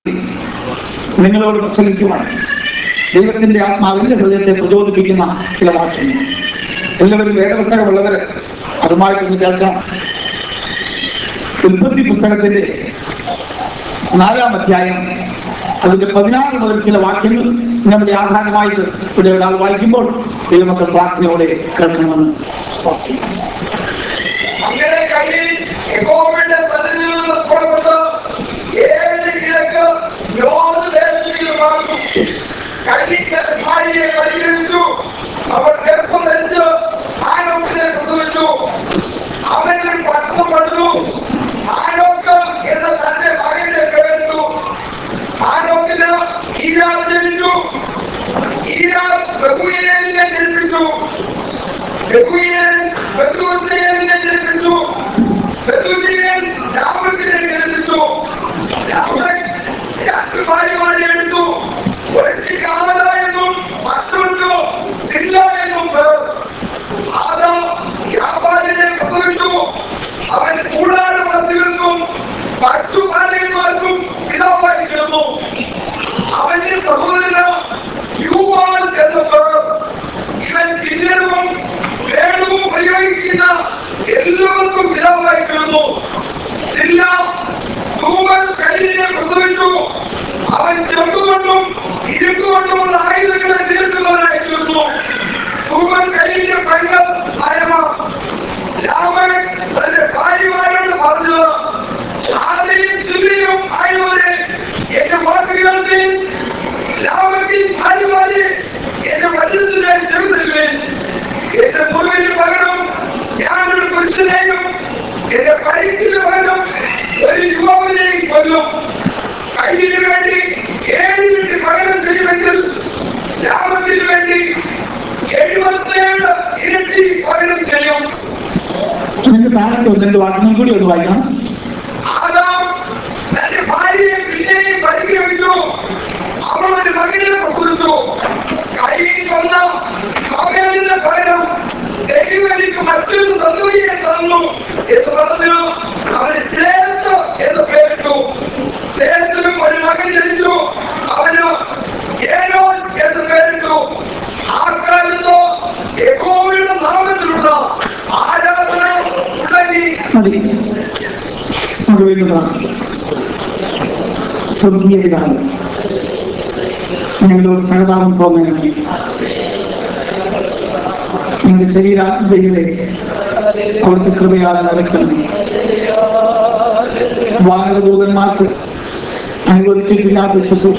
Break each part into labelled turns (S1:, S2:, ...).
S1: നിങ്ങളോട് പ്രസംഗിക്കുവാൻ ദൈവത്തിന്റെ ആത്മാവിന്റെ ഹൃദയത്തെ പ്രചോദിപ്പിക്കുന്ന ചില വാക്യങ്ങൾ എല്ലാവരും വേദപുസ്തകമുള്ളവർ അതുമായിട്ടൊന്ന് കേൾക്കണം ഉൽപ്പത്തി പുസ്തകത്തിന്റെ നാലാം അധ്യായം അതിന്റെ പതിനാറ് മുതൽ ചില വാക്യങ്ങൾ നമ്മുടെ ആധാരമായിട്ട് ഇവിടെ ഒരാൾ വായിക്കുമ്പോൾ ദൈവമക്കൾ പ്രാർത്ഥനയോടെ കേൾക്കണമെന്ന് പ്രാർത്ഥിക്കുന്നു.
S2: അങ്ങനെ കയ്യിൽ യഹോവയുടെ സന്നിധിയിൽ നിന്ന് പുറപ്പെട്ട് ഏഴ് കിഴക്ക് യോർദ് ദേശത്തേക്ക് മാറുന്നു. കയ്യിന്റെ ഭാര്യയെ പരിഗണിച്ചു അവൾ ഗർഭം ധരിച്ച് ആനോക്കിനെ പ്രസവിച്ചു അവന് പത്മം പണിതു ആനോക്ക് എന്ന തന്റെ മകന്റെ പേരിട്ടു ആനോക്കിന് ഈരാൾ ജനിച്ചു ഈരാൾ ബഹുയേലിനെ ജനിപ്പിച്ചു ബഹുയേൽ ബത്ലൂസേലിനെ ജനിപ്പിച്ചു ബത്ലൂസേൽ ലാമക്കിനെ ജനിപ്പിച്ചു ലാമക്ക് രണ്ട് ഭാര്യമാരെ എടുത്തു ഒരുത്തി കാല എന്നും മറ്റൊരു സില്ല എന്നും പേർ ആദാം വ്യാപാരിനെ പ്രസവിച്ചു അവൻ കൂടാരവാസികൾക്കും പശുപാലകന്മാർക്കും പിതാവായി തീർന്നു അവന്റെ സഹോദരന് യുവാൻ എന്ന പേർ ഇവൻ കിന്നരവും വേണവും പ്രയോഗിക്കുന്ന എല്ലാവർക്കും പിതാവായി തീർന്നു ഇല്ല തൂവൽ കല്ലിനെ പ്രസവിച്ചു അവൻ ചെമ്പുകൊണ്ടും ഇരുമ്പുകൊണ്ടുമുള്ള ആയുധങ്ങളെ തീർക്കുന്നവനായി തീർന്നു തൂവൽ കല്ലിന്റെ പെങ്ങൾ മരമാണ് ലാമൻ തന്റെ ഭാര്യമാരോട് പറഞ്ഞു ആദ്യം ചില്ലിയും ആയവരെ എന്റെ വാക്കുകളുടെ ലാമത്തിൽ ഭാര്യമാരെ എന്റെ വചനത്തിനായി ചെറുതല്ലേ എന്റെ മുറിവിന് പകരം ഞാനൊരു പുരുഷനെയും എന്റെ പരിക്കിന് പകരം ഒരു യുവാവിനെയും കൊല്ലും കയ്യിന് വേണ്ടി ഏഴിന് പകരം ചെയ്യുമെങ്കിൽ ലാഭത്തിന് വേണ്ടി എഴുപത്തേഴ് ഇരട്ടി പകരം ചെയ്യും
S1: നിങ്ങൾക്ക് താഴത്തെ ഒന്ന് രണ്ട് വാക്യങ്ങൾ കൂടി ഒന്ന് വായിക്കണം
S2: ആദാം തന്റെ ഭാര്യയെ പിന്നെയും പരിഗ്രഹിച്ചു അവൾ ഒരു മകനെ പ്രസവിച്ചു കൈയിൽ കൊന്ന മകനിന്റെ പകരം ദൈവം എനിക്ക് മറ്റൊരു സന്തതിയെ തന്നു എന്ന് പറഞ്ഞു അവന് സേലത്ത് എന്ന് പേരിട്ടു സേലത്തിനും ഒരു മകൻ ജനിച്ചു അവന് ഏനോസ് എന്ന് പേരിട്ടു ആ കാലത്ത് യഹോവയുടെ നാമത്തിലുള്ള ആരാധന തുടങ്ങി
S1: മതി നമുക്ക് വീണ്ടും പ്രാർത്ഥിക്കാം സ്വർഗീയ പിതാവ് ഞങ്ങളോട് സഹതാപം തോന്നണമേ ഞങ്ങളുടെ ശരീരാത്മതയിലെ അവിടുത്തെ കൃപയാൽ നിറയ്ക്കണമേ വാനരദൂതന്മാർക്ക് അനുവദിച്ചിട്ടില്ലാത്ത ശുശ്രൂഷ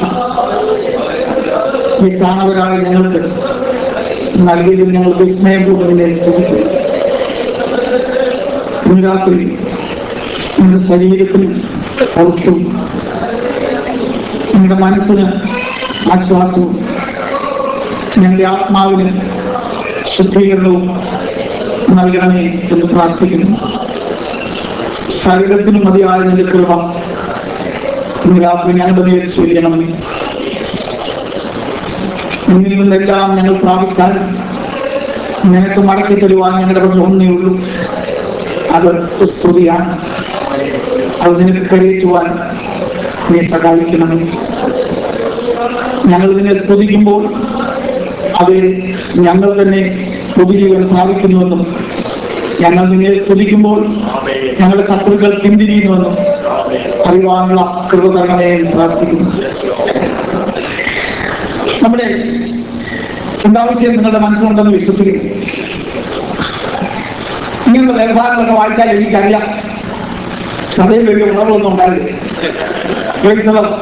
S1: ഈ കാണവരായ ഞങ്ങൾക്ക് നൽകിയതിൽ ഞങ്ങൾ വിസ്മയം കൂടുതലിനെ സ്തുതിക്കുന്നു ഇന്ന് രാത്രി നിങ്ങളുടെ ശരീരത്തിന് സൗഖ്യവും നിങ്ങളുടെ മനസ്സിന് ആശ്വാസവും ഞങ്ങളുടെ ആത്മാവിന് ശുദ്ധീകരണവും നൽകണമേ എന്ന് പ്രാർത്ഥിക്കുന്നു ശരീരത്തിന് മതിയായ നിന്റെ കൃപ ഇന്ന് രാത്രി ഞങ്ങളുടെ മേൽ സ്വീകരിക്കണമേ നിന്നിൽ നിന്നെല്ലാം ഞങ്ങൾ പ്രാപിച്ചാൽ നിനക്ക് മടക്കി തരുവാൻ ഞങ്ങളുടെ പക്കൽ ഒന്നേ ഉള്ളൂ അത് സ്തുതിയാണ് അത് നിനക്ക് കരയറ്റുവാൻ നീ സഹായിക്കണമേ ഞങ്ങൾ നിന്നെ സ്തുതിക്കുമ്പോൾ അത് ഞങ്ങൾ തന്നെ ഉപജീവൻ പ്രാപിക്കുന്നുവെന്നും ഞങ്ങൾ നിന്നെ സ്തുതിക്കുമ്പോൾ ഞങ്ങളുടെ ശത്രുക്കൾ പിന്തിരിയുന്നുവെന്നും അറിവാനുള്ള കൃപ തരണമേ എന്ന് പ്രാർത്ഥിക്കുന്നു നമ്മുടെ ചിന്താവിഷയം നിങ്ങളുടെ മനസ്സിലുണ്ടെന്ന് വിശ്വസിക്കുന്നു ഇങ്ങനെയുള്ള ലേഖനങ്ങളൊക്കെ വായിച്ചാൽ എനിക്കറിയാം സഭയിൽ വലിയ ഉണർവൊന്നും ഉണ്ടായില്ല Praise the Lord.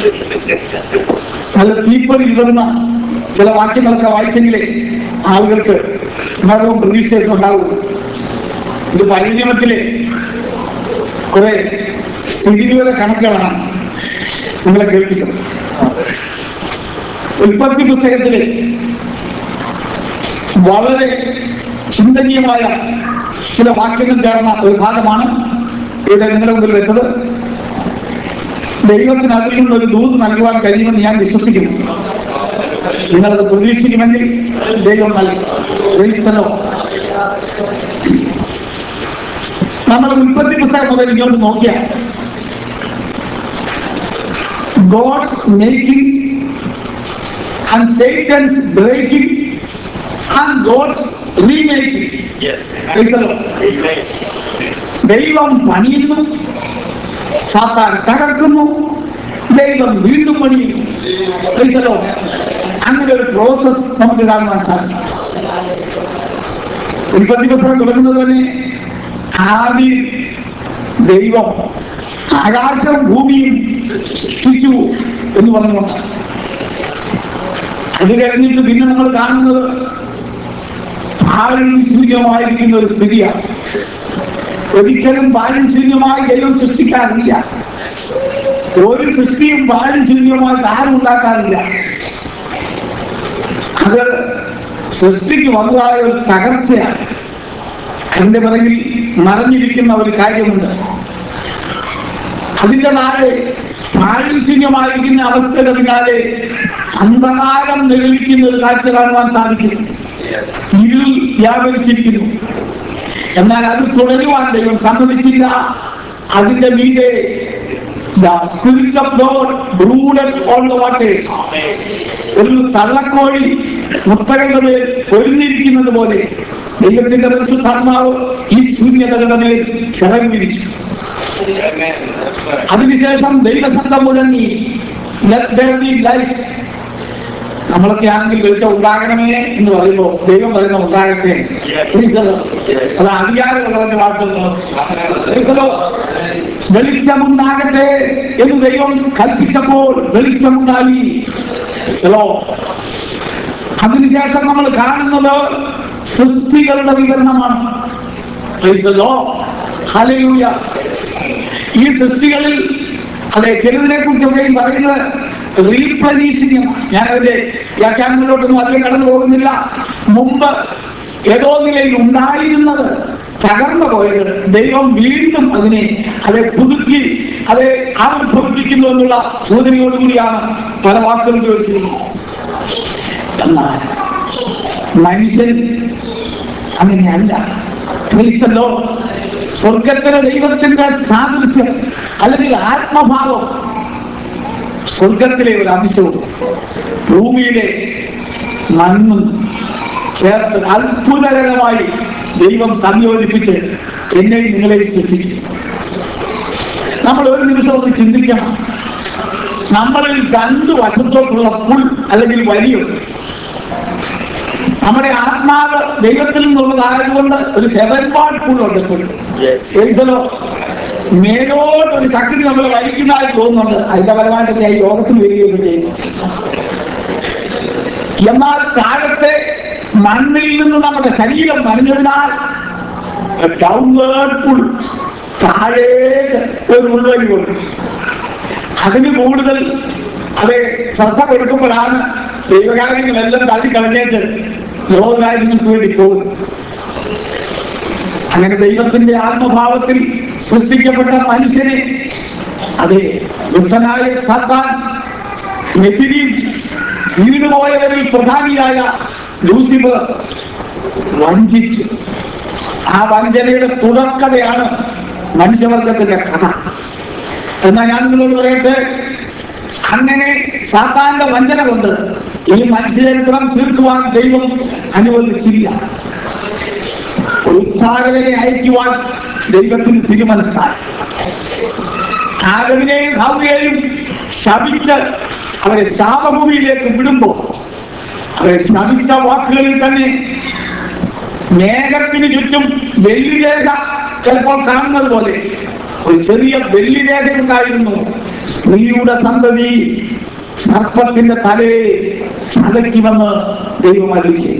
S1: നല്ല തീപ്പൊരി ഇടുന്ന ചില വാക്യങ്ങളൊക്കെ വായിച്ചെങ്കിലേ ആളുകൾക്ക് ഉണർവും പ്രതീക്ഷയൊക്കെ ഉണ്ടാവും ഇത് പരിചയമത്തിലെ കുറെ സ്ഥിതിവിവര കണക്കുകളാണ് നിങ്ങളെ കേൾപ്പിച്ചത് ഉൽപ്പത്തി പുസ്തകത്തിലെ വളരെ ചിന്തനീയമായ ചില വാക്യങ്ങൾ ചേർന്ന ഒരു ഭാഗമാണ് ഇവിടെ നിങ്ങളുടെ മുമ്പിൽ വെച്ചത് ദൈവത്തിന് അതിൽ നിന്ന് ഒരു ദൂത് നൽകുവാൻ കഴിയുമെന്ന് ഞാൻ വിശ്വസിക്കുന്നു നിങ്ങളത് പ്രതീക്ഷിക്കുമെങ്കിൽ ദൈവം നൽകും Praise the Lord. നമ്മൾ ഉൽപ്പത്തി പുസ്തകം മുതൽ ഇങ്ങോട്ട് നോക്കിയാൽ God's making and Satan's breaking and God's remaking.
S2: Yes.
S1: Praise the Lord.
S2: Amen.
S1: ദൈവം പണിയുന്നു സാത്താൻ തകർക്കുന്നു ദൈവം വീണ്ടും പണിയുന്നു Praise the Lord. അങ്ങനെ ഒരു പ്രോസസ് നമുക്ക് കാണുവാൻ സാധിക്കും ഉൽപ്പത്തി പുസ്തകം തുടങ്ങുന്നത് തന്നെ ആദ്യം ദൈവം ആകാശവും ഭൂമിയും സൃഷ്ടിച്ചു എന്ന് പറഞ്ഞുകൊണ്ടാണ് അത് കഴിഞ്ഞിട്ട് പിന്നെ നമ്മൾ കാണുന്നത് ആരും ശൂന്യമായിരിക്കുന്ന ഒരു സ്ഥിതിയാണ് ഒരിക്കലും ബാലും ശൂന്യമായി ദൈവം സൃഷ്ടിക്കാറില്ല ഒരു സൃഷ്ടിയും ബാലും ശൂന്യമായിട്ട് ആരും ഉണ്ടാക്കാറില്ല അത് സൃഷ്ടിക്ക് വന്നതായ ഒരു തകർച്ചയാണ് അതിന്റെ പിറകിൽ മറഞ്ഞിരിക്കുന്ന ഒരു കാര്യമുണ്ട് അതിന്റെ നാളെ പാരിശൂന്യമായിരിക്കുന്ന അവസ്ഥയുടെ പിന്നാലെ അന്ധകാരം നിഴലിക്കുന്ന ഒരു കാഴ്ച കാണുവാൻ സാധിക്കും ഇരുൾ വ്യാപരിച്ചിരിക്കുന്നു എന്നാൽ അത് തുടരുവാൻ ദൈവം സമ്മതിച്ചില്ല അതിന്റെ മീതെ The spirit of God brooded on the waters. ഒരു തള്ളക്കോഴി മുത്തകളുടെ മേൽ പൊരുന്നിരിക്കുന്നത് പോലെ ദൈവത്തിന്റെ പരിശുദ്ധാത്മാവ് ഈ ശൂന്യതകളുടെ മേൽ ചിറങ്ങി വിരിച്ചു
S2: Amen. That's right.
S1: അതിനുശേഷം ദൈവശബ്ദം മുഴങ്ങി Let there be light. നമ്മളൊക്കെ ആണെങ്കിൽ വെളിച്ചം ഉണ്ടാകണമേ എന്ന് പറയുമ്പോ ദൈവം പറയുന്ന ഉണ്ടാകട്ടെ
S2: Yes.
S1: Praise the Lord. അത് അധികാരം പറഞ്ഞ വാക്കുകൾ Praise the Lord. വെളിച്ചമുണ്ടാകട്ടെ എന്ന് ദൈവം കൽപ്പിച്ചപ്പോൾ വെളിച്ചമുണ്ടായി Praise the Lord. അതിനുശേഷം നമ്മൾ കാണുന്നത് സൃഷ്ടികളുടെ വിവരണമാണ് Praise the Lord. Hallelujah. ഈ സൃഷ്ടികളിൽ അതെ ചിലതിനെ കുറിച്ചൊക്കെ ഈ പറയുന്നത് റീപ്ലനീഷിംഗ് ഞാൻ അതിന്റെ വ്യാഖ്യാനങ്ങളിലോട്ടൊന്നും അധികം കടന്നു പോകുന്നില്ല മുമ്പ് ഏതോ നിലയിൽ ഉണ്ടായിരുന്നത് തകർന്നു പോയത് ദൈവം വീണ്ടും അതിനെ അതെ പുതുക്കി അത് ആവിർഭവിപ്പിക്കുന്നു എന്നുള്ള സൂചനയോടുകൂടിയാണ് പല വാക്കുകൾ ഉപയോഗിച്ചിരിക്കുന്നത് എന്നാൽ മനുഷ്യൻ അങ്ങനെയല്ല ക്രിസ്തല്ലോ സ്വർഗത്തിലെ ദൈവത്തിന്റെ സാദൃശ്യം അല്ലെങ്കിൽ ആത്മഭാവം സ്വർഗത്തിലെ ഒരു അംശവും ഭൂമിയിലെ മണ്ണും ചേർത്ത് അത്ഭുതകരമായി ദൈവം സംയോജിപ്പിച്ച് എന്നെയും നിങ്ങളെയും സൃഷ്ടിച്ചു നമ്മൾ ഒരു നിമിഷം ഒന്ന് ചിന്തിക്കണം നമ്മളിൽ രണ്ട് വശത്തോട്ടുള്ള പുൽ അല്ലെങ്കിൽ വലിയുണ്ട് നമ്മുടെ ആത്മാവ് ദൈവത്തിൽ നിന്നുള്ളതായതുകൊണ്ട് ഒരു ഹെവൻ വാൾ പുള്ളുണ്ട് പുൽ
S2: Yes.
S1: എഴുതലോ മേലോട്ട് ഒരു ശക്തി നമ്മൾ വലിക്കുന്നതായി തോന്നുന്നുണ്ട് അതിന്റെ പരമായിട്ട് ഞാൻ യോഗത്തിൽ വരികയൊക്കെ ചെയ്യുന്നു എന്നാൽ താഴത്തെ മണ്ണിൽ നിന്ന് നമ്മുടെ ശരീരം നനഞ്ഞതിനാൽ ഡൗൺവേർഡ് പുൾ താഴേക്ക് ഒരു ഉൾവഴി കൊണ്ട് അതിന് കൂടുതൽ അത് ശ്രദ്ധ കൊടുക്കുമ്പോഴാണ് ദൈവകാര്യങ്ങളെല്ലാം തള്ളിക്കളഞ്ഞേച്ച് ലോകകാര്യങ്ങൾക്ക് വേണ്ടി പോകുന്നത് അങ്ങനെ ദൈവത്തിന്റെ ആത്മഭാവത്തിൽ സൃഷ്ടിക്കപ്പെട്ട മനുഷ്യനെ അതെ ദുഷ്ടനായ സാത്താൻ നെറ്റിരിയും വീണുപോയവരിൽ പ്രധാനിയായ ലൂസിഫർ വഞ്ചിച്ചു ആ വഞ്ചനയുടെ തുടർക്കഥയാണ് മനുഷ്യവർഗത്തിന്റെ കഥ എന്നാ ഞാൻ നിങ്ങളോട് പറയട്ടെ അങ്ങനെ സാത്താന്റെ വഞ്ചന കൊണ്ട് ഈ മനുഷ്യചരിത്രം തീർക്കുവാൻ ദൈവം അനുവദിച്ചില്ല ഉദ്ധാരകനെ അയക്കുവാൻ ദൈവത്തിന് തിരുമനസ്സായി ആദവിനെയും ഹൗവയെയും ശപിച്ച് അവരെ ശാപഭൂമിയിലേക്ക് വിടുമ്പോൾ അവരെ ശപിച്ച വാക്കുകളിൽ തന്നെ മേഘത്തിന് ചുറ്റും വെള്ളിരേഖ ചിലപ്പോൾ കാണുന്നത് പോലെ ഒരു ചെറിയ വെള്ളിരേഖ ഉണ്ടായിരുന്നു സ്ത്രീയുടെ സന്തതി സർപ്പത്തിന്റെ തലയെ ചതയ്ക്കുമെന്ന് ദൈവം അറിയിച്ചു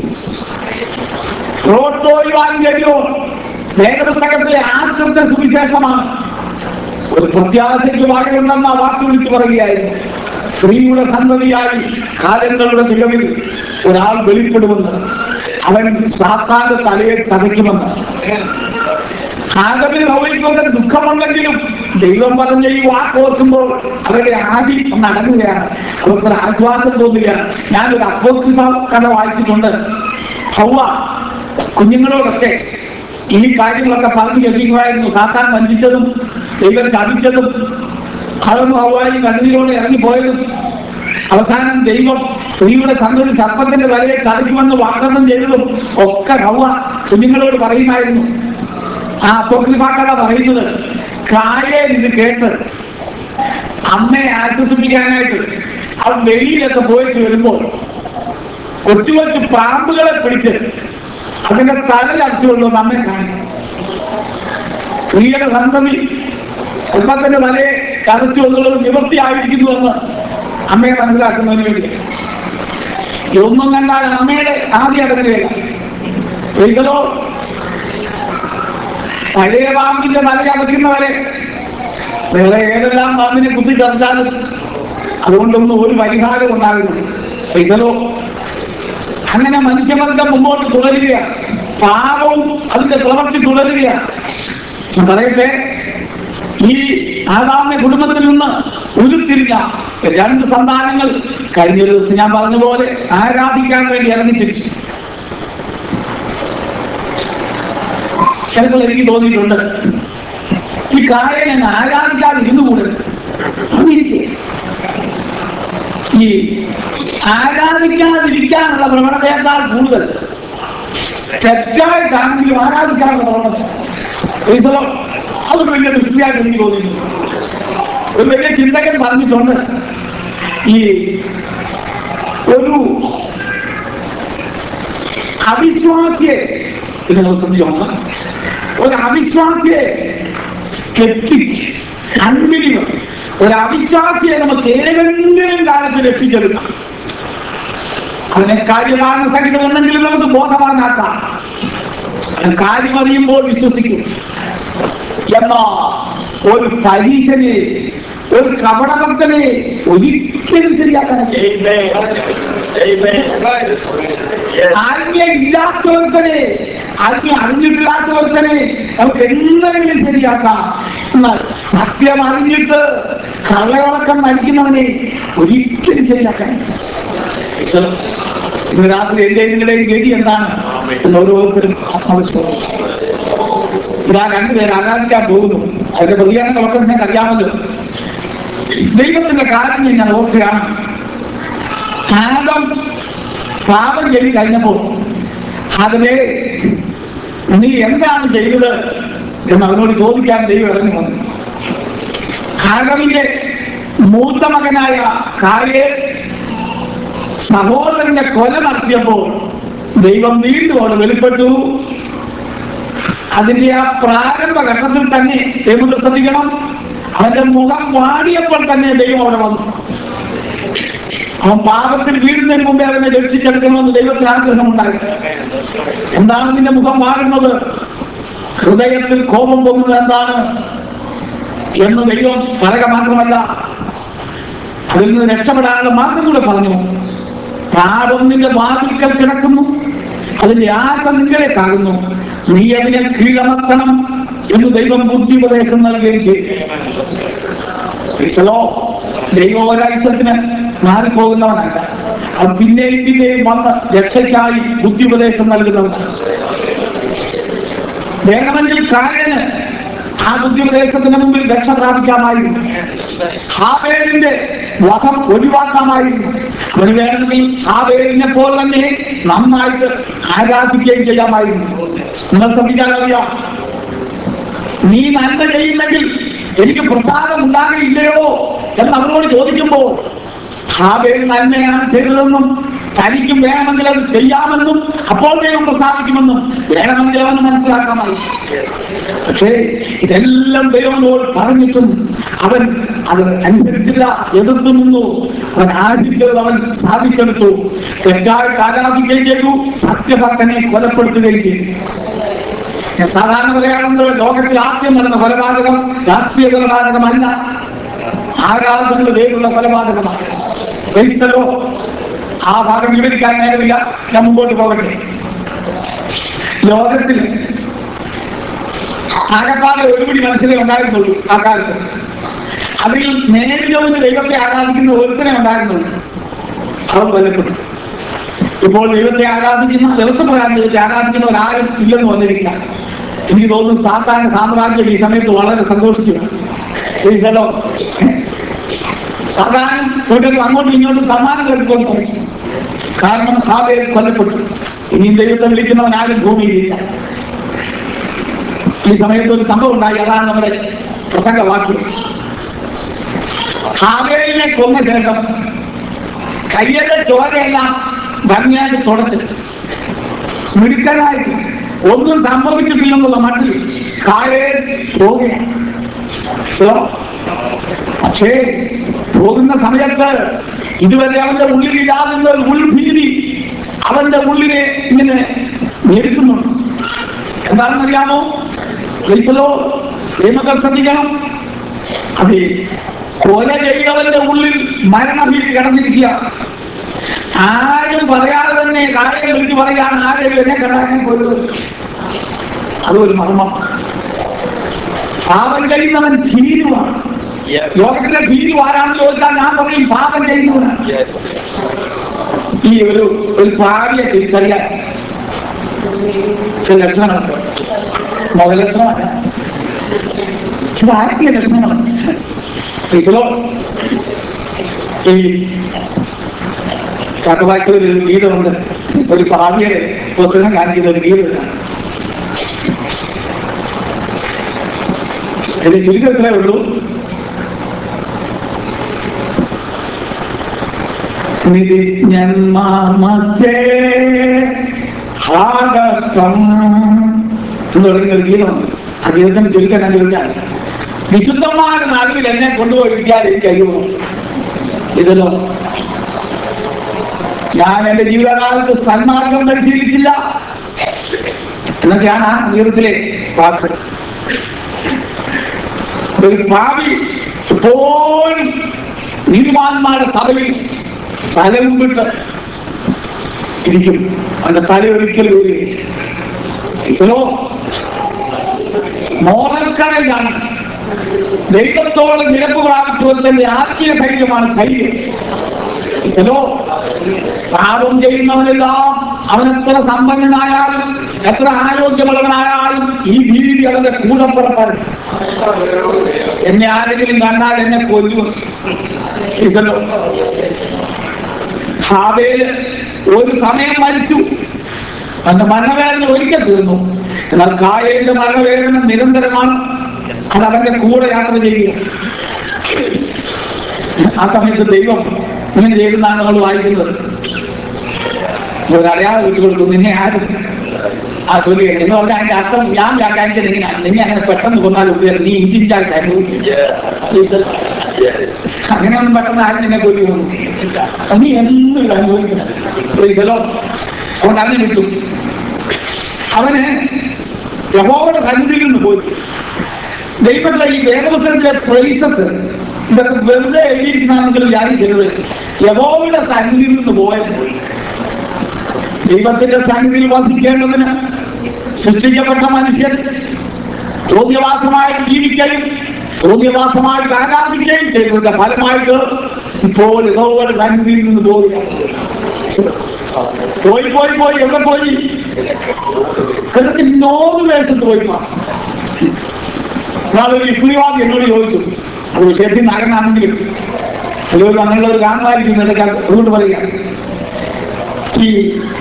S1: പ്രോട്ടോയുവാഞ്ചലിയോ വേദപുസ്തകത്തിലെ ആദ്യത്തെ സുവിശേഷമാണ് ഒരു പ്രത്യാശയ്ക്ക് വകയുണ്ടെന്ന വാക്ക് വിളിച്ചു പറയുകയായിരുന്നു സ്ത്രീയുടെ സന്തതിയായി കാലങ്ങളുടെ മികവിൽ ഒരാൾ വെളിപ്പെടുമെന്ന് അവൻ സാത്താന്റെ തലയെ ചതയ്ക്കുമെന്ന് ആദമിന് ഭവിക്കുന്നത് ദുഃഖമുണ്ടെങ്കിലും ദൈവം പറഞ്ഞ ഈ വാക്ക് ഓർക്കുമ്പോൾ അവരുടെ ആദി ഒന്ന് അടങ്ങുകയാണ് അവർക്കൊരു ആശ്വാസം തോന്നുകയാണ് ഞാനൊരു അപ്പോക്രിഫ കഥ വായിച്ചിട്ടുണ്ട് ഹൗവ കുഞ്ഞുങ്ങളോടൊക്കെ ഈ കാര്യങ്ങളൊക്കെ പറഞ്ഞു കേൾപ്പിക്കുമായിരുന്നു സാത്താൻ വഞ്ചിച്ചതും ദൈവം ചതിച്ചതും അതൊന്നും ഹവായി കണ്ണീരോടെ ഇറങ്ങിപ്പോയതും അവസാനം ദൈവം സ്ത്രീയുടെ സന്തതി സർപ്പത്തിന്റെ വലയെ ചതിക്കുമെന്ന് വാഗ്ദത്തം ചെയ്തതും ഒക്കെ ഹവ കുഞ്ഞുങ്ങളോട് പറയുമായിരുന്നു ആ അപ്പോക്രിഫാക്കഥ പറയുന്നത് കായേ ഇത് കേട്ട് അമ്മയെ ആശ്വസിപ്പിക്കാനായിട്ട് അവൻ വെളിയിലൊക്കെ പോയിട്ട് വരുമ്പോൾ കൊച്ചു കൊച്ചു പാമ്പുകളെ പിടിച്ച് അതിന്റെ തലയച്ചുകൊള്ളുന്ന അമ്മയെ കാണിക്കും സ്ത്രീയുടെ സന്തതി കുടുംബത്തിന്റെ തലയെ ചതച്ചു എന്നുള്ളത് നിവൃത്തിയായിരിക്കുന്നുവെന്ന് അമ്മയെ മനസ്സിലാക്കുന്നതിന് വേണ്ടി ഇതൊന്നും കണ്ടാൽ അമ്മയുടെ ആദ്യ അടങ്ങുകയില്ല ഒരിക്കലോ പഴയ പാമ്പിന്റെ തല ചതയ്ക്കുന്നവരെ വേറെ ഏതെല്ലാം പാമ്പിനെ കുത്തി ചതച്ചാലും അതുകൊണ്ടൊന്നും ഒരു പരിഹാരം ഉണ്ടാകുന്നു ഒരിക്കലോ അങ്ങനെ മനുഷ്യവർഗം മുമ്പോട്ട് തുടരുകയാണ് പാപവും അതിന്റെ പ്രവൃത്തി തുടരുകയാണ് ഞാൻ പറയട്ടെ ഈ ആദാമിന്റെ കുടുംബത്തിൽ നിന്ന് ഉരുത്തിരിഞ്ഞ രണ്ട് സന്താനങ്ങൾ കഴിഞ്ഞ ഒരു ദിവസം ഞാൻ പറഞ്ഞ പോലെ ആരാധിക്കാൻ വേണ്ടി ഇറങ്ങി തിരിച്ചു ചിലപ്പോൾ എനിക്ക് തോന്നിയിട്ടുണ്ട് ഈ കായനെ ആരാധിക്കാതെ ഇരുന്നുകൂടെ അങ്ങിരിക്കെ ഈ ആരാധിക്കാതിരിക്കാനുള്ള പ്രവണതയേക്കാൾ കൂടുതൽ തെറ്റായിട്ടാണെങ്കിലും ആരാധിക്കാനുള്ള പ്രവണത ഈശ്വരം അതൊരു വലിയ ദൃഷ്ടിയായിട്ട് എനിക്ക് തോന്നിയിട്ടുണ്ട് ഒരു വലിയ ചിന്തകൻ പറഞ്ഞിട്ടുണ്ട് ഈ ഒരു അവിശ്വാസിയെ ഇത് ശ്രദ്ധിച്ചോണം ഒരു അവിശ്വാസിയെ സ്കെപ്റ്റിക് അൺബിലീവർ ഒരു അവിശ്വാസിയെ നമുക്ക് ഏതെങ്കിലും കാലത്ത് രക്ഷിച്ചെടുക്കാം അതിനെ കാര്യമാണ് സഹിതമുണ്ടെങ്കിലും നമുക്ക് ബോധവാനാക്കാം അവൻ കാര്യം അറിയുമ്പോൾ വിശ്വസിക്കും എന്നാ ഒരു പരീക്ഷനെ ഒരു കപടഭക്തനെ ഒരിക്കലും ശരിയാക്കാൻ ആജ്ഞ ഇല്ലാത്തവർക്കനെ ആജ്ഞ അറിഞ്ഞിട്ടില്ലാത്തവർക്കനെ നമുക്ക് എന്തെങ്കിലും ശരിയാക്കാം എന്നാൽ സത്യം അറിഞ്ഞിട്ട് കള്ളവളക്കം നടിക്കുന്നവനെ ഒരിക്കലും ശരിയാക്കാൻ ഈശ്വരൻ, ഇന്ന് രാത്രി എന്റെ നിങ്ങളുടെയും ഗതി എന്താണ് എന്ന് ഓരോരുത്തരും ആത്മവിശ്വാസം ഇതാ രണ്ടുപേർ ആരാധിക്കാൻ പോകുന്നു അതിന്റെ പ്രതികരണങ്ങളൊക്കെ നിങ്ങൾക്ക് അറിയാമല്ലോ ദൈവത്തിന്റെ കാര്യം ഞാൻ ഓർക്കുകയാണ് ആദം പാപം ചെയ്ത് കഴിഞ്ഞപ്പോൾ അതിലെ നീ എന്താണ് ചെയ്തത് എന്ന് അവനോട് ചോദിക്കാൻ ദൈവം ഇറങ്ങി വന്നു ആദമിന്റെ മൂത്ത മകനായ കായെ സഹോദരന്റെ കൊല നടത്തിയപ്പോൾ ദൈവം വീണ്ടും അവിടെ വെളിപ്പെട്ടു അതിന്റെ ആ പ്രാരംഭ ഘട്ടത്തിൽ തന്നെ ദൈവം ശ്രദ്ധിക്കണം അവന്റെ മുഖം വാടിയപ്പോൾ തന്നെ ദൈവം അവിടെ വന്നു അവൻ പാപത്തിൽ വീഴുന്നതിന് മുമ്പേ അവനെ രക്ഷിച്ചെടുക്കണമെന്ന് ദൈവത്തിന് ആഗ്രഹമുണ്ടായി എന്താണ് നിന്റെ മുഖം മാറുന്നത് ഹൃദയത്തിൽ കോപം പൊങ്ങുന്നത് എന്താണ് എന്ന് ദൈവം പറയുക മാത്രമല്ല അതിൽ നിന്ന് രക്ഷപ്പെടാനുള്ള മാർഗം കൂടെ പറഞ്ഞു പാപം നിന്റെ വാതിൽക്കൽ കിടക്കുന്നു അതിന്റെ ആശ നിങ്ങളിലേക്കാകുന്നു നീ അതിനെ കീഴമർത്തണം എന്ന് ദൈവം ബുദ്ധി ഉപദേശം നൽകുകയും ചെയ്തു ഈശ്വരോ ദൈവം ഒരാഴ്ചത്തിന് മാറിപ്പോകുന്നവനല്ല അവൻ പിന്നെയും പിന്നെയും വന്ന് രക്ഷയ്ക്കായി ബുദ്ധി ഉപദേശം നൽകുന്നവനാണ് വേണമെങ്കിൽ കായന് ആ ബുദ്ധി ഉപദേശത്തിന് മുമ്പിൽ രക്ഷ പ്രാപിക്കാമായിരുന്നു ഹാബേലിന്റെ വധം ഒഴിവാക്കാമായിരുന്നു അവന് വേണമെങ്കിൽ ഹാബേലിനെ പോലെ തന്നെ നന്നായിട്ട് ആരാധിക്കുകയും ചെയ്യാമായിരുന്നു നിങ്ങൾ ശ്രദ്ധിക്കാൻ അറിയാം നീ നന്മ ചെയ്യുന്നെങ്കിൽ എനിക്ക് പ്രസാദം ഉണ്ടാകില്ലയോ എന്ന് അവരോട് ചോദിക്കുമ്പോൾ ഹാബേൽ നന്മയാണ് ചെയ്തതെന്നും തനിക്കും വേണമെങ്കിൽ അത് ചെയ്യാമെന്നും അപ്പോൾ ദൈവം പ്രസാദിക്കുമെന്നും വേണമെങ്കിൽ അവന് മനസ്സിലാക്കാമായി പക്ഷേ ഇതെല്ലാം ദൈവങ്ങളോട് പറഞ്ഞിട്ടും അവൻ അത് അനുസരിച്ചില്ല എതിർത്തു നിന്നു അവൻ ആശിച്ചത് അവൻ സാധിച്ചെടുത്തു തെറ്റായിട്ട് ആരാധിക്കുകയും ചെയ്തു സത്യഭക്തനെ കൊലപ്പെടുത്തുകയും ചെയ്തു ഞാൻ സാധാരണ പറയാറുണ്ട് ലോകത്തിൽ ആദ്യം നടന്ന കൊലപാതകം രാഷ്ട്രീയ കൊലപാതകമല്ല ആരാധനയുടെ പേരുള്ള കൊലപാതകമാണ് ക്രൈസ്തവോ ആ ഭാഗം വിവരിക്കാൻ നേരമില്ല ഞാൻ മുമ്പോട്ട് പോകട്ടെ ലോകത്തിൽ ആകപ്പാടെ ഒരുപിടി മനുഷ്യരെ ഉണ്ടായിരുന്നുള്ളൂ ആ കാലത്ത് അതിൽ നേരിലൊന്ന് ദൈവത്തെ ആരാധിക്കുന്ന ഒരുത്തനെ ഉണ്ടായിരുന്നുള്ളൂ അവൻ കൊല്ലപ്പെട്ടു ഇപ്പോൾ ദൈവത്തെ ആരാധിക്കുന്ന വ്യവസ്ഥപ്രകാരം ദൈവത്തെ ആരാധിക്കുന്നവരാരും ഇല്ലെന്ന് വന്നിരിക്കുക എനിക്ക് തോന്നുന്നു സാധാരണ സാമ്രാജ്യം ഈ സമയത്ത് വളരെ സന്തോഷിച്ചു ഈ സ്ഥലം സാധാരണ വീട്ടിൽ അങ്ങോട്ടും ഇങ്ങോട്ടും സമ്മാനം കേട്ടുകൊണ്ട് കാരണം ഹാബേൽ കൊല്ലപ്പെട്ടു ഇനിയും ദൈവത്തെ വിളിക്കുന്നവൻ ആരും ഭൂമിയിലില്ല ഈ സമയത്ത് ഒരു സംഭവം ഉണ്ടായി അതാണ് നമ്മുടെ പ്രസംഗവാക്യം ഹാബേലിനെ കൊന്ന ശേഷം കയ്യന്റെ ചോരയെല്ലാം ഭംഗിയായിട്ട് തുടച്ച് മിടുക്കനായിട്ട് ഒന്നും സംഭവിച്ചിട്ടില്ലെന്നുള്ള മട്ടിൽ കായേ പോവുകയാണ് So, പക്ഷേ പോകുന്ന സമയത്ത് ഇതുവരെ അവന്റെ ഉള്ളിലില്ലാതുന്ന ഒരു ഉൾഭീതി അവന്റെ ഉള്ളിനെ ഇങ്ങനെ ഞെരുക്കുന്നുണ്ട് എന്താണെന്നറിയാമോ ക്രൈസ്തലോ പ്രേമകൾ ശ്രദ്ധിക്കണം അതെ കൊല ചെയ്തവന്റെ ഉള്ളിൽ മരണഭീതി കടന്നിരിക്കുക ആരും പറയാതെ തന്നെ കാര്യം വിളിച്ച് പറയാൻ ആരും എന്നെ കണ്ടാൽ കൊല്ലുന്നത് അതൊരു മർമ്മം പാപം ചെയ്യുന്നവൻ ഭീരുവാണ്
S2: Yes.
S1: ലോകത്തിലെ ഭീരു ആരാണെന്ന് ചോദിച്ചാൽ ഞാൻ പറയും പാപം ചെയ്യുന്നവനാണ്
S2: Yes.
S1: ഈ ഒരു ഒരു ഭാവിയെ തിരിച്ചറിയാൻ ചില ലക്ഷണങ്ങളുണ്ട് മുതലക്ഷണമല്ല ചില ആത്മീയ ലക്ഷണങ്ങളുണ്ട് ഈശ്വരോ, ഈ കാട്ടുവാഴ്ച ഒരു ഗീതമുണ്ട് ഒരു ഭാവിയുടെ പുസ്തകം കാണിക്കുന്ന ഒരു ഗീതമാണ് എന്റെ ചുരുക്കത്തിലേ ഉള്ളൂ നിതിജ്ഞന്മാർ മധ്യേ ഹാഗസ്തം എന്ന് പറയുന്ന ഒരു ഗീതമുണ്ട് ആ ഗീതത്തിന് ചുരുക്കം ഞാൻ ചോദിച്ചാൽ വിശുദ്ധന്മാരുടെ നടുവിൽ എന്നെ കൊണ്ടുപോയി വിദ്യാൽ എനിക്ക് കഴിയുമോ ഇതിലോ ഞാൻ എന്റെ ജീവിതകാലത്ത് സന്മാർഗം പരിശീലിച്ചില്ല എന്നൊക്കെയാണ് ആ ഗീതത്തിലെ വാക്ക് ഒരു ഭാവി എപ്പോഴും നീതിമാന്മാരുടെ സഭയിൽ തലവും വിട്ട് ഇരിക്കും അവന്റെ തല ഒരിക്കലും വരികയില്ല മോറൽ കറയിലാണ് ദൈവത്തോട് നിരപ്പ് പ്രാപിച്ചുവതിന്റെ ആത്മീയ ധൈര്യമാണ് ധൈര്യം ഈശ്വരോ പാപം ചെയ്യുന്നവനെല്ലാം അവൻ എത്ര സമ്പന്നനായാലും എത്ര ആരോഗ്യമുള്ളവനായാലും ഈ ഭീതി അവന്റെ കൂടെ പുറപ്പാട് എന്നെ ആരെങ്കിലും കണ്ടാൽ എന്നെ കൊല്ലും ഈശ്വരോ ഹാബേല് ഒരു സമയം മരിച്ചു അവന്റെ മരണവേദന ഒരിക്കൽ തീർന്നു എന്നാൽ കായലിന്റെ മരണവേദന നിരന്തരമാണ് അത് അവന്റെ കൂടെ യാത്ര ചെയ്യുക ആ സമയത്ത് ദൈവം ഇങ്ങനെ ചെയ്യുന്നതാണ് നമ്മൾ വായിക്കുന്നത് ഒരു അടയാളം വിട്ടു കൊടുത്തു നിന്നെ ആരും ആ ജോലി ചെയ്യണം. എന്ന് പറഞ്ഞാൽ അതിന്റെ അർത്ഥം ഞാൻ വ്യാഖ്യാനിച്ചത് ഇങ്ങനെയാണ് നിന്നെ അങ്ങനെ പെട്ടെന്ന് കൊന്നാൽ ഉപയോഗം നീ ഇഞ്ചിഞ്ചായിട്ട് അനുഭവിക്കും
S2: Yes. Yes.
S1: അങ്ങനെയൊന്നും പെട്ടെന്ന് ആരും നിന്നെ കൊല്ലി വന്നു നീ എന്തും അനുഭവിക്കണം പ്രീസലോ അതുകൊണ്ട് അവനെ വിട്ടു അവന് യഹോവയുടെ സന്നിധിയിൽ നിന്ന് പോയി ദൈവത്തിലെ ഈ വേദപുസ്തകത്തിലെ പ്രൈസസ് ഇതൊക്കെ വെറുതെ എഴുതിയിരിക്കുന്നതാണെങ്കിലും വിചാരിക്കരുത് യഹോവയുടെ സന്നിധിയിൽ നിന്ന് പോയത് പോയി ദൈവത്തിന്റെ സന്നിധിയിൽ വസിക്കേണ്ടതിന് സൃഷ്ടിക്കപ്പെട്ട മനുഷ്യൻ ചോദ്യവാസമായി ജീവിക്കുകയും ചോദ്യവാസമായിട്ട് ആരാധിക്കുകയും ചെയ്തതിന്റെ ഫലമായിട്ട് ഇപ്പോൾ യഹോവയുടെ സന്നിധിയിൽ നിന്ന് പോവുകയാണ് പോയി പോയി പോയി എവിടെ പോയി കിടത്തി നോന്ന് ദേശത്ത് പോയി നാളൊരു യുക്തിവാദി എന്നോട് ചോദിച്ചു അത് വിഷയത്തിൽ നഗരനാണെങ്കിലും ചിലവർ അങ്ങനെയുള്ളവർ കാണുമായിരിക്കും എന്നൊക്കെ അതുകൊണ്ട് പറയുക ഈ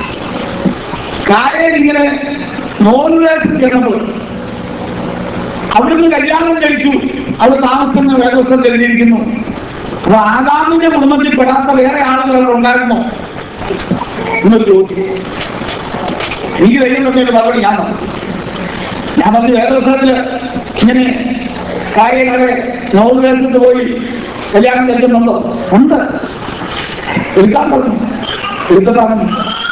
S1: കായൽ ഇങ്ങനെ നോന്ന് ദേശത്ത് ചെന്നപ്പോൾ അവിടുന്ന് കല്യാണം കഴിച്ചു അത് താമസിക്കുന്ന വേദവസ്ഥ എഴുതിയിരിക്കുന്നു അപ്പൊ ആദാമിന്റെ കുടുംബത്തിൽ പെടാത്ത വേറെ ആളുകൾ അവിടെ ഉണ്ടായിരുന്നോ എന്നൊരു ചോദ്യം എനിക്ക് കഴിയുന്നൊക്കെ ഒരു മറുപടി ഞാൻ പറഞ്ഞു ഞാൻ പറഞ്ഞു വേദവസ്ഥത്തില് ഇങ്ങനെ കാര്യങ്ങളെ നോർവേഴ്സത്ത് പോയി കല്യാണം കഴിക്കുന്നുണ്ടോ ഉണ്ട് എടുക്കാൻ പറഞ്ഞു എടുത്തിട്ടാണ്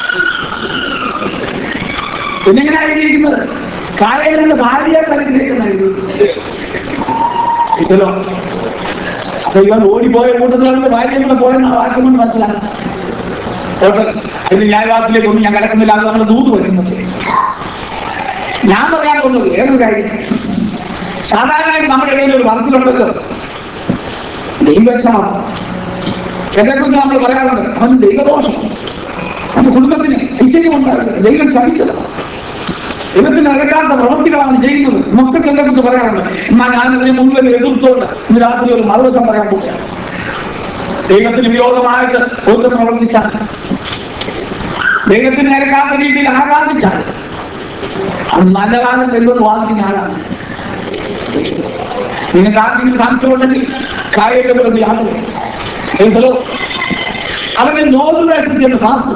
S1: പിന്നെ എങ്ങനെ എഴുതിയിരിക്കുന്നത് കായലിന്റെ ഭാര്യയെ പരിഗ്രഹിക്കുന്ന ഈശ്വരോ അപ്പൊ ഇവൻ ഓടിപ്പോയ കൂട്ടത്തിലുള്ള ഭാര്യയും കൂടെ പോയെന്ന വാക്കും കൊണ്ട് മനസ്സിലാക്കാം ഓട്ടെ അതിന് ന്യായവാദത്തിലേക്ക് ഒന്നും ഞാൻ കിടക്കുന്നില്ല അത് നമ്മൾ ദൂത് വരുന്നത് ഞാൻ പറയാൻ പോകുന്നത് വേറൊരു കാര്യം സാധാരണയായിട്ട് നമ്മുടെ ഇടയിൽ ഒരു മനസ്സിലുണ്ടല്ലോ ദൈവശമാണ് ചിലരെക്കുറിച്ച് നമ്മൾ പറയാറുണ്ട് അവൻ ദൈവദോഷം നമ്മുടെ കുടുംബത്തിന് ഐശ്വര്യമുണ്ടാകുന്നത് ദൈവം ശമിച്ചതാണ് ദൈവത്തിന് നടക്കാത്ത പ്രവൃത്തികളാണ് ചെയ്യുന്നത് എന്നൊക്കെ ചിലരെക്കുറിച്ച് പറയാറുണ്ട് എന്നാൽ ഞാനതിനെ മുഴുവൻ എതിർത്തുകൊണ്ട് ഇന്ന് രാത്രി ഒരു മറുവശം പറയാൻ പോവുകയാണ് ദൈവത്തിന് വിരോധമായിട്ട് ഒന്ന് പ്രവർത്തിച്ചാൽ ദൈവത്തിന് നിരക്കാത്ത രീതിയിൽ ആരാധിച്ചാൽ അത് നല്ല കാലം വരുമെന്ന് വാദിക്കുന്ന ആളാണ് നിങ്ങൾക്ക് ആർക്കെങ്കിലും സംശയമുണ്ടെങ്കിൽ കായയുടെ പ്രതി ആളുകൾ അവന്റെ നോതുവേഷത്തിൽ എന്ന് പാർത്തു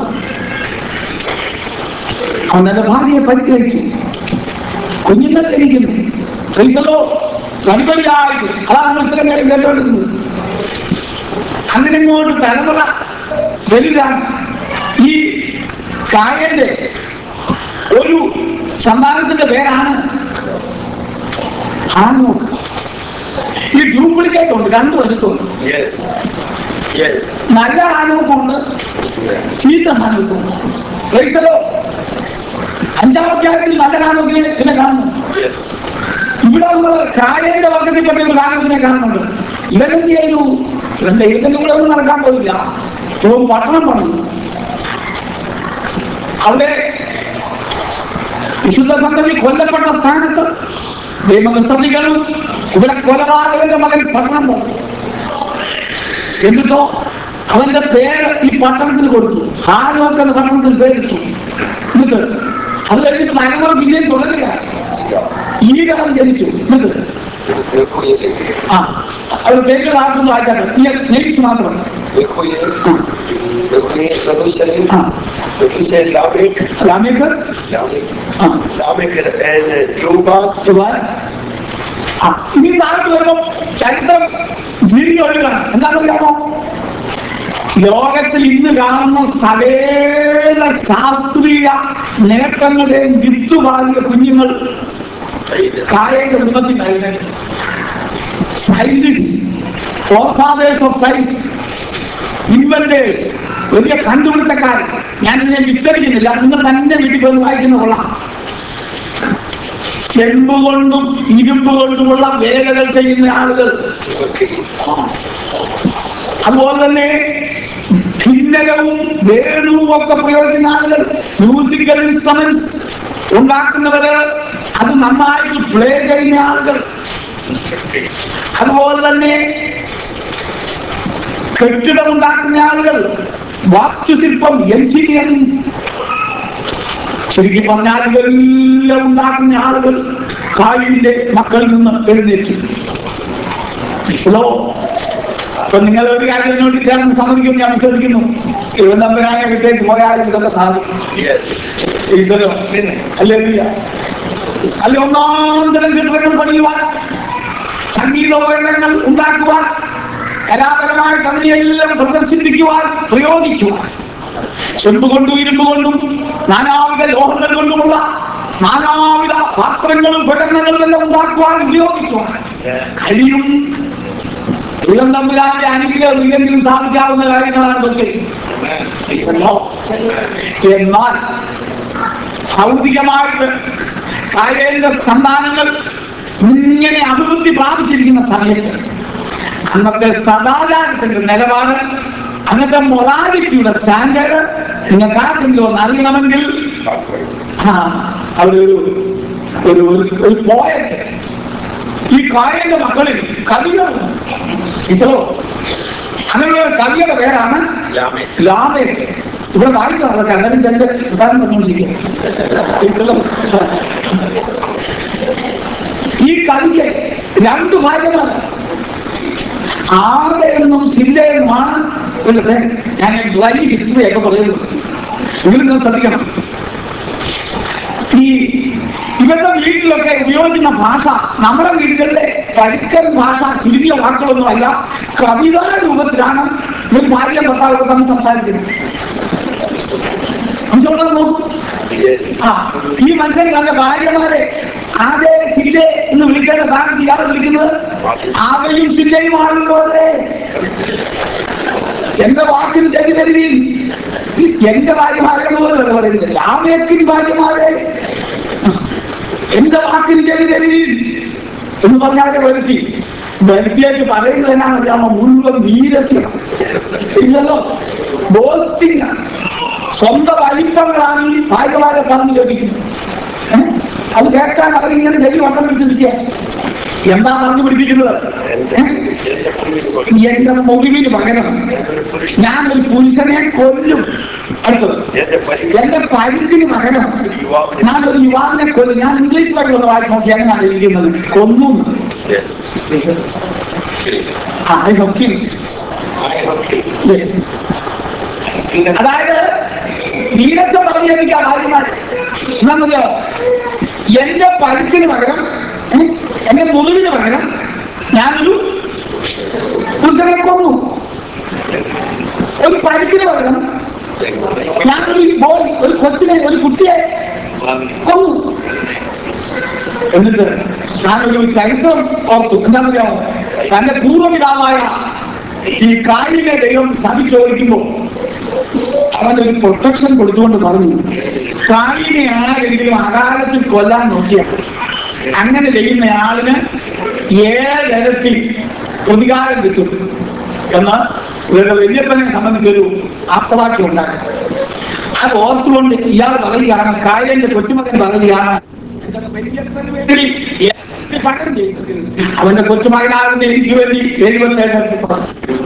S1: അവൻ തന്റെ ഭാര്യയെ പരിഗ്രഹിച്ചു കുഞ്ഞുങ്ങൾ ജനിക്കുന്നു ക്രൈസ്തലോ കടിപടിയായിട്ട് അതാണ് നമ്മൾ ഇത്ര നേരം കേട്ടോണ്ടിരുന്നത് അങ്ങനെ ഇങ്ങോട്ട് തലമുറ വലുതാണ് ഈ കായന്റെ ഒരു സമ്മാനത്തിന്റെ പേരാണ് ഹാനോക്ക് ഈ ഡ്യൂപ്ലിക്കേറ്റ് ഉണ്ട് രണ്ടു വശത്തുണ്ട്
S2: Yes. Yes.
S1: നല്ല ഹാനോക്കുണ്ട് ചീത്ത ഹാനോക്കുണ്ട് ക്രൈസ്തലോ അഞ്ചാം അധ്യായത്തിൽ നല്ല ഹാനോക്കിനെ പിന്നെ കാണുന്നു
S2: Yes.
S1: ഇവിടെ നമ്മൾ കായലിന്റെ വർഗത്തിൽപ്പെട്ട ഒരു ഹാനോക്കിനെ കാണുന്നുണ്ട് ഇവരെന്ത് ചെയ്തു ഇവൻ ദൈവത്തിന്റെ കൂടെ ഒന്നും നടക്കാൻ പോയില്ല ഇവൻ പട്ടണം പണിതു അവിടെ വിശുദ്ധ സന്തതി കൊല്ലപ്പെട്ട സ്ഥാനത്ത് ദൈവം ശ്രദ്ധിക്കണം ഇവിടെ കൊലപാതകന്റെ മകൻ പട്ടണം പണിതു എന്നിട്ടോ അവന്റെ പേര് ഈ പട്ടണത്തിൽ കൊടുത്തു ഹാനോക്ക് എന്ന പട്ടണത്തിൽ പേരിട്ടു എന്നിട്ട് അത് കഴിഞ്ഞിട്ട് തലമുറ പിന്നെയും തുടരുക ഈ കാലം ജനിച്ചു എന്നിട്ട് ആ അവർ പേരുകൾ ആർക്കും വായിച്ചാൽ ഈ നെയ്സ് മാത്രം ആ ലാമേക്ക് ആ ഇവാൻ. ആ, ഇനി നാട്ടിൽ വരുമ്പോ ചരിത്രം തിരിഞ്ഞൊഴുകാണ് എന്താണെന്നറിയാമോ ലോകത്തിൽ ഇന്ന് കാണുന്ന സകല ശാസ്ത്രീയ നേട്ടങ്ങളുടെയും വിത്തുപാകിയ കുഞ്ഞുങ്ങൾ കായയുടെ കുടുംബത്തിൽ നൽകുന്നത് scientist forefathers of science inventors വലിയ കണ്ടുപിടുത്തക്കാരൻ ഞാൻ ഇതിനെ വിസ്തരിക്കുന്നില്ല നിങ്ങൾ തന്നെ വീട്ടിൽ പോയി വായിക്കുന്ന കൊള്ളാം ചെമ്പ് കൊണ്ടും ഇരുമ്പ് കൊണ്ടുമുള്ള വേലകൾ ചെയ്യുന്ന ആളുകൾ അതുപോലെ തന്നെ ഭിന്നകവും വേണുവും ഒക്കെ പ്രയോഗിക്കുന്ന ആളുകൾ മ്യൂസിക്കൽ ഇൻസ്ട്രുമെന്റ്സ് ഉണ്ടാക്കുന്നവര് അത് നന്നായിട്ട് പ്ലേ ചെയ്യുന്ന ആളുകൾ അതുപോലെ തന്നെ കെട്ടിടം ഉണ്ടാക്കുന്ന ആളുകൾ വാസ്തുശില്പം എഞ്ചിനീയറിംഗ് ശരിക്കും പറഞ്ഞാൽ ഇതെല്ലാം ഉണ്ടാക്കുന്ന ആളുകൾ കായിന്റെ മക്കളിൽ നിന്ന് എഴുന്നേറ്റു മനസ്സിലോ അപ്പൊ നിങ്ങൾ ഒരു കാര്യം എന്നോട് ചേർന്ന് സമ്മതിക്കും ഞാൻ വിശ്വസിക്കുന്നു തിരുവനന്തപുരായ വിട്ടേക്ക് പോയാലും ഇതൊക്കെ സാധിക്കും
S2: Yes.
S1: ഈശ്വരോ അല്ലേ അല്ലെ ഒന്നാം തരം കെട്ടിടങ്ങൾ പണിയുവാൻ സംഗീതോപകരണങ്ങൾ ഉണ്ടാക്കുവാൻ കലാപരമായിട്ട് അതിനെയെല്ലാം പ്രദർശിപ്പിക്കുവാൻ പ്രയോഗിക്കുവാൻ ചെമ്പ് കൊണ്ടും ഇരുമ്പ് കൊണ്ടും നാനാവിധ ലോഹങ്ങൾ കൊണ്ടുമുള്ള നാനാവിധ പാത്രങ്ങളും പെടങ്ങളും എല്ലാം ഉണ്ടാക്കുവാൻ ഉപയോഗിക്കുവാൻ കഴിയും ദൈവം തമ്പുരാന്റെ അനുഗ്രഹം ഇല്ലെങ്കിലും സാധിക്കാവുന്ന കാര്യങ്ങളാണ് ഇതൊക്കെ എന്നാൽ ഭൗതികമായിട്ട് കായലിന്റെ സന്താനങ്ങൾ ഇങ്ങനെ അഭിവൃദ്ധി പ്രാപിച്ചിരിക്കുന്ന സമയത്ത് അന്നത്തെ സദാചാരത്തിന്റെ നിലപാട് അന്നത്തെ മൊറാലിറ്റിയുടെ സ്റ്റാൻഡേർഡ് നിങ്ങൾക്ക് ആർക്കെങ്കിലും ഒന്ന് അറിയണമെങ്കിൽ ആ, അവിടെ ഒരു ഒരു ഒരു- ഒരു പോയറ്റ് ഈ കായലിന്റെ മക്കളിൽ കവികളുണ്ട് ഈശോ അങ്ങനെ ഒരു കവിയുടെ പേരാണ്
S2: Lamech.
S1: ലാമേക്ക് ഇവിടെ വായിച്ചത് അതൊക്കെ അങ്ങനെ ചെന്റെ പ്രധാനം പറഞ്ഞുകൊണ്ടിരിക്കുക ഈ കവിക്ക് രണ്ട് ഭാര്യമാർ ആറ് എന്നും സില്ലയെന്നുമാണ് ഇവരുടെ പേര് ഞാൻ വലിയ ഹിസ്റ്ററി ഒക്കെ പറയുന്നത് എങ്കിലും നിങ്ങൾ ശ്രദ്ധിക്കണം ഈ ഇവരുടെ വീട്ടിലൊക്കെ ഉപയോഗിക്കുന്ന ഭാഷ നമ്മുടെ വീടുകളിലെ പരുക്കൻ ഭാഷ ചുരുങ്ങിയ വാക്കുകളൊന്നുമല്ല കവിതാ രൂപത്തിലാണ് ഇവർ ഭാര്യ ഭർത്താവൊക്കെ തമ്മിൽ സംസാരിക്കുന്നത് മനസ്സിലുള്ളത് നോക്കൂ
S2: Yes.
S1: ആ ഈ മനുഷ്യൻ തന്റെ ഭാര്യമാരെ ആദ്യ സില്ലെ എന്ന് വിളിക്കേണ്ട സ്ഥാനത്ത് ഇയാളെ വിളിക്കുന്നത് ആവയും സില്ലയും ആണല്ലോ അതെ എന്റെ വാക്കിന് ചെവി തരുവീൻ എന്റെ ഭാര്യമാരെ പോലെ പറയുന്നത് രാമേക്കിൻ ഭാര്യമാരെ എന്റെ വാക്കിന് ചെവി തരുവീൻ എന്ന് പറഞ്ഞാൽ വരുത്തി വരുത്തിയായിട്ട് പറയുന്നത് എന്നാണ് അറിയാമോ മുഴുവൻ വീരസ്യം ഇല്ലല്ലോ ബോസ്റ്റിംഗ് സ്വന്തം വലിപ്പങ്ങളാണ് ഈ ഭാര്യമാരെ പറഞ്ഞു ലഭിക്കുന്നത് ഏ? അത് കേൾക്കാൻ അവരിങ്ങനെ ചെവി വട്ടം വിട്ടിരിക്കുക എന്താ പറഞ്ഞു പിടിപ്പിക്കുന്നത് ഏ?
S2: എന്റെ മുറിവിന് പകരം
S1: എന്റെ മുറിവിന് പകരം
S2: ഒരു പുരുഷൻ
S1: ഞാൻ ഒരു പുരുഷനെ കൊല്ലും അടുത്തത്
S2: എന്റെ പരിഗണന
S1: എന്റെ പരിക്കിന് പകരം
S2: യുവാവിനെ
S1: ഞാൻ ഒരു യുവാവിനെ കൊല്ലും ഞാൻ ഇംഗ്ലീഷ് ബൈബിൾ ഒന്ന് വായിച്ച് നോക്കി എങ്ങനെയാണ് ഇരിക്കുന്നത് കൊന്നും
S2: Yes.
S1: I have kill
S2: I have killed.
S1: അതായത് നീരസം പറഞ്ഞിരിക്കുക ആദ്യമായി എന്നറിയോ എന്റെ പരിക്കിന് പകരം ഏ, എന്റെ മുറിവിന് പകരം ഞാനൊരു പുരുഷനെ കൊന്നു ഒരു പരിക്കിന് പകരം ഞാനൊരു ബോയ് ഒരു കൊച്ചിനെ ഒരു കുട്ടിയെ കൊന്നു എന്നിട്ട് ഞാനൊരു ചരിത്രം ഓർത്തു എന്താണെന്നറിയാമോ തന്റെ പൂർവ്വപിതാവായ ഈ കായിക ദൈവം ശപിച്ചോദിക്കുമ്പോൾ അവനൊരു പ്രൊട്ടക്ഷൻ കൊടുത്തുകൊണ്ട് പറഞ്ഞു കായിനെ ആരെങ്കിലും അകാലത്തിൽ കൊല്ലാൻ നോക്കിയാൽ അങ്ങനെ ചെയ്യുന്ന ആളിന് ഏഴരട്ടി പ്രതികാരം കിട്ടും എന്ന് ഇവരുടെ വല്യപ്പനെ സംബന്ധിച്ചൊരു ആപ്തവാക്യം ഉണ്ടായി അത് ഓർത്തുകൊണ്ട് ഇയാൾ പറയുകയാണ് കായലിന്റെ കൊച്ചുമകൻ പറയുകയാണ് വല്യപ്പന് വേണ്ടി ഏഴരട്ടി പകരം ചെയ്തതിൽ അവന്റെ കൊച്ചുമകനാകുന്ന എനിക്ക് വേണ്ടി എഴുപത്തേഴരട്ടി പകരം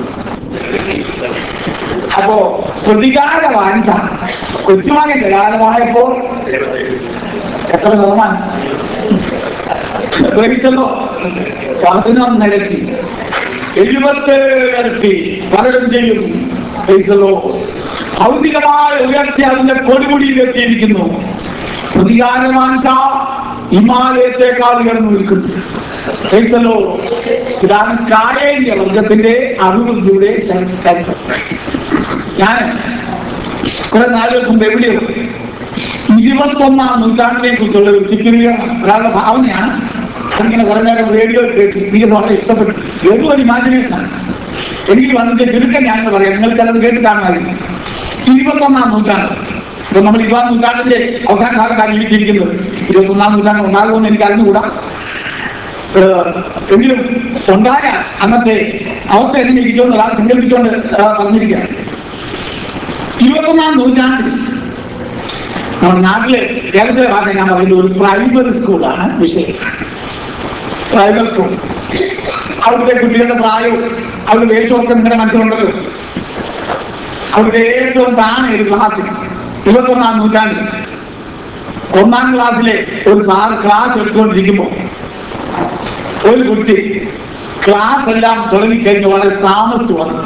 S1: അപ്പോ പ്രതികാര വാഞ്ച കൊച്ചുമകന്റെ കാലമായപ്പോ എത്ര ശതമാനം പ്രേമിച്ചല്ലോ പതിനൊന്നിരട്ടി എഴുപത്തേഴരട്ടി പലരും ചെയ്യും പ്രേമിച്ചല്ലോ ഭൗതികമായ ഉയർച്ച അതിന്റെ കൊടുമുടിയിലെത്തിയിരിക്കുന്നു പ്രതികാര വാഞ്ച ഹിമാലയത്തെക്കാൾ ഉയർന്നു നിൽക്കുന്നു പ്രേമിച്ചല്ലോ ഇതാണ് കായേന്ത്യ വർഗത്തിന്റെ അഭിവൃദ്ധിയുടെ ചരി- ചരിത്രം ഞാൻ കുറെ നാളുകൾക്ക് മുമ്പ് എവിടെയോ ഇരുപത്തൊന്നാം നൂറ്റാണ്ടിനെ കുറിച്ചുള്ള ഒരു ചിത്രീകരണം ഒരാളുടെ ഭാവനയാണ് അതിങ്ങനെ കുറെ നേരം റേഡിയോ കേട്ടു എനിക്ക് വളരെ ഇഷ്ടപ്പെട്ടു വെറും ഒരു ഇമാജിനേഷനാണ് എനിക്ക് വന്നിട്ട് ചുരുക്കം ഞാനെന്ന് പറയാം നിങ്ങൾ ചിലത് കേട്ട് കാണുമായിരിക്കും ഇരുപത്തൊന്നാം നൂറ്റാണ്ട് ഇപ്പൊ നമ്മൾ ഇരുപതാം നൂറ്റാണ്ടിന്റെ അവസാന ഭാഗത്താണ് ജീവിച്ചിരിക്കുന്നത് ഇരുപത്തൊന്നാം നൂറ്റാണ്ട് ഉണ്ടാകുമെന്ന് എനിക്ക് അറിഞ്ഞുകൂടാ ഏഹ് എങ്കിലും ഉണ്ടായ അന്നത്തെ അവസ്ഥ എങ്ങനെ ഇരിക്കുമെന്ന് ഒരാൾ സങ്കല്പിച്ചുകൊണ്ട് ഏഹ് പറഞ്ഞിരിക്കുകയാണ് ഇരുപത്തൊന്നാം നൂറ്റാണ്ടിൽ നമ്മുടെ നാട്ടിലെ കേരളത്തിലെ ഭാഷ ഞാൻ പറയുന്നത് ഒരു പ്രൈമറി സ്കൂളാണ് വിഷയം പ്രൈമറി സ്കൂൾ അവിടുത്തെ കുട്ടികളുടെ പ്രായവും അവരുടെ വേഷമൊക്കെ നിങ്ങളുടെ മനസ്സിലുണ്ടല്ലോ അവരുടെ ഏറ്റവും താണ ഒരു ക്ലാസ് ഇരുപത്തൊന്നാം നൂറ്റാണ്ടിൽ ഒന്നാം ക്ലാസ്സിലെ ഒരു സാർ ക്ലാസ് എടുത്തുകൊണ്ടിരിക്കുമ്പോൾ ഒരു കുട്ടി ക്ലാസ് എല്ലാം തുടങ്ങിക്കഴിഞ്ഞ് വളരെ താമസിച്ചു വന്നു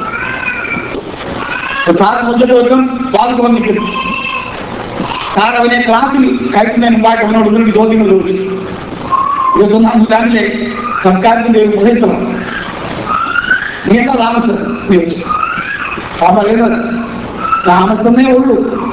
S1: സാർ മുന്നിട്ട് ഒരുക്കം വാദത്ത് വന്നിരിക്കുന്നു സാർ അവനെ ക്ലാസ്സിൽ കയറ്റുന്നതിന് മുമ്പായിട്ട് അവനോട് ഒന്നിട്ട് ചോദ്യങ്ങൾ ചോദിച്ചു ഇരുപത്തൊന്നാം നൂറ്റാണ്ടിലെ സംസ്കാരത്തിന്റെ ഒരു മുഹൂർത്തം നീ എന്താ താമസം എന്ന് ചോദിച്ചു ആ പറയുന്നത് താമസമേ ഉള്ളൂ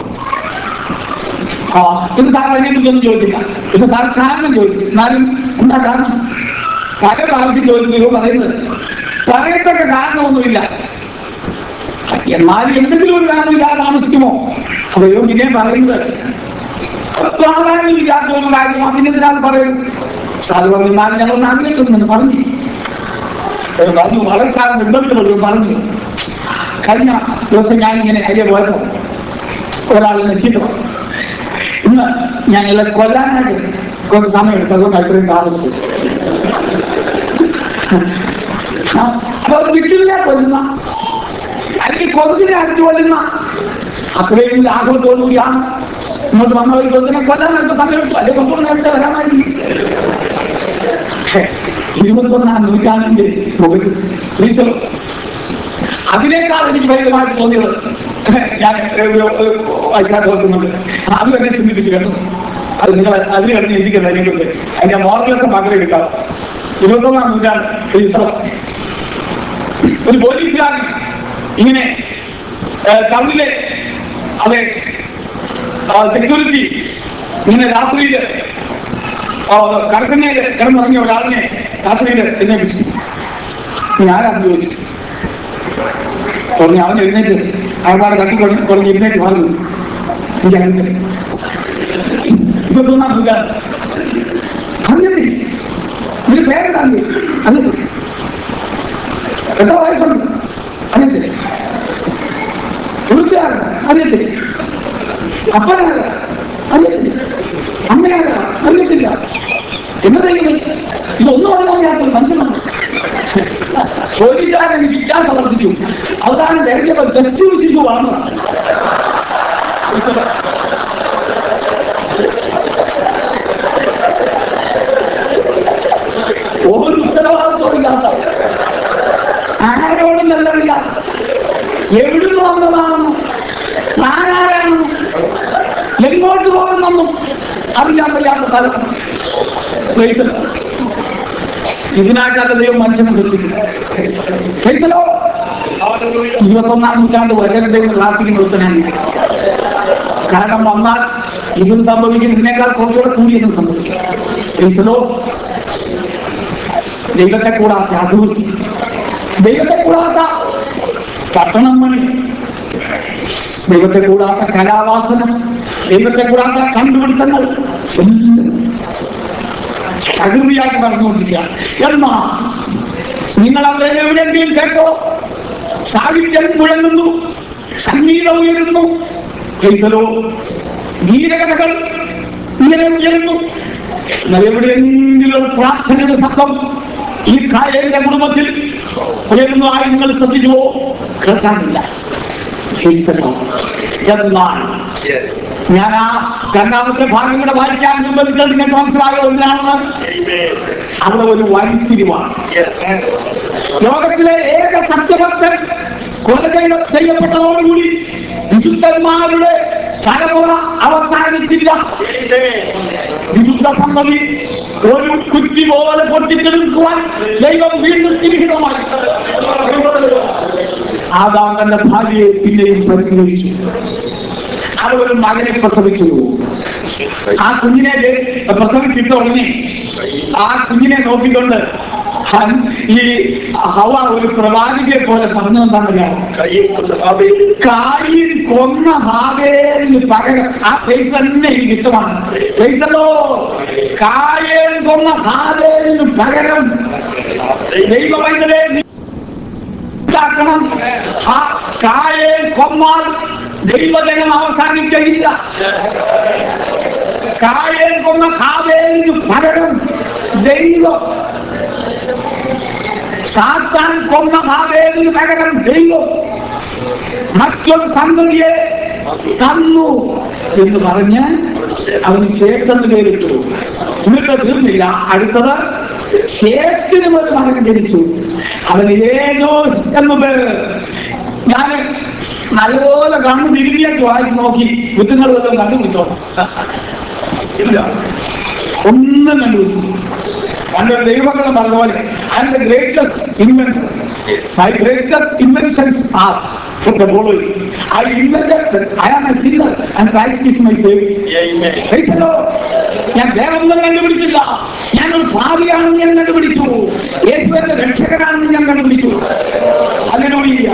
S1: ആ ഇത് സാർ അതിനെ കുറിച്ചൊന്നും ചോദിച്ചില്ല ഇത് സാർ കാരണം ചോദിച്ചു എന്നാലും എന്താ കാരണം പല പ്രാവശ്യം ചോദിക്കുകയോ പറയുന്നത് പറയത്തക്ക കാരണമൊന്നുമില്ല എന്നാൽ എന്തെങ്കിലും ഒരു കാരണമില്ലാതെ താമസിക്കുമോ അതെയോ ഇങ്ങനെ പറയുന്നത് പ്രാധാന്യമില്ലാത്ത ഒരു കാര്യം അതിനെതിരാണ് പറയുന്നത് സാർ പറഞ്ഞു എന്നാലും ഞങ്ങൾ നാട്ടിലേക്കൊന്നും പറഞ്ഞു ഏ, പറഞ്ഞു വളരെ സാർ നിർബന്ധപ്പെടുകയും പറഞ്ഞു കഴിഞ്ഞ ദിവസം ഞാൻ ഇങ്ങനെ അയ്യ പോയപ്പോ ഒരാൾ നെച്ചിട്ട് പറഞ്ഞു ഇന്ന് ഞങ്ങളെ കൊല്ലാനായിട്ട് കുറച്ച് സമയം എടുത്തു അതുകൊണ്ട് അത്രയും താമസിച്ചു ആ, അപ്പൊ അത് വിട്ടില്ല കൊല്ലുന്ന അല്ലെങ്കിൽ കൊതുകിനെ അടിച്ചു കൊല്ലുന്ന അത്രയും ലാഘവത്തോടുകൂടിയാണ് ഇങ്ങോട്ട് വന്ന ഒരു കൊതുകിനെ കൊല്ലാൻ അല്പ സമയം എടുത്തു അല്ലെങ്കിൽ കൊമ്പ് നേരത്തെ വരാമായിരുന്നു ഹേ, ഇരുപത്തൊന്നാം നൂറ്റാണ്ടിന്റെ മുകളിൽ ഈശോ അതിനേക്കാൾ എനിക്ക് ഭയങ്കരമായിട്ട് തോന്നിയത് ഞാൻ വൈശാഖ ഓർക്കുന്നുണ്ട് അത് തന്നെ ചിന്തിപ്പിച്ചു കേട്ടോ അത് നിങ്ങൾ അതിന് കിടന്ന് ചിന്തിക്കുന്നത് അതിനെക്കുറിച്ച് അതിന്റെ മോറലസം മാത്രമേ എടുക്കാം ഇരുപത്തൊന്നാം നൂറ്റാണ്ട് ഒരു ചിത്രം ഒരു പോലീസുകാരൻ ഇങ്ങനെ ഏഹ്, ടൗണിലെ അതെ സെക്യൂരിറ്റി ഇങ്ങനെ രാത്രിയിൽ കടക്കുന്നതിൽ കിടന്നിറങ്ങിയ ഒരാളിനെ രാത്രിയിൽ എഴുന്നേപ്പിച്ചു ഞാനാണെന്ന് ചോദിച്ചു പറഞ്ഞു അവൻ എഴുന്നേറ്റ് അയാളെ തട്ടി കുറഞ്ഞ് കുറഞ്ഞ് എഴുന്നേറ്റ് പറഞ്ഞു എനിക്ക് അറിയത്തില്ല ഇരുപത്തൊന്നാം നൂറ്റാണ്ട് അറിയത്തില്ല ഇതിന് പേരെന്താ അറിയത്തില്ല എത്ര വയസ്സുണ്ട് അറിയത്തില്ല എഴുത്തുകാരൻ അറിയത്തില്ല അപ്പനാരാ അറിയത്തില്ല അമ്മയാരാ അറിയത്തില്ല എന്നതെങ്കിലും ഇതൊന്നും അറിയാൻ ഞാനൊരു മനുഷ്യനാണ് പോലീസുകാരൻ എനിക്ക് ഇല്ലാൻ സമർപ്പിച്ചു അവസാനം തിരഞ്ഞപ്പോൾ ജസ്റ്റ് ശിശു വളർന്നതാണ് ഒരു ഉത്തരവാദിത്വം ഇല്ലാത്ത ആരോടും ബന്ധമില്ല എവിടുന്ന് വന്നതാണെന്നും താനാരാണെന്നും എങ്ങോട്ട് പോകുന്നെന്നും അറിയാൻ വയ്യാത്ത സ്ഥലം Praise the Lord. ഇതിനായിട്ടല്ല ദൈവം മനുഷ്യനെ സൃഷ്ടിക്കുന്നത് Praise the Lord. ഇരുപത്തൊന്നാം നൂറ്റാണ്ട് വരരുത് എന്ന് പ്രാർത്ഥിക്കുന്ന ഒരുത്തനാണ് ഞാൻ. കാരണം വന്നാൽ ഇത് സംഭവിക്കും ഇതിനേക്കാൾ കുറച്ചുകൂടെ കൂടിയെന്ന് സംഭവിക്കും Praise the Lord. ദൈവത്തെ കൂടാത്ത അഭിവൃദ്ധി ദൈവത്തെ കൂടാത്ത പട്ടണം പണി ദൈവത്തെ കൂടാത്ത കലാവാസനം ദൈവത്തെ കൂടാത്ത കണ്ടുപിടുത്തങ്ങൾ എല്ലാം പ്രകൃതിയായിട്ട് നടന്നുകൊണ്ടിരിക്കുകയാണ് എന്നാ നിങ്ങൾ അവിടെ എവിടെയെങ്കിലും കേട്ടോ സാഹിത്യം മുഴങ്ങുന്നു സംഗീതം ഉയരുന്നു ക്രൈസ്തലോ ഗീതകഥകൾ ഇങ്ങനെ ഉയരുന്നു എന്നാൽ എവിടെയെങ്കിലും ഒരു പ്രാർത്ഥനയുടെ ശബ്ദം ഈ കായലിന്റെ കുടുംബത്തിൽ ഉയരുന്നതായി നിങ്ങൾ ശ്രദ്ധിക്കുമോ കേൾക്കാനില്ല ക്രൈസ്തലോ എന്നാൽ
S2: Yes.
S1: ഞാൻ ആ രണ്ടാമത്തെ ഭാഗം കൂടെ വായിക്കാൻ അനുബന്ധിച്ചാൽ നിങ്ങൾക്ക് മനസ്സിലായോ എന്തിനാണെന്ന്
S2: Amen.
S1: അവിടെ ഒരു വഴിത്തിരിവാണ്
S2: Yes.
S1: ലോകത്തിലെ ഏക സത്യഭക്തൻ കൊല ചെയ്ത ചെയ്യപ്പെട്ടതോടുകൂടി വിശുദ്ധന്മാരുടെ തലമുറ അവസാനിച്ചില്ല
S2: Amen.
S1: വിശുദ്ധ സമ്മതി ഒരു കുറ്റി പോലെ പൊട്ടിത്തെടുക്കുവാൻ ദൈവം വീണ്ടും തിരിഹിതമായി ആദാം തന്റെ ഭാര്യയെ പിന്നെയും പരിഗ്രഹിച്ചു അവൾ ഒരു മകനെ പ്രസവിച്ചു ആ കുഞ്ഞിനെ ദേ- പ്രസവിച്ചിട്ട ഉടനെ ആ കുഞ്ഞിനെ നോക്കിക്കൊണ്ട് ഹൻ- ഈ ഹവ ഒരു പ്രവാചകയെ പോലെ പറഞ്ഞു എന്താണെന്നറിയാമോ
S2: കയ്യിൽ കൊണ്ട ബാബയിൽ
S1: കായിൽ കൊന്ന ഹാവേലിന് പകരം ആ പേസ് തന്നെ എനിക്ക് ഇഷ്ടമാണ് പേസല്ലോ കായേൽ കൊന്ന ഹാവേലിന് പകരം ദൈവവൈദ്യരെ ഉണ്ടാക്കണം ആ കായേൽ കൊന്നാൽ ദൈവജനം അവസാനിക്കയില്ല കായേൽ കൊന്ന ഹാവേലിന് പകരം ദൈവം സാത്താൻ കൊന്ന ഹാവേലിന് പകരം ദൈവം മറ്റൊരു സന്തതിയെ തന്നു എന്ന് പറഞ്ഞ് അവന് ശേഖെന്ന് പേരിട്ടു എന്നിട്ട് തീർന്നില്ല അടുത്തത് ശേഖിനും ഒരു മകൻ ജനിച്ചു അവന് ഏനോ എന്ന് പേര് ഞാൻ നല്ലപോലെ കണ്ണു തിരുമിയൊക്കെ വായിച്ച് നോക്കി കുത്തുങ്ങൾ വല്ലതും കണ്ടുപിടിച്ചോ ഇല്ല ഒന്നും കണ്ടുപിടിച്ചു പണ്ട് ദൈവങ്ങൾ പറഞ്ഞ പോലെ and the greatest invention my greatest inventions are for the following. I invented that I am a sinner and Christ is my savior.
S2: Amen.
S1: Praise the Lord. ഞാൻ വേറൊന്നും കണ്ടുപിടിച്ചില്ല ഞാനൊരു ഭാവിയാണെന്ന് ഞാൻ കണ്ടുപിടിച്ചു യേശുവിന്റെ രക്ഷകനാണെന്ന് ഞാൻ കണ്ടുപിടിച്ചു അതിലൂടെ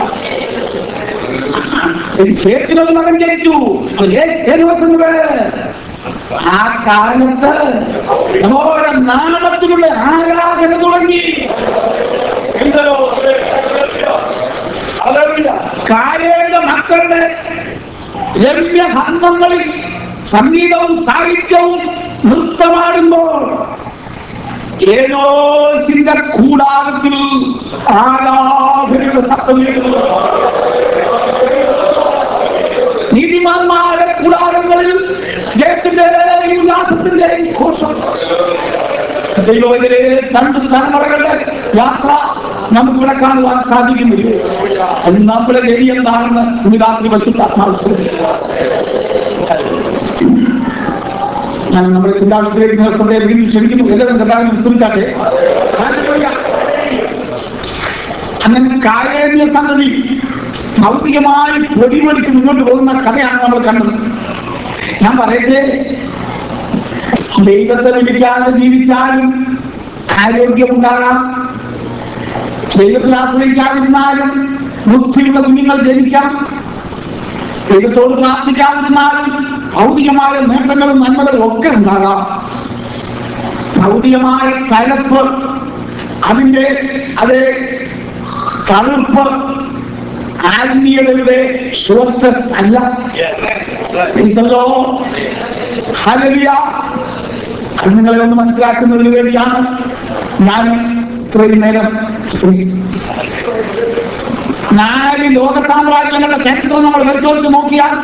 S1: ചേത്തിനൊരു മകൻ ജനിച്ചു അവൻ ഏ- ഏത് ദിവസം മുമ്പ്? ആ കാലത്ത് ഓരോ നാമത്തിലുള്ള ആരാധന തുടങ്ങി എന്തോ കാലേന്റെ മക്കളുടെ രമ്യഭംഗങ്ങളിൽ സംഗീതവും സാഹിത്യവും നൃത്തമാടുമ്പോൾ ഏനോസിന്റെ കൂടാരത്തിൽ ആരാധനയുടെ ശബ്ദം കേൾക്കുന്നു നീതിമാന്മാരുടെ കൂടാരങ്ങളിൽ ജയത്തിന്റെയും ഉല്ലാസത്തിന്റെയും ഘോഷം ദൈവത്തിലെ രണ്ട് തലമുറകളുടെ യാത്ര നമുക്കിവിടെ കാണുവാൻ സാധിക്കുന്നില്ല അത് നമ്മുടെ ഗതി എന്താണെന്ന് ഇന്ന് രാത്രി പശുത്താത്മാവ് ശ്രദ്ധിക്കുക ഞാൻ നമ്മുടെ ചിന്താവിഷയത്തിലേക്ക് നിങ്ങൾ ശ്രദ്ധയെ വീണ്ടും ക്ഷണിക്കുന്നു എല്ലാവരും കഥാവിനെ വിസ്തരിച്ചാട്ടെ Hallelujah. അങ്ങനെ കായേറിയ സന്തതി ഭൗതികമായി പൊടിപൊടിച്ച് മുന്നോട്ട് പോകുന്ന കഥയാണ് നമ്മൾ കണ്ടത് ഞാൻ പറയട്ടെ ദൈവത്തെ വിളിക്കാതെ ജീവിച്ചാലും ആരോഗ്യമുണ്ടാകാം ദൈവത്തിൽ ആശ്രയിക്കാതിരുന്നാലും ബുദ്ധിയുള്ള കുഞ്ഞുങ്ങൾ ജനിക്കാം ദൈവത്തോട് പ്രാർത്ഥിക്കാതിരുന്നാലും ഭൗതികമായ നേട്ടങ്ങളും നന്മകളും ഒക്കെ ഉണ്ടാകാം ഭൗതികമായ കലപ്പ് അതിന്റെ അതേ തളിർപ്പ് ആത്മീയതയുടെ ഷോർട്ട് അല്ല
S2: Yes.
S1: Praise the Lord. Hallelujah. അത് നിങ്ങളെ ഒന്ന് മനസ്സിലാക്കുന്നതിന് വേണ്ടിയാണ് ഞാൻ ഇത്രയും നേരം ശ്രമിച്ചത് നാല് ലോക സാമ്രാജ്യങ്ങളുടെ ചരിത്രം നമ്മൾ പരിശോധിച്ച് നോക്കിയാൽ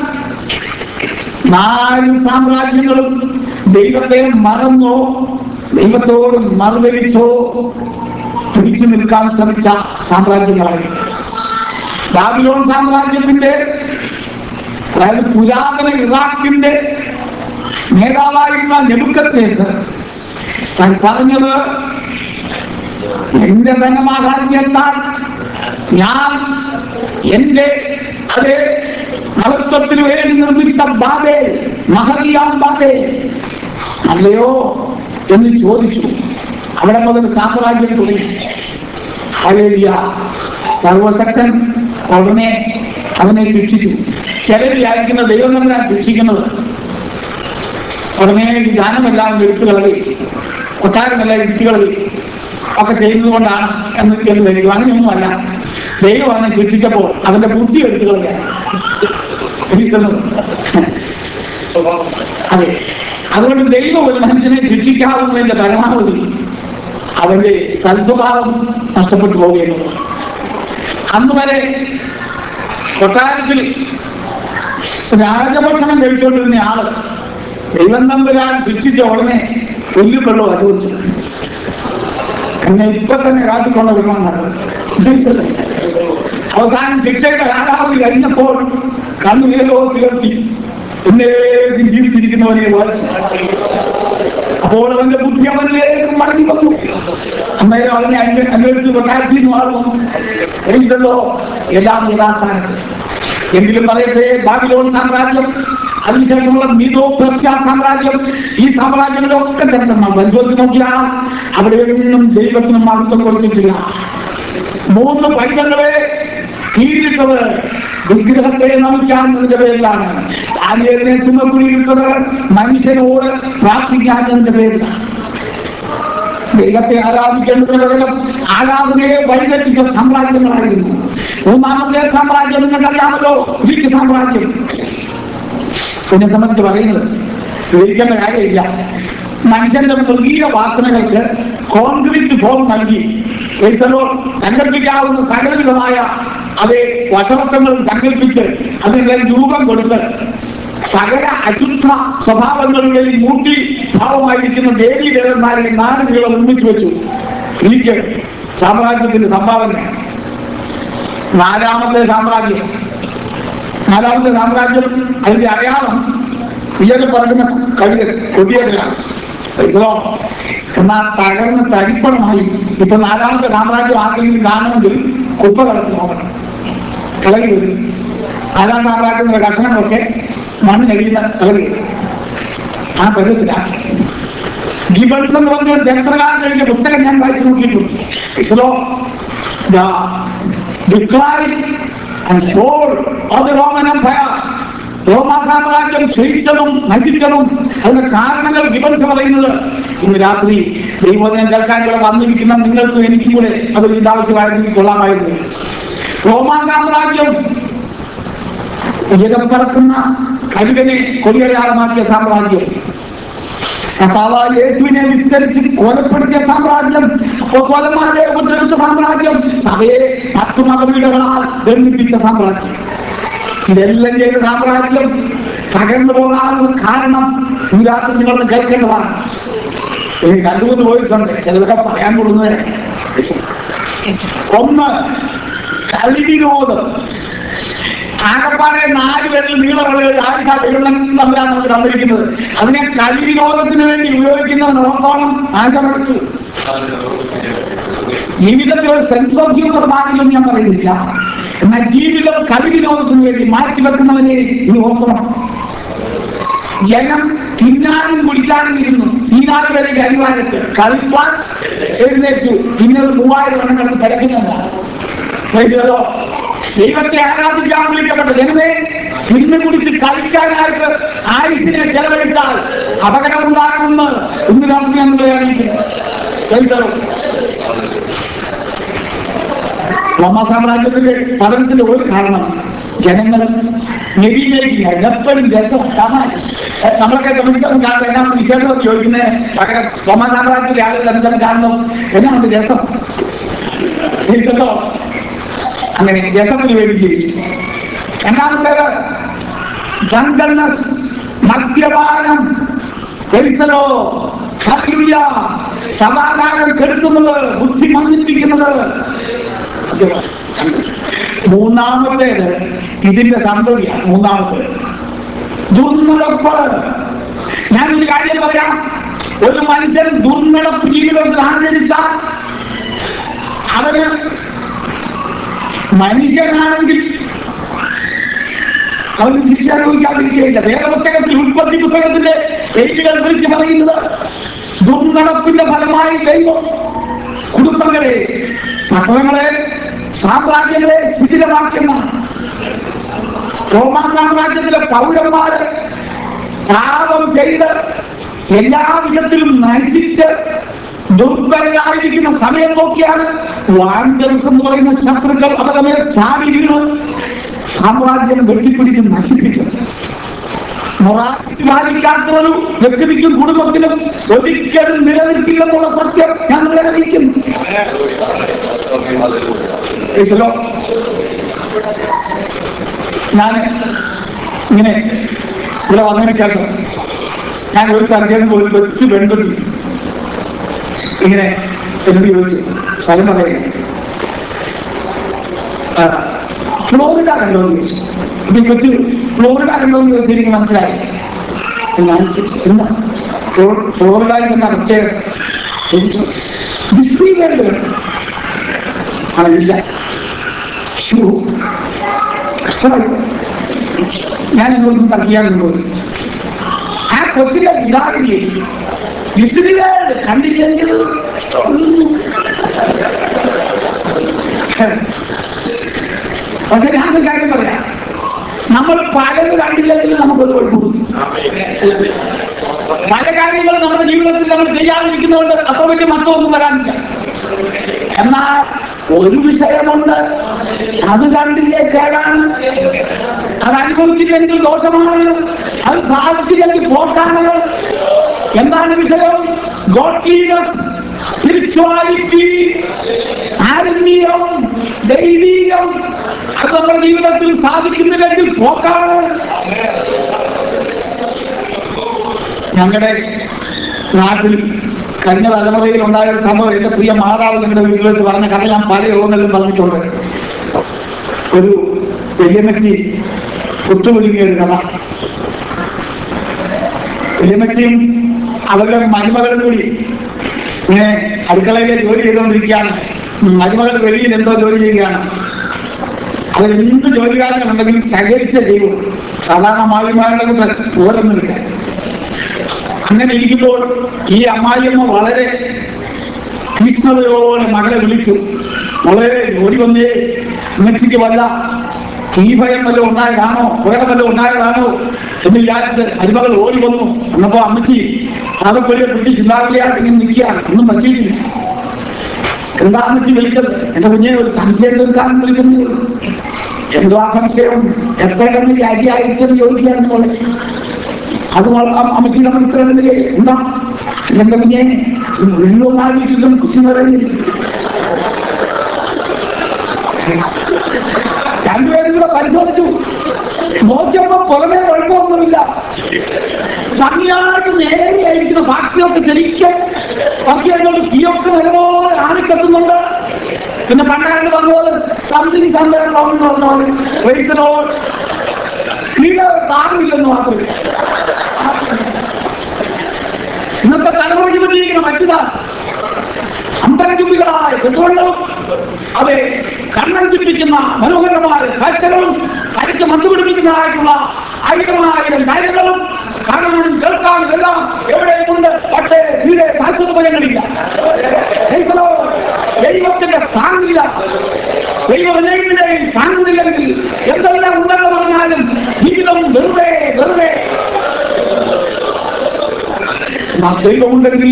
S1: നാല് സാമ്രാജ്യങ്ങളും ദൈവത്തെ മറന്നോ ദൈവത്തോട് മറുതലിച്ചോ പിടിച്ചു നിൽക്കാൻ ശ്രമിച്ച സാമ്രാജ്യങ്ങളായി ബാബിലോൺ സാമ്രാജ്യത്തിന്റെ അതായത് പുരാതന ഇറാഖിന്റെ നേതാവായിരുന്ന നെബുക്കത്തേസർ താൻ പറഞ്ഞത് എന്റെ ധനമാഹാത്മ്യത്താൽ ഞാൻ എന്റെ അതേ മഹത്വത്തിന് വേണ്ടി നിർമ്മിച്ച ബാബേ മഹതിയാം ബാബേ അല്ലയോ എന്ന് ചോദിച്ചു അവിടെ മുതൽ സാമ്രാജ്യം തുടങ്ങി ഹല്ലേലൂയ സർവശക്തൻ ഉടനെ അവനെ ശിക്ഷിച്ചു ചിലർ വിചാരിക്കുന്ന ദൈവം തമ്മിലാണ് ശിക്ഷിക്കുന്നത് ഉടനെ ഈ ദാനമെല്ലാം എടുത്തു കളകി കൊട്ടാരമെല്ലാം ഇടിച്ചു കളകി ഒക്കെ ചെയ്യുന്നത് കൊണ്ടാണ് എന്ന് എന്ന് ധരിക്കും അങ്ങനെയൊന്നുമല്ല ദൈവം അവനെ ശിക്ഷിച്ചപ്പോൾ അവന്റെ ബുദ്ധി എടുത്തു കളയാണ് അതെ അതുകൊണ്ട് ദൈവം ഒരു മനുഷ്യനെ ശിക്ഷിക്കാവുന്നതിന്റെ പരമാവധി അവന്റെ സൽസ്വഭാവം നഷ്ടപ്പെട്ടു പോവുകയുള്ളൂ അന്ന് വരെ കൊട്ടാരത്തിൽ രാജഭക്ഷണം കഴിച്ചുകൊണ്ടിരുന്ന ആള് ദൈവം തമ്പുരാൻ ശിക്ഷിച്ച ഉടനെ കൊല്ലുകൊള്ളു അനുഭവിച്ചു എന്നെ ഇപ്പൊ തന്നെ കാട്ടിക്കൊണ്ട് വിടണമെന്നാണ് അവസാനം ശിക്ഷയുടെ കാലാവധി കഴിഞ്ഞപ്പോൾ കണ്ണുനീരോ ഉയർത്തി എന്നേക്കും ജീവിച്ചിരിക്കുന്നവനെ പോലെ അപ്പോൾ അവന്റെ ബുദ്ധി അവനിലേക്ക് മടങ്ങി വന്നു അന്നേരം അവനെ അന്വ- അന്വേഷിച്ച് കൊട്ടാരത്തിൽ നിന്ന് മാറുന്നു എഴുതല്ലോ എല്ലാം യഥാസ്ഥാനത്ത് എങ്കിലും പറയട്ടെ ബാബിലോൺ സാമ്രാജ്യം അതിനുശേഷമുള്ള മീതോ പെർഷ്യ സാമ്രാജ്യം ഈ സാമ്രാജ്യങ്ങളൊക്കെ തന്നെ നമ്മൾ പരിശോധിച്ച് നോക്കിയാൽ അവിടെ ഒന്നും ദൈവത്തിന് മഹത്വം കൊടുത്തിട്ടില്ല മൂന്ന് പൈതങ്ങളെ തീരിട്ടത് വിഗ്രഹത്തെ നമിക്കാവുന്നതിന്റെ പേരിലാണ് ദാനിയേലിനെ സിംഹക്കുഴിയിലിട്ടത് മനുഷ്യനോട് പ്രാർത്ഥിക്കാത്തതിന്റെ പേരിലാണ് ദൈവത്തെ ആരാധിക്കേണ്ടതിന് പകരം ആരാധനയെ വഴിതെറ്റിച്ച സാമ്രാജ്യങ്ങളായിരുന്നു മൂന്നാമത്തെ സാമ്രാജ്യം നിങ്ങൾക്കറിയാമല്ലോ ഗ്രീക്ക് സാമ്രാജ്യം ഇതിനെ സംബന്ധിച്ച് പറയുന്നത് വിവരിക്കേണ്ട കാര്യമില്ല മനുഷ്യന്റെ മൃഗീയ വാസനകൾക്ക് കോൺക്രീറ്റ് ഫോം നൽകി ക്രൈസ്തവർ സങ്കല്പിക്കാവുന്ന സകലവിധമായ അതേ വശവത്വങ്ങളും സങ്കല്പിച്ച് അതിനെ രൂപം കൊടുത്ത് സകല അശുദ്ധ സ്വഭാവങ്ങളുടെയും മൂർത്തി ഭാവമായിരിക്കുന്ന ദേവീ ദേവന്മാരെ നാടുകൾ നിർമ്മിച്ചു വെച്ചു ഗ്രീക്ക് സാമ്രാജ്യത്തിന്റെ സംഭാവന നാലാമത്തെ സാമ്രാജ്യം നാലാമത്തെ സാമ്രാജ്യം അതിന്റെ അടയാളം ഉയർന്നു പറയുന്ന കവിത കൊടിയേറ്റലാണ് മനസ്സിലാവും എന്നാൽ തകർന്ന് തരിപ്പണമായി ഇപ്പൊ നാലാമത്തെ സാമ്രാജ്യം ആർക്കെങ്കിലും കാണണമെങ്കിൽ കുപ്പ കളത്ത് നോക്കണം കളരി വരും നാലാം സാമ്രാജ്യത്തിന്റെ കഷണങ്ങളൊക്കെ മണ്ണിനടിയുന്ന കളരി വരും ആ പരുവത്തിലാണ് ഗിബൺസ് എന്ന് പറഞ്ഞ ഒരു ചരിത്രകാരൻ എഴുതിയ പുസ്തകം ഞാൻ വായിച്ചു നോക്കിയിട്ടുണ്ട് ഇസ്ലോ the decline and fall of the Roman Empire. റോമാ സാമ്രാജ്യം ക്ഷയിച്ചതും നശിച്ചതും അതിന്റെ കാരണങ്ങൾ ഗിബൻസ് പറയുന്നത് ഇന്ന് രാത്രി ദൈവദിനം കേൾക്കാൻ ഇവിടെ വന്നിരിക്കുന്ന നിങ്ങൾക്കും എനിക്കും കൂടെ അത് ഇതാവശ്യമായിരുന്നെങ്കിൽ കൊള്ളാമായിരുന്നു റോമാ സാമ്രാജ്യം ഉയരം പറക്കുന്ന കരുകനെ കൊടിയടയാളമാക്കിയ സാമ്രാജ്യം കർത്താവായ യേശുവിനെ വിസ്തരിച്ച് കൊലപ്പെടുത്തിയ സാമ്രാജ്യം അപ്പോസ്തലന്മാരെ ഉപദ്രവിച്ച സാമ്രാജ്യം സഭയെ പത്തു മതവീടുകളാൽ ബന്ധിപ്പിച്ച സാമ്രാജ്യം ഇതെല്ലാം ചെയ്ത സാമ്രാജ്യം തകർന്നു പോകാനുള്ള കാരണം ഈ രാത്രി നിങ്ങൾ കേൾക്കേണ്ടതാണ് എനിക്ക് രണ്ടു മൂന്ന് പോയിട്ടുണ്ട് ചിലതൊക്കെ പറയാൻ കൊടുക്കുന്നത് ഒന്ന് കളിവിനോദം ആകപ്പാടെ നാല് പേരിൽ നീളമുള്ള ഒരു ആയുധ ദൈവം തമ്മിലാണ് നമുക്ക് തന്നിരിക്കുന്നത് അതിനെ കളിവിനോദത്തിന് വേണ്ടി ഉപയോഗിക്കുന്നവൻ ഓർത്തോളം നാശമെടുത്തു ജീവിതത്തിൽ ഒരു സെൻസ് ഓഫ് ഹ്യൂമർ പാടില്ലെന്ന് ഞാൻ പറയുന്നില്ല എന്നാൽ ജീവിതം കളിവിനോദത്തിന് വേണ്ടി മാറ്റിവെക്കുന്നവനെ ഇത് ഓർക്കണം ജനം തിന്നാനും കുടിക്കാനും ഇരുന്നു സീനാറ് വരെ കരിവാരത്ത് കളിപ്പാൻ എഴുന്നേറ്റു പിന്നെ ഒരു മൂവായിരം എണ്ണം കിടന്ന് പരക്കുന്നതാണ് മനസ്സിലായോ? ദൈവത്തെ ആരാധിക്കാൻ വിളിക്കപ്പെട്ട ജനമേ തിന്നു കുടിച്ച് കളിക്കാനായിട്ട് ആയുസിനെ ചെലവഴിച്ചാൽ അപകടമുണ്ടാകുമെന്ന് ഇന്ന് രാത്രി ഞാൻ നിങ്ങളെ അറിയിക്കുന്നു മനസ്സിലായോ? റോമാ സാമ്രാജ്യത്തിന്റെ പതനത്തിന്റെ ഒരു കാരണം ജനങ്ങൾ നബിയിലേക്ക് എപ്പോഴും രസം തമാശ ഏ, നമ്മളൊക്കെ സംബന്ധിച്ചൊന്നും കാണുന്നത് എന്നാണ് വിശേഷം എന്ന് ചോദിക്കുന്നത് പകരം റോമ സാമ്രാജ്യത്തിലെ ആളുകൾ എന്തെങ്കിലും കാണുന്നു എന്നാണ് രസം രസത്തോ അങ്ങനെ രസത്തിന് വേണ്ടി ജീവിച്ചു രണ്ടാമത്തേത് drunkenness, മദ്യപാനം പരിസരോ ഹല്ലേലൂയ, സമാധാനം കെടുത്തുന്നത് ബുദ്ധി മന്ദിപ്പിക്കുന്നത് മൂന്നാമത്തേത് ഇതിന്റെ സന്തതിയാണ് മൂന്നാമത്തേത് ദുർനടപ്പ് ഞാനൊരു കാര്യം പറയാം ഒരു മനുഷ്യൻ ദുർനടപ്പ് ജീവിതം ആചരിച്ചാൽ അവന് മനുഷ്യനാണെങ്കിൽ അവന് ശിക്ഷ അനുഭവിക്കാതിരിക്കുകയില്ല വേദപുസ്തകത്തിൽ ഉൽപ്പത്തി പുസ്തകത്തിന്റെ പേജുകൾ വിളിച്ചു പറയുന്നത് ദുർനടപ്പിന്റെ ഫലമായി ദൈവം കുടുംബങ്ങളെ പട്ടണങ്ങളെ സാമ്രാജ്യങ്ങളെ ശിഥിലമാക്കുന്ന റോമാ സാമ്രാജ്യത്തിലെ പൗരന്മാര് പാപം ചെയ്ത് എല്ലാ വിധത്തിലും നശിച്ച് ദുർബലരായിരിക്കുന്ന സമയം നോക്കിയാണ് വാണ്ടൻസ് എന്ന് പറയുന്ന ശത്രുക്കൾ അവരുടെ മേൽ ചാടി വീണ് സാമ്രാജ്യം വെട്ടിപ്പിടിച്ച് നശിപ്പിച്ചത് മൊറാലിറ്റി പാലിക്കാത്ത ഒരു വ്യക്തിക്കും കുടുംബത്തിനും ഒരിക്കലും നിലനിൽക്കില്ലെന്നുള്ള സത്യം ഞാൻ നിങ്ങളെ അറിയിക്കുന്നു ഈശ്വരോ, ഞാൻ ഇങ്ങനെ ഇവിടെ വന്നതിന് ശേഷം ഞാൻ ഒരു സ്ഥലത്തേക്ക് പോയി വെച്ച് പെൺകുട്ടി ഇങ്ങനെ എന്നോട് ചോദിച്ചു സ്ഥലം പറയുക ഫ്ലോറിഡ കണ്ടോ എന്ന് ചോദിച്ചു അപ്പൊ ഈ കൊച്ചു ഫ്ലോറിഡ കണ്ടോ എന്ന് ചോദിച്ചു എനിക്ക് മനസ്സിലായി അപ്പൊ ഞാൻ ചോദിച്ചു, എന്താ ഫ്ലോ- ഫ്ലോറിഡയിൽ എന്താ പ്രത്യേകത ചോദിച്ചു, ഡിസ്നി വേൾഡ് കണ്ടോ? ആ ഇല്ല ശ്ശോ, കഷ്ടമായി ഞാൻ എന്നോട് തർക്കിയാൻ പോയി ആ കൊച്ചിന്റെ ഇതാകില്ലേ ഡിസ്നി വേൾഡ് കണ്ടില്ലെങ്കിൽ പക്ഷെ ഞാനൊരു കാര്യം പറയാം നമ്മൾ പലത് കണ്ടില്ലെങ്കിൽ നമുക്കൊരു കുഴപ്പമില്ല പല കാര്യങ്ങളും നമ്മുടെ ജീവിതത്തിൽ നമ്മൾ ചെയ്യാതിരിക്കുന്നതുകൊണ്ട് അത്ര വലിയ മറ്റൊന്നും വരാനില്ല എന്നാൽ ഒരു വിഷയമുണ്ട് അത് കണ്ടില്ലേ കേടാണ് അത് അനുഭവിച്ചില്ലെങ്കിൽ ദോഷമാണ് അത് സാധിച്ചില്ലെങ്കിൽ പോക്കാണ് എന്താണ് വിഷയം ഗോഡ്ലിനെസ് സ്പിരിച്വാലിറ്റി ആത്മീയം ദൈവീകം അത് നമ്മുടെ ജീവിതത്തിൽ സാധിക്കുന്നില്ലെങ്കിൽ പോക്കാണ് ഞങ്ങളുടെ നാട്ടിൽ കഴിഞ്ഞ തലമുറയിൽ ഉണ്ടായ ഒരു സംഭവം എന്റെ പ്രിയ മാതാവ് നിങ്ങളുടെ വീട്ടിൽ വെച്ച് പറഞ്ഞ കഥ ഞാൻ പല യോഗങ്ങളിലും പറഞ്ഞിട്ടുണ്ട് ഒരു വലിയമ്മച്ചി കുത്തുപിടുങ്ങിയ ഒരു കഥ വലിയമ്മച്ചിയും അവരുടെ മരുമകളും കൂടി ഇങ്ങനെ അടുക്കളയിലെ ജോലി ചെയ്തുകൊണ്ടിരിക്കുകയാണ് മരുമകൾ വെളിയിൽ എന്തോ ജോലി ചെയ്യുകയാണ് അവരെന്ത് ജോലിക്കാരനുണ്ടെങ്കിലും സഹകരിച്ച ചെയ്യും സാധാരണ മാലിമാരുടെ കൂടെ ഓരോന്നുമില്ല അങ്ങനെ ഇരിക്കുമ്പോൾ ഈ അമ്മായിയമ്മ വളരെ തീഷ്ണതയോടെ മകളെ വിളിച്ചു വളരെ ഓടി വന്നേ അമ്മച്ചിക്ക് വല്ല തീഭയം വല്ലതും ഉണ്ടായതാണോ പുഴ വല്ലതും ഉണ്ടായതാണോ എന്ന് വിചാരിച്ച് അരിമകൾ ഓടി വന്നു എന്നപ്പോ അമ്മച്ചി അതൊക്കെ പിടിച്ച് ചിന്താവില്ലാതെ ഇങ്ങനെ നിൽക്കുകയാണ് ഒന്നും പറ്റിയിട്ടില്ല എന്താ അമ്മച്ചി വിളിച്ചത് എന്റെ കുഞ്ഞെ ഒരു സംശയം തീർക്കാൻ വിളിക്കുന്നേ ഉള്ളൂ എന്തോ ആ സംശയം എത്ര കണ്ണിൽ അരിയായിരിച്ചെന്ന് ചോദിക്കാന്ന് പോലെ അത് അമ്മച്ചി നമ്മൾ ഇത്രയെന്നില്ലേ എന്താ എന്റെ കുഞ്ഞെ മുഴുവനായിട്ടും കുത്തി നിറയുന്നില്ല രണ്ടുപേരും കൂടെ പരിശോധിച്ചു നോക്കിയപ്പോ പുറമേ കുഴപ്പമൊന്നുമില്ല ഭംഗിയായിട്ട് നേരെയായിരിക്കുന്ന ബാക്കിയൊക്കെ ശരിക്കും ഒക്കെ അതുകൊണ്ട് തീയൊക്കെ നല്ലപോലെ ആണിക്കെത്തുന്നുണ്ട് പിന്നെ പണ്ടാണ്ട് പറഞ്ഞപോലെ സംതിങ് സംഭവം പറഞ്ഞോളൂ റേസിനോ തീരെ താങ്ങില്ലെന്ന് മാത്രമേ ഇന്നത്തെ തലമുറയ്ക്ക് പറ്റിയിരിക്കുന്ന മറ്റു അമ്പരചുംബികളായ പെട്രോളും അതെ കണ്ണഞ്ചിപ്പിക്കുന്ന മനോഹരമായ കാഴ്ചകളും കരിക്ക് മന്തുപിടിപ്പിക്കുന്നതായിട്ടുള്ള ആയിരമായിരം കാര്യങ്ങളും കാണാനും കേൾക്കാനും എല്ലാം എവിടെയും ഉണ്ട് പക്ഷേ ഇവിടെ ശാശ്വത ഭയങ്ങളില്ല ദൈവത്തിന്റെ താങ്ങില്ല ദൈവം എന്നെയും താങ്ങുന്നില്ലെങ്കിൽ എന്തെല്ലാം ഉണ്ടെന്ന് പറഞ്ഞാലും ജീവിതം വെറുതെ വെറുതെ നാം ദൈവമുണ്ടെങ്കിൽ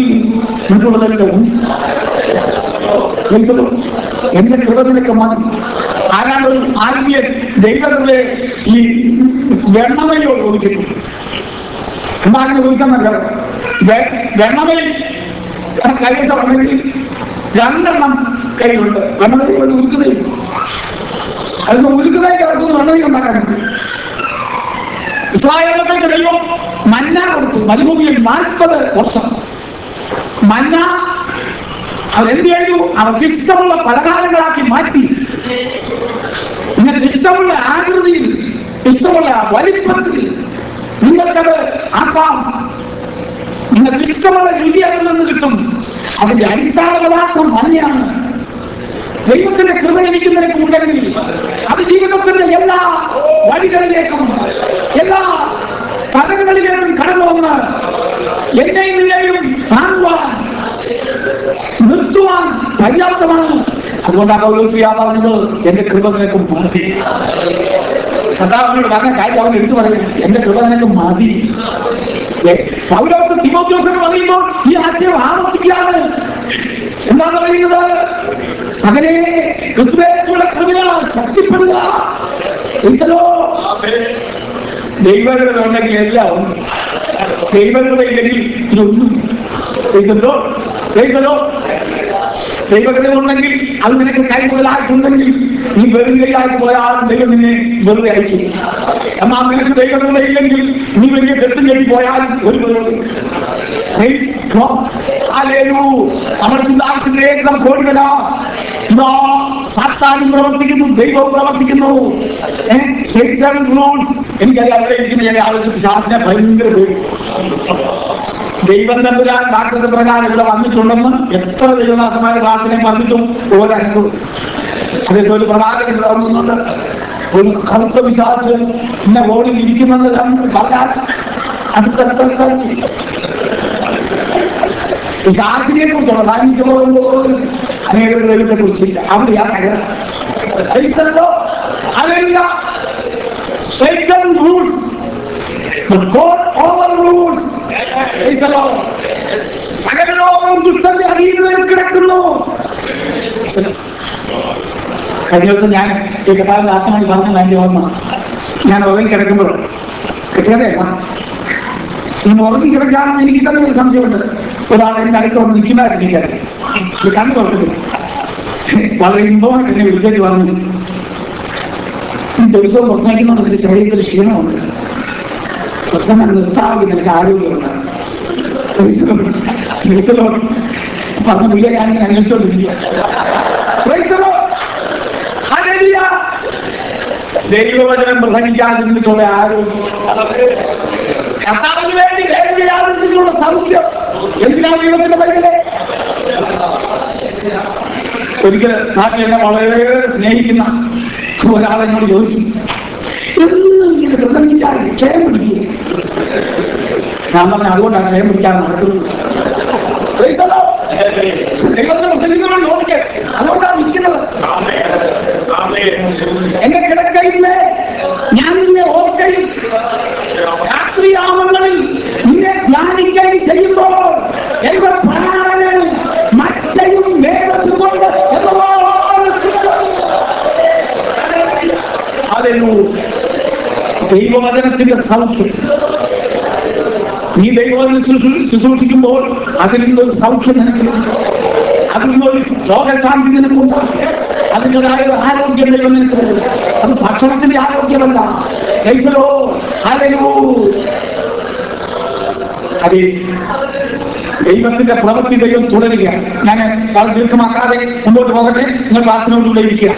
S1: മറ്റുള്ളതെല്ലാം ഉണ്ട്. ദൈവം എന്റെ കൃപ നിനക്ക് മതി ഐ ആരാണ്ട് ഒരു ആത്മീയ ദൈവത്തിലെ ഈ വെണ്ണമയോ ചോദിച്ചിട്ടു എന്താ അങ്ങനെ ചോദിച്ചെന്നല്ല വെണ്ണമയിൽ കൈവശം ഉണ്ടെങ്കിൽ രണ്ടെണ്ണം കയ്യിലുണ്ട് വെണ്ണമയിൽ ഒരു ഉരുക്കുതയും അതിന് ഉരുക്കുതായി കിടക്കുന്ന വെണ്ണമയിൽ ഉണ്ടാക്കാൻ ഇസ്രായേലത്തേക്ക് ദൈവം മഞ്ഞ കൊടുത്തു മരുഭൂമിയിൽ നാൽപ്പത് വർഷം മഞ്ഞ അവരെന്ത് ചെയ്തു അവർക്ക് ഇഷ്ടമുള്ള പലഹാരങ്ങളാക്കി മാറ്റി നിങ്ങൾക്ക് ഇഷ്ടമുള്ള ആകൃതിയിൽ ഇഷ്ടമുള്ള വലിപ്പത്തിൽ നിങ്ങൾക്കത് ആക്കാം നിങ്ങൾക്ക് ഇഷ്ടമുള്ള രുചി അതിൽ നിന്ന് കിട്ടും അതിന്റെ അടിസ്ഥാന പദാർത്ഥം മഞ്ഞയാണ് ദൈവത്തിന്റെ കൃപ എനിക്ക് നിനക്ക് ഉണ്ടെങ്കിൽ അത് ജീവിതത്തിന്റെ എല്ലാ വഴികളിലേക്കും എല്ലാ സ്ഥലങ്ങളിലേക്കും കടന്നു വന്ന് എന്നെയും നിന്നെയും കാണുവാൻ നിർത്തുവാൻ പര്യാപ്തമാണ് അതുകൊണ്ടാണ് പൗലോസിയ പറഞ്ഞത് എന്റെ കൃപ നിനക്ക് മതി കഥാവിനോട് പറഞ്ഞ കാര്യം അവൻ എടുത്തു പറയും എന്റെ കൃപ നിനക്ക് മതി ഏ, പൗലോസ് തിമോത്യോസിന് പറയുമ്പോൾ ഈ ആശയം ആവർത്തിക്കുകയാണ് എന്താ പറയുന്നത് അങ്ങനെ ക്രിസ്തുവേശുവിന്റെ കൃപയാൽ ശക്തിപ്പെടുക ഈശ്വരോ, ദൈവകൃപ ഉണ്ടെങ്കിൽ എല്ലാം ഉണ്ട്. ദൈവകൃപ ഇല്ലെങ്കിൽ ഇതൊന്നും ഈശ്വരോ, ഈശ്വരോ, ദൈവകൃപ ഉണ്ടെങ്കിൽ അത് നിനക്ക് കൈമുതലായിട്ടുണ്ടെങ്കിൽ നീ വെറുതെയായിട്ട് പോയാൽ ദൈവം നിന്നെ വെറുതെ അയക്കും എന്നാൽ നിനക്ക് ദൈവകൃപ ഇല്ലെങ്കിൽ നീ വലിയ കെട്ടും കെട്ടി പോയാൽ ഒരു വെറുതെ Praise God. Hallelujah. നമ്മുടെ ചിന്താക്ഷത്തിലേക്ക് നമുക്ക് ഓടുകല ഇതാ സാത്താനും പ്രവർത്തിക്കുന്നു ദൈവവും പ്രവർത്തിക്കുന്നു റൂൾസ് എനിക്കറിയാം അവിടെ ഇരിക്കുന്ന ചില ആളുകൾക്ക് ശാസന ഭയങ്കര പേടി ദൈവം തമ്പുരാൻ വാക്തത്വ പ്രകാരം ഇവിടെ വന്നിട്ടുണ്ടെന്ന് എത്ര ദൈവദാസമായ പ്രാർത്ഥനയും പറഞ്ഞിട്ടും ഒരനുഭവം അതേപോലെ ഒരു പ്രവാചകൻ തുടങ്ങുന്നുണ്ട് ഒരു കറുത്ത വിശ്വാസം ഇന്ന റോഡിൽ ഇരിക്കുമെന്ന് പറഞ്ഞാൽ അടുത്തടുത്തടുത്ത ശാസ്ത്രീയെ കുറിച്ചുള്ള സാന്നിധ്യം അനേകം ദൈവത്തെ കുറിച്ചില്ല അവിടെയാ തകരാ Satan rules, but God overrules. Praise the Lord. സകല ലോകവും ദുഷ്ടന്റെ അധീനതയിൽ കിടക്കുന്നു Praise the Lord. കഴിഞ്ഞ ദിവസം ഞാൻ ഈ കഥാവിന്റെ ആസനമായി പറഞ്ഞ എൻ്റെ ഓർമ്മ ഞാൻ ഉറങ്ങി കിടക്കുമ്പോൾ കിട്ടിയതേ ഈ ഉറങ്ങി കിടക്കാണെന്ന് എനിക്ക് തന്നെ ഒരു സംശയമുണ്ട് ഒരാൾ എന്റെ അടുത്ത് വന്ന് നിൽക്കുന്നതായിട്ട് എനിക്കറിയാം ഇത് കണ്ണു തുറക്കുന്നു വളരെ ഇമ്പമായിട്ട് എന്നെ വിളിച്ചേക്ക് പറഞ്ഞു ഈ ദിവസവും പ്രസംഗിക്കുന്നുണ്ട് നിന്റെ ശരീരത്തിൽ ക്ഷീണമുണ്ട് പ്രസംഗം നിർത്താമെങ്കിൽ നിനക്ക് ആരോഗ്യമുണ്ട് പറഞ്ഞ പുള്ളിയെ ഞാൻ ഇങ്ങനെ അന്വേഷിച്ചോണ്ടിരിക്കുക Praise the Lord. Hallelujah. ദൈവവചനം പ്രസംഗിക്കാതിരുന്നിട്ടുള്ള ആരോഗ്യം കർത്താവിന് വേണ്ടി വേദനയാതിരുന്നിട്ടുള്ള സൗഖ്യം എന്തിനാണ് ദൈവത്തിന്റെ പൈസലെ ഒരിക്കൽ നാട്ടിൽ എന്നെ വളരെ സ്നേഹിക്കുന്ന ഒരാളെന്നോട് ചോദിച്ചു എന്നും ഇങ്ങനെ പ്രസംഗിച്ചാൽ ക്ഷയം പിടിക്കുക ഞാൻ പറഞ്ഞ അതുകൊണ്ടാണ് ക്ഷയം പിടിക്കാതെ നടക്കുന്നത് Praise the Lord. ദൈവത്തിന്റെ പ്രസംഗിക്കുന്നവരോട് ചോദിക്കേ അതുകൊണ്ടാണ് നിൽക്കുന്നത് എന്റെ കിടക്കയില്ലേ ഞാൻ നിന്നെ ഓർക്കയും രാത്രിയാമങ്ങളിൽ നിന്നെ ധ്യാനിക്കുകയും ചെയ്യുമ്പോൾ എന്റെ പ്രാണന് മച്ചയും മേധസ്സും കൊണ്ട് എന്നപോലെ കിട്ടും. Hallelujah. ദൈവവചനത്തിന്റെ സൗഖ്യം നീ ദൈവവചനം ശുശ്രൂ- ശുശ്രൂഷിക്കുമ്പോൾ അതിൽ നിന്നൊരു സൗഖ്യം നിനക്ക് ലഭിക്കും. അതിൽ നിന്നൊരു രോഗശാന്തി നിനക്കുണ്ട് അതിൻ്റെതായ ഒരു ആരോഗ്യം ദൈവം നിനക്ക് തരും അത് ഭക്ഷണത്തിന്റെ ആരോഗ്യമല്ല ദൈവലോ ഹല്ലേലൂയ. അത് ദൈവത്തിന്റെ പ്രവൃത്തി ദൈവം തുടരുകയാണ് ഞാൻ വളരെ ദീർഘമാക്കാതെ മുമ്പോട്ട് പോകട്ടെ നിങ്ങൾ പ്രാർത്ഥനയോടുകൂടെ ഇരിക്കുക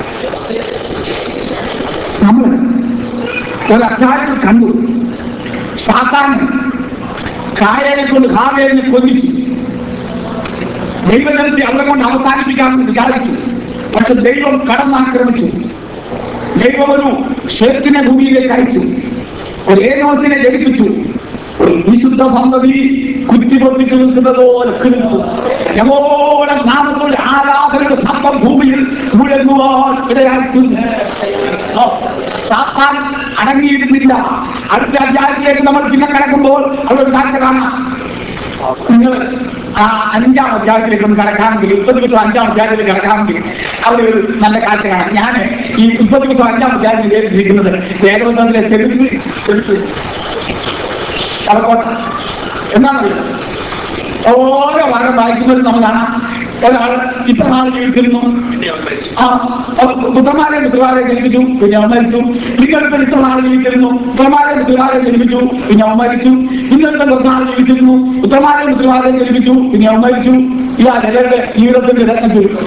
S1: നമ്മൾ ഒരു അധ്യായത്തിൽ കണ്ടു സാത്താൻ കായനെ കൊണ്ട് ഹാവേലിനെ കൊല്ലിച്ചു ദൈവജനത്തെ അവിടെ കൊണ്ട് അവസാനിപ്പിക്കാമെന്ന് വിചാരിച്ചു പക്ഷെ ദൈവം കടന്നാക്രമിച്ചു ദൈവം ഒരു ഷേത്തിനെ ഭൂമിയിലേക്ക് അയച്ചു ഒരു ഏനോസിനെ ജനിപ്പിച്ചു ഒരു വിശുദ്ധ സന്തതി കുത്തിപൊത്തിക്ക് നിൽക്കുന്നത് പോലെ കിടന്നു യഹോവയുടെ നാമത്തിലുള്ള ആരാധനയുടെ ശബ്ദം ഭൂമിയിൽ മുഴങ്ങുവാൻ ഇടയായിട്ടുണ്ട് ഓ, സാത്താൻ അടങ്ങിയിരുന്നില്ല അടുത്ത അധ്യായത്തിലേക്ക് നമ്മൾ പിന്നെ കിടക്കുമ്പോൾ അവിടെ ഒരു കാഴ്ച കാണാം നിങ്ങൾ ആ അഞ്ചാം അധ്യായത്തിലേക്ക് ഒന്ന് കടക്കാമെങ്കിൽ മുപ്പത് ദിവസം അഞ്ചാം അധ്യായത്തിലേക്ക് കടക്കാമെങ്കിൽ അവിടെ ഒരു നല്ല കാഴ്ച കാണാം ഞാൻ ഈ മുപ്പത് ദിവസം അഞ്ചാം അധ്യായത്തിൽ കേട്ടിരിക്കുന്നത് വേദവന്തത്തിലെ സെമിത്രി സെമിത്രി കടക്കോട്ട എന്താണെന്നറിയോ ഓരോ ഭാഗം വായിക്കുമ്പോഴും നമ്മൾ കാണാം ഒരാൾ ഇത്ര നാൾ ജീവിച്ചിരുന്നു
S2: പിന്നെ അവൻ മരിച്ചു
S1: ആ പുത്രന്മാരെ പുത്രമാരെ ജനിപ്പിച്ചു പിന്നെ അവൻ മരിച്ചു ഇന്നത്തെ ഇത്ര നാൾ ജീവിച്ചിരുന്നു പുത്രന്മാരെ പുത്രമാരെ ജനിപ്പിച്ചു പിന്നെ അവൻ മരിച്ചു ഇന്നത്തെ കുറച്ച് നാൾ ജീവിച്ചിരുന്നു പുത്രന്മാരെ പുത്രമാരെ ജനിപ്പിച്ചു പിന്നെ അവൻ മരിച്ചു ഇതാ ചിലരുടെ ജീവിതത്തിന്റെ രത്നം ചുരുക്കം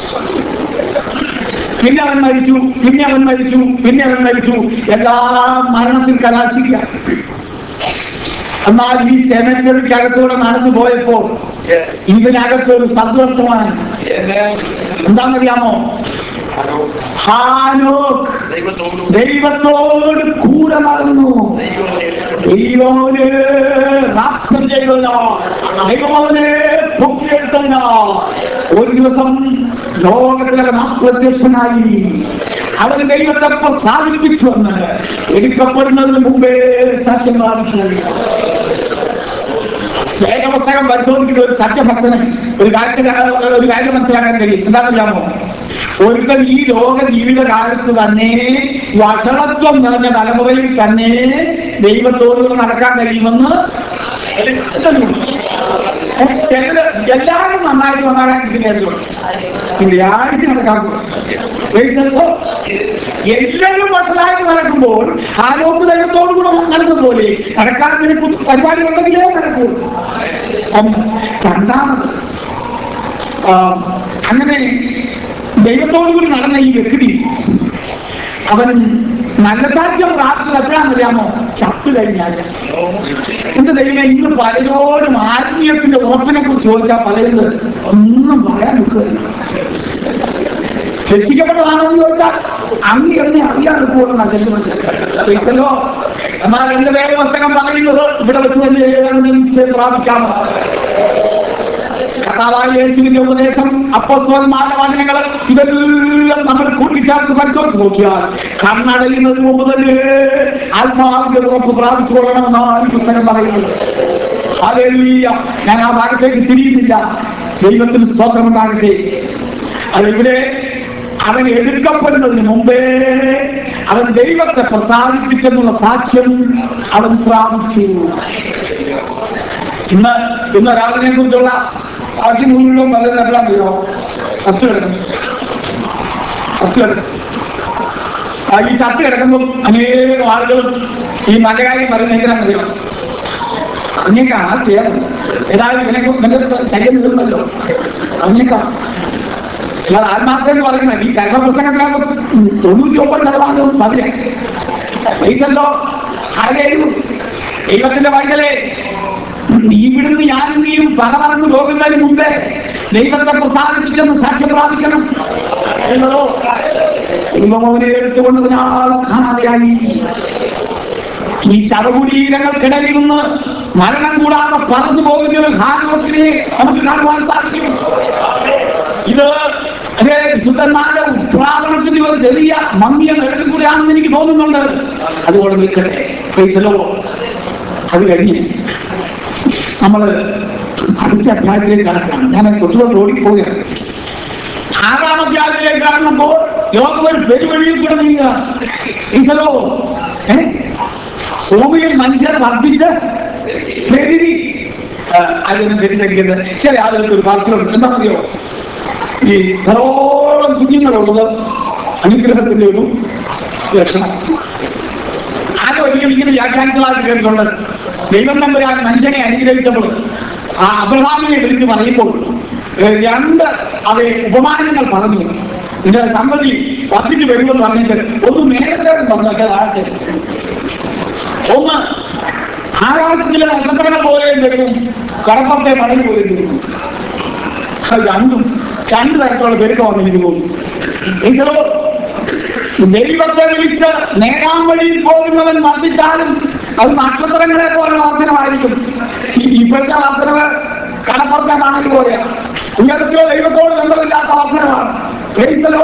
S1: പിന്നെ അവൻ മരിച്ചു പിന്നെ അവൻ മരിച്ചു പിന്നെ അവൻ മരിച്ചു എല്ലാം മരണത്തിൽ കലാശിക്കുക എന്നാൽ ഈ സെനറ്ററിക്കകത്തൂടെ നടന്നു പോയപ്പോൾ
S2: Yes.
S1: ഇതിനകത്ത് ഒരു സദ്വർത്തമാണ് എന്താണെന്നറിയാമോ ഹാനോക്ക്
S2: ദൈവത്തോടും
S1: ദൈവത്തോട് കൂടെ നടന്നു ദൈവമോന് റാപ്സം ചെയ്തതിനോ ദൈവമോനെ പൊക്കിയെടുത്തതിനോ ഒരു ദിവസം ലോകത്തിലെ പ്രത്യക്ഷനായി അവൻ ദൈവത്തെ പ്രസാദിപ്പിച്ചു എന്ന് എടുക്കപ്പെടുന്നതിന് മുമ്പേ സാക്ഷ്യം പ്രാപിച്ചു വേദപുസ്തകം പരിശോധിക്കുന്ന ഒരു സത്യഭക്തന് ഒരു കാഴ്ച ഒരു കാര്യം മനസ്സിലാക്കാൻ കഴിയും എന്താണെന്നറിയാമോ ഒരുത്തൻ ഈ ലോക ജീവിത കാലത്ത് തന്നെ വഷളത്വം നിറഞ്ഞ തലമുറയിൽ തന്നെ ദൈവത്തോട് നടക്കാൻ കഴിയുമെന്ന് തെളിവുണ്ട്. ഏ, ചിലര് എല്ലാവരും നന്നായിട്ട് നന്നാകാൻ കിട്ടുകയല്ലോ ഇല്ല ആഴ്ച നടക്കാൻ പോകും എല്ലാവരും വഷളായിട്ട് നടക്കുമ്പോൾ ആലോക്ക് ദൈവത്തോടു കൂടെ നടക്കുന്ന പോലെ നടക്കാൻ നിനക്ക് പരിപാടി ഉണ്ടെങ്കിലേ നടക്കൂ ഒന്ന് രണ്ടാമത് ആ, അങ്ങനെ ദൈവത്തോടു കൂടി നടന്ന ഈ വ്യക്തി അവൻ നല്ല സാധ്യം പ്രാർത്ഥന എപ്പോഴാണെന്നറിയാമോ ചത്തു കഴിഞ്ഞാൽ എന്റെ ദൈവം ഇന്ന് പലരോടും ആത്മീയത്തിന്റെ ഉറപ്പിനെ കുറിച്ച് ചോദിച്ചാൽ പറയുന്നത് ഒന്നും പറയാൻ നിൽക്കുകയില്ല രക്ഷിക്കപ്പെട്ടതാണെന്ന് ചോദിച്ചാൽ അങ്ങ് എന്നെ അറിയാൻ നിൽക്കുമല്ലോ എന്നാൽ എന്റെ വേദപുസ്തകം പറയുന്നത് ഇവിടെ വെച്ച് തന്നെ നിശ്ചയം പ്രാപിക്കാമോ കർത്താവായ യേശുവിന്റെ ഉപദേശം അപ്പോസ്തലന്മാരുടെ വചനങ്ങൾ ഇതെല്ലാം നമ്മൾ കൂട്ടിച്ചേർത്ത് പരിശോധിച്ച് നോക്കിയാൽ കണ്ണടയുന്നതിന് മുമ്പ് തന്നെ ആത്മാവിന്റെ ഉറപ്പ് പ്രാപിച്ചു കൊള്ളണമെന്നാണ് ഈ പുസ്തകം പറയുന്നത് ഹല്ലേലൂയ ഞാൻ ആ ഭാഗത്തേക്ക് തിരിയുന്നില്ല ദൈവത്തിന് സ്തോത്രമുണ്ടാകട്ടെ അതിവിടെ അവൻ എടുക്കപ്പെടുന്നതിന് മുമ്പേ അവൻ ദൈവത്തെ പ്രസാദിപ്പിച്ചെന്നുള്ള സാക്ഷ്യം അവൻ പ്രാപിച്ചു ഇന്ന് ഇന്ന് ഒരാളിനെ കുറിച്ചുള്ള ബാക്കി മുഴുവൻ പറയുന്നത് എപ്പോഴാണെന്നോ ചത്ത് കിടക്കും ചത്ത് കിടക്കും ആ, ഈ ചത്ത് കിടക്കുമ്പോൾ അനേകം ആളുകളും ഈ നല്ല കാര്യം പറയുന്നത് എന്തിനാണെന്നറിയോ അങ്ങേക്കാ തീർന്നു ഏതായാലും ഇവനെ ഇവന്റെ ശരീരം തീർന്നല്ലോ അങ്ങേക്കാ അല്ലാതെ ആത്മാർത്ഥം എന്ന് പറയുന്നത് ഈ കർമ്മപ്രസംഗത്തിനകത്ത് തൊണ്ണൂറ്റി ഒമ്പത് ശതമാനവും പതിനെ പൈസല്ലോ ആരെയും ദൈവത്തിന്റെ വൈകലേ ഇവിടുന്ന് ഞാനും നീയും പല മറന്നു പോകുന്നതിന് മുമ്പേ ദൈവത്തെ പ്രസാദിപ്പിച്ചെന്ന് സാക്ഷ്യം പ്രാപിക്കണം എന്നതോ ദൈവമോനെ എടുത്തുകൊണ്ടതിനാൽ കാണാതെയായി ഈ ശവകുടീരങ്ങൾക്കിടയിൽ നിന്ന് മരണം കൂടാതെ പറന്നു പോകുന്ന ഒരു ഹാനവത്തിനെ നമുക്ക് കാണുവാൻ സാധിക്കും ഇത് അതേ വിശുദ്ധന്മാരുടെ ഉത്പ്രാപണത്തിന്റെ ഒരു ചെറിയ മങ്ങിയ നിഴലും കൂടെയാണെന്ന് എനിക്ക് തോന്നുന്നുണ്ട് അതുകൊണ്ട് നിൽക്കട്ടെ പൈസലോ അത് കഴിഞ്ഞ് നമ്മള് അടുത്ത അധ്യായത്തിലേക്ക് കടക്കുകയാണ് ഞാൻ തൊട്ടുകൊണ്ട് ഓടിപ്പോവുകയാണ് ആറാം അധ്യായത്തിലേക്ക് കടന്നപ്പോൾ ലോകം ഒരു പെരുവഴിയിൽ കൂടെ നീങ്ങുക ഈശ്വരോ ഏ ഭൂമിയിൽ മനുഷ്യർ വർദ്ധിച്ച് പെരുകി ആ, അതിനെ തിരിച്ചടിക്കുന്നത് ചില ആളുകൾക്ക് ഒരു പറച്ചിലുണ്ട് എന്താണെന്നറിയോ ഈ ധാരോളം കുഞ്ഞുങ്ങളുള്ളത് അനുഗ്രഹത്തിന്റെ ഒരു ലക്ഷണം ആരും ഒരിക്കലും ഇങ്ങനെ വ്യാഖ്യാനിച്ചതായിട്ട് കേട്ടിട്ടുണ്ട് ദൈവം നമ്പരാൻ മനുഷ്യനെ അനുഗ്രഹിച്ചപ്പോൾ ആ അബ്രഹാമിനെ വിളിച്ച് പറയുമ്പോൾ ഏ, രണ്ട് അവയെ ഉപമാനങ്ങൾ പറഞ്ഞു ഇതിന്റെ സമ്മതി വർദ്ധിച്ചു വരുമെന്ന് പറഞ്ഞിട്ട് ഒന്ന് നേരത്തെ വന്നൊക്കെ താഴത്തെ ഒന്ന് ആകാശത്തിലെ നക്ഷത്രങ്ങൾ പോലെയും വരും കടപ്പത്തെ മടങ്ങി പോലെയും വരും അത് രണ്ടും രണ്ട് തരത്തിലുള്ള പെരുക്കം വന്നിരിക്കുന്നു ഈശ്വരോ ദൈവത്തെ വിളിച്ച് നേരാൻ വഴിയിൽ പോകുന്നവൻ വർദ്ധിച്ചാലും അത് നക്ഷത്രങ്ങളെ പോലെ വർധനമായിരിക്കും ഈ- ഇപ്പോഴത്തെ വർധനവ് കടപ്പുറത്തെ മണൽ പോലെയാണ് ഉയരത്തിലോ ദൈവത്തോട് ബന്ധമില്ലാത്ത വർധനമാണ് ഈശ്വരോ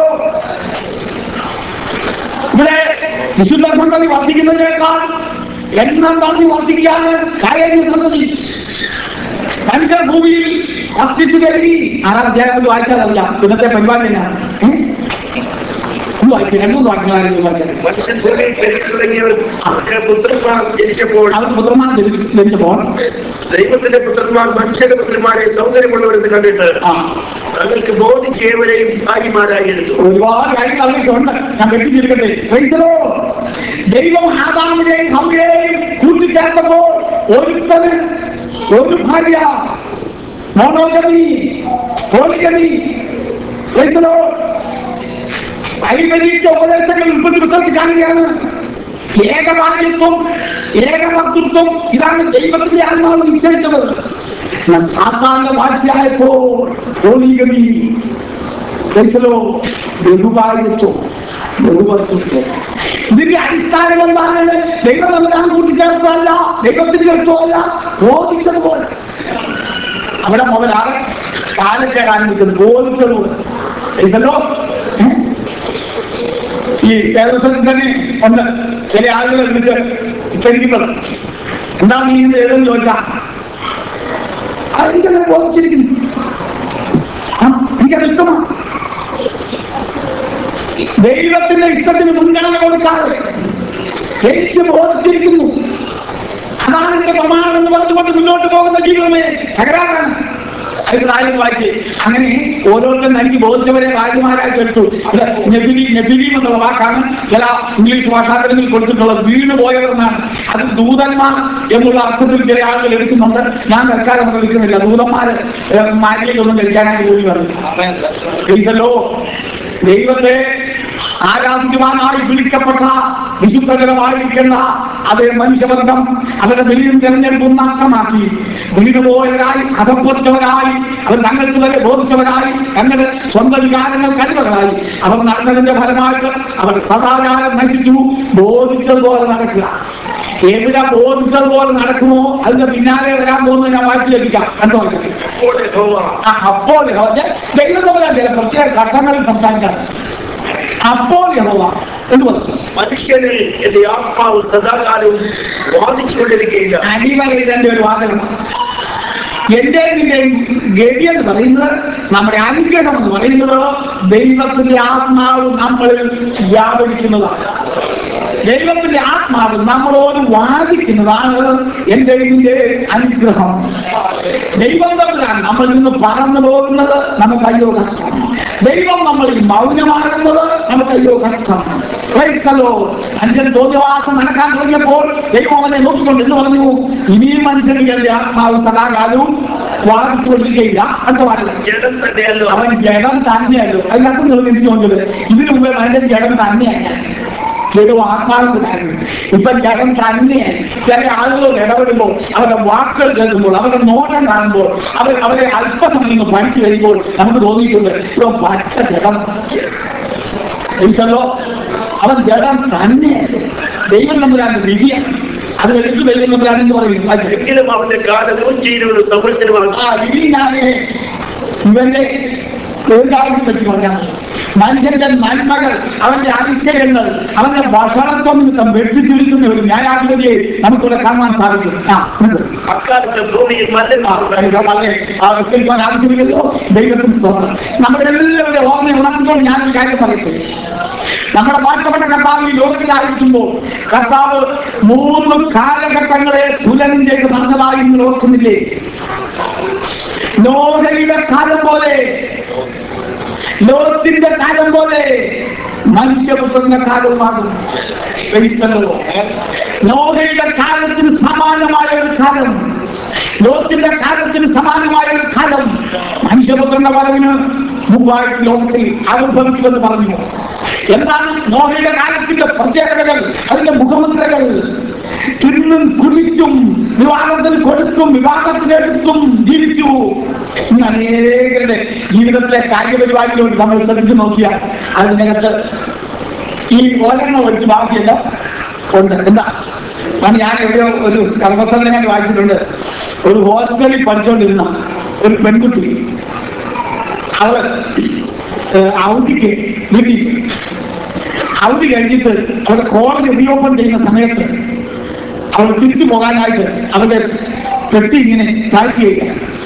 S1: ഇവിടെ വിശുദ്ധ സന്തതി വർദ്ധിക്കുന്നതിനേക്കാൾ എണ്ണം പറഞ്ഞ് വർദ്ധിക്കുകയാണ് കാര്യം സന്തതി മനുഷ്യർ ഭൂമിയിൽ വർദ്ധിച്ചു കരുതി ആറാം അധ്യായം വായിച്ചാൽ അറിയാം ഇന്നത്തെ പരിപാടി തന്നെയാണ് ഏ? ഒന്ന് വായിച്ചു രണ്ടു വാക്യങ്ങളായിരുന്നു വായിച്ചത്
S2: മനുഷ്യൻ ഭൂമിയിൽ പെരുകി തുടങ്ങിയവർ അവർക്ക് പുത്രന്മാർ ജനിച്ചപ്പോൾ
S1: അവർക്ക് പുത്രന്മാർ ജനി- ജനിച്ചപ്പോൾ
S2: ദൈവത്തിന്റെ പുത്രന്മാർ മനുഷ്യന്റെ പുത്രന്മാരെ സൗന്ദര്യമുള്ളവരെന്ന് കണ്ടിട്ട്
S1: ആ
S2: തങ്ങൾക്ക് ബോധിച്ചേവരെയും ഭാര്യമാരായി എടുത്തു
S1: ഒരുപാട് കാര്യങ്ങൾ അവിടേക്കുണ്ട് ഞാൻ വെട്ടിച്ചിരിക്കട്ടെ ക്രൈസ്തവോ, ദൈവം ആദാമിനെയും ഹവ്വയെയും കൂട്ടിച്ചേർത്തപ്പോൾ ഒരുത്തന് ഒരു ഭാര്യ മോണോഗമി പോളിഗമി ക്രൈസ്തവോ, ഐവരിച്ച ഉപദേശങ്ങൾ മുപ്പത് ദിവസത്തിൽ കാണുകയാണ് ഏകവാക്യത്വം ഏകഭക്തൃത്വം ഇതാണ് ദൈവത്തിന്റെ ആത്മാവ് നിശ്ചയിച്ചത് എന്നാൽ സാധാരണ വാഴ്ചയായപ്പോൾ പോളിഗമി ക്രൈസ്തവോ, ബഹുഭാര്യത്വം ബഹുഭക്തൃത്വം ഇതിന്റെ അടിസ്ഥാനം എന്താണ് ദൈവം എല്ലാം കൂട്ടിച്ചേർത്തല്ല ദൈവത്തിന്റെ ഇഷ്ടമല്ല ബോധിച്ചതുപോലെ അവിടെ മുതലാണ് കാലത്തെ ആരംഭിച്ചത് ബോധിച്ചതുപോലെ ക്രൈസ്തവോ, ഏ? ഈ ദേവസ്വത്തിൽ തന്നെ ഉണ്ട് ചില ആളുകളെ വിളിച്ച് ക്ഷണിക്കുന്നത് എന്താ നീ ഇത് എഴുതെന്ന് ചോദിച്ചാ "ആ, എനിക്കങ്ങനെ ബോധിച്ചിരിക്കുന്നു ആ, എനിക്കത് ഇഷ്ടമാണ് ദൈവത്തിന്റെ ഇഷ്ടത്തിന് മുൻഗണന കൊടുക്കാതെ എനിക്ക് ബോധിച്ചിരിക്കുന്നു അതാണ് എന്റെ പ്രമാണം എന്ന് പറഞ്ഞുകൊണ്ട് മുന്നോട്ട് പോകുന്ന ജീവിതമേ തകരാറാണ് അതിന് താഴെ വായിച്ച് അങ്ങനെ ഓരോരുത്തരും എനിക്ക് ബോധിച്ചവരെ ഭാര്യമാരായിട്ട് എടുത്തു അത് നെബിലി നെബിലീം എന്നുള്ള വാക്കാണ് ചില ഇംഗ്ലീഷ് ഭാഷാന്തരങ്ങളിൽ കൊടുത്തിട്ടുള്ളത് വീണ് പോയവരെന്നാണ് അത് ദൂതന്മാർ എന്നുള്ള അർത്ഥത്തിൽ ചില ആളുകൾ എടുക്കുന്നുണ്ട് ഞാൻ തൽക്കാലം അത് എടുക്കുന്നില്ല ദൂതന്മാര് മാരിയൊന്നും കഴിക്കാനായിട്ട് കൂടി വന്നു ദൈവത്തെ ആരാധിക്കുവാനായി വിളിക്കപ്പെട്ട വിശുദ്ധകരമായിരിക്കുന്ന അതേ മനുഷ്യവർഗം അവരുടെ വെളിയും തെരഞ്ഞെടുപ്പും നഷ്ടമാക്കി വീണുപോയവരായി അധപ്പറ്റവരായി അവർ തങ്ങൾക്ക് തന്നെ ബോധിച്ചവരായി തങ്ങളുടെ സ്വന്തം വികാരങ്ങൾ കഴിവുകളായി അവർ നടന്നതിന്റെ ഫലമായിട്ട് അവർ സദാചാരം നശിച്ചു ബോധിച്ചതുപോലെ നടക്കുക എവിടെ ബോധിച്ചതുപോലെ നടക്കുമോ അതിന്റെ പിന്നാലെ വരാൻ പോകുന്നത് ഞാൻ വായിച്ചു ലഭിക്കാം കണ്ടു നോക്കാം
S2: അപ്പോൾ യഹോവ
S1: ആ, അപ്പോൾ യഹോവ ഞാൻ ദൈവം തമ്മിലാണ് ചില പ്രത്യേക ഘട്ടങ്ങളിൽ സംസാരിക്കാൻ അപ്പോൾ യഹോവ എന്ന് പറഞ്ഞു
S2: മനുഷ്യനിൽ എന്റെ ആത്മാവ് സദാകാലവും വാദിച്ചുകൊണ്ടിരിക്കുകയില്ല
S1: അടിവരയിടേണ്ട ഒരു വാചകം എന്റെ നിന്റെ ഗതി എന്ന് പറയുന്നത് നമ്മുടെ അനുഗ്രഹം എന്ന് പറയുന്നത് ദൈവത്തിന്റെ ആത്മാവ് നമ്മളിൽ വ്യാപരിക്കുന്നതാണ് ദൈവത്തിന്റെ ആത്മാവ് നമ്മളോട് വാദിക്കുന്നതാണ് എന്റെ ഇതിന്റെ അനുഗ്രഹം ദൈവം തമ്മിലാണ് നമ്മൾ നിന്ന് പറന്നു പോകുന്നത് നമുക്ക് അയ്യോ കഷ്ടം ദൈവം നമ്മളിൽ മൗനമാകുന്നത് നമുക്ക് അയ്യോ കഷ്ടം Praise the Lord. മനുഷ്യൻ തോന്നിവാസം നടക്കാൻ തുടങ്ങിയപ്പോൾ ദൈവം അവനെ നോക്കിക്കൊണ്ട് എന്ന് പറഞ്ഞു ഇനിയും മനുഷ്യന്റെ എന്റെ ആത്മാവ് സദാകാലവും വാദിച്ചുകൊണ്ടിരിക്കുകയില്ല അടുത്ത പാടില്ല
S2: ജഡം തന്നെയല്ലോ
S1: അവൻ ജഡം തന്നെയല്ലോ അതിനകത്ത് നിങ്ങൾ തിരിച്ചു നോക്കിയത് ഇതിനു മുമ്പേ അവന്റെ ജഡം തന്നെയല്ല ഒരു ആത്മാവിനായിരുന്നു ഇപ്പൊ ജഡം തന്നെയായി ചില ആളുകൾ ഇടപെടുമ്പോൾ അവരുടെ വാക്കുകൾ കേൾക്കുമ്പോൾ അവരുടെ നോട്ടം കാണുമ്പോൾ അവർ അവരെ അല്പസമയം ഒന്ന് പഠിച്ചു കഴിയുമ്പോൾ നമുക്ക് തോന്നിയിട്ടുണ്ട് ഇപ്പൊ പച്ച ജഡം ഈശ്വരോ അവൻ ജഡം തന്നെയാണ് ദൈവം നമ്പുരാന്റെ വിധിയാണ് അത് കഴിഞ്ഞ് ദൈവം നമ്പുരാനെന്ന് പറയുന്നു അത്
S2: എങ്കിലും അവന്റെ കാലം നൂറ്റി ഇരുപത് സംവത്സരമാണ്
S1: ആ ഇനി ഞാന് ഇവന്റെ ദീർഘായുസ് പറ്റി പറഞ്ഞാൽ മനുഷ്യന്റെ നന്മകൾ അവന്റെ അതിശയങ്ങൾ അവന്റെ ഭക്ഷണത്വം നിമിത്തം വെട്ടിച്ചുരുക്കുന്ന ഒരു ന്യായാധിപതിയെ നമുക്കിവിടെ കാണാൻ സാധിക്കും ആ ഉണ്ട്.
S2: അക്കാലത്ത് ഭൂമിയിൽ മല്ലൻ
S1: ആ, എനിക്ക് വളരെ ആവിഷ്കരിക്കാൻ ആവശ്യമില്ലല്ലോ ദൈവത്തിന് സ്തോത്രം നമ്മുടെ എല്ലാവരുടെ ഓർമ്മ ഉണർത്തുമ്പോൾ ഞാനൊരു കാര്യം പറയട്ടെ നമ്മുടെ മാറ്റപ്പെട്ട കർത്താവ് ഈ ലോകത്തിലായിരിക്കുമ്പോൾ കർത്താവ് മൂന്ന് കാലഘട്ടങ്ങളെ തുലനം ചെയ്ത് നടന്നതായി നിങ്ങൾ ഓർക്കുന്നില്ലേ നോഹയുടെ കാലം പോലെ ലോകത്തിന്റെ കാലം പോലെ മനുഷ്യപുത്രന്റെ കാലവുമാകും Praise the Lord. നോഹയുടെ കാലത്തിന് സമാനമായ ഒരു കാലം ലോകത്തിന്റെ കാലത്തിന് സമാനമായ ഒരു കാലം മനുഷ്യപുത്രന്റെ വരവിന് മുമ്പായിട്ട് ലോകത്തിൽ ആവിർഭവിക്കുമെന്ന് പറഞ്ഞു എന്താണ് നോഹയുടെ കാലത്തിന്റെ പ്രത്യേകതകൾ അതിന്റെ മുഖമുദ്രകൾ തിന്നും കുടിച്ചും വിവാഹത്തിന് കൊടുത്തും വിവാഹത്തിനെടുത്തും ജീവിച്ചു ഇന്ന് അനേകരുടെ ജീവിതത്തിലെ കാര്യപരിപാടികളോട് നമ്മൾ ശ്രദ്ധിച്ചു നോക്കിയാൽ അതിനകത്ത് ഈ ഒരെണ്ണം ഒഴിച്ച് ബാക്കിയല്ല ഉണ്ട് എന്താ കാരണം ഞാൻ എവിടെയോ ഒരു കർമ്മസ്ഥലം ഞാൻ വായിച്ചിട്ടുണ്ട് ഒരു ഹോസ്റ്റലിൽ പഠിച്ചുകൊണ്ടിരുന്ന ഒരു പെൺകുട്ടി അവള് ഏഹ്, അവധിക്ക് വീട്ടിൽ അവധി കഴിഞ്ഞിട്ട് അവരുടെ കോടതി റീഓപ്പൺ ചെയ്യുന്ന സമയത്ത് അവൾ തിരിച്ചു പോകാനായിട്ട് അവരുടെ പെട്ടി ഇങ്ങനെ പാക്ക് ചെയ്യുക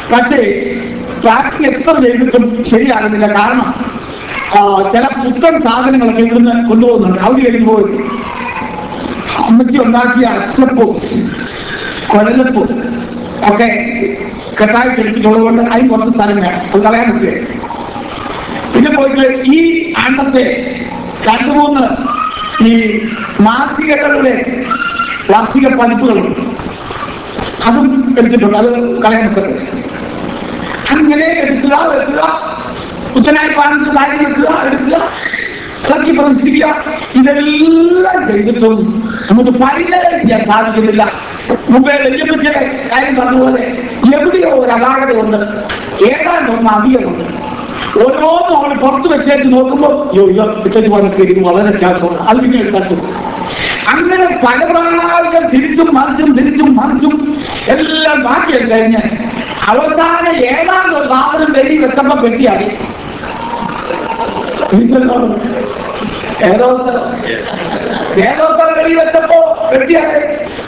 S1: പക്ഷേ പ്രാക്ടി എത്ര ചെയ്തിട്ടും ശരിയാകുന്നില്ല കാരണം ആ, ചില പുത്തൻ സാധനങ്ങളൊക്കെ ഇവിടുന്ന് കൊണ്ടുപോകുന്നുണ്ട് അവധി കഴിയുമ്പോൾ അമ്മച്ചി ഉണ്ടാക്കിയ അച്ചപ്പും കുഴലപ്പും ഒക്കെ കെട്ടായിട്ട് എടുത്തിട്ടുള്ളത് കൊണ്ട് അതിന് കുറച്ച് സ്ഥലം വേണം അത് കളയാൻ പറ്റില്ല പിന്നെ പോയിട്ട് ഈ ആണ്ടത്തെ രണ്ടു മൂന്ന് ഈ മാസികകളുടെ വാർഷിക പതിപ്പുകളുണ്ട് അതും എടുത്തിട്ടുണ്ട് അത് കളയാൻ പറ്റത്തില്ല അങ്ങനെ എടുക്കുക വെക്കുക പുത്തനായി പാടുന്ന സാരി വെക്കുക എടുക്കുക ഇറക്കി പ്രദർശിപ്പിക്കുക ഇതെല്ലാം ചെയ്തിട്ടും നമുക്ക് ഫൈനലൈസ് ചെയ്യാൻ സാധിക്കുന്നില്ല മുമ്പേ വല്യപ്പച്ചയുടെ കാര്യം പറഞ്ഞതുപോലെ എവിടെയോ ഒരു അപാകതയുണ്ട് ഏതാണ്ട് ഒന്ന് അധികമുണ്ട് ഓരോന്നും അവൾ പുറത്ത് വെച്ചേക്ക് നോക്കുമ്പോൾ അയ്യോ ഇത് ഇട്ടു പറഞ്ഞിട്ട് ഇത് വളരെ അത്യാവശ്യമാണ് അത് പിന്നെ എടുത്തു അങ്ങനെ പല പ്രാവശ്യം തിരിച്ചും മറിച്ചും തിരിച്ചും മറിച്ചും എല്ലാം ബാക്കിയായി കഴിഞ്ഞ് അവസാനം ഏതാണ്ട് ഒരു സാധനം വെടി വെച്ചപ്പോ പെട്ടിയായി ഏതോ ഏതോ വെടി വെച്ചപ്പോ പെട്ടിയായി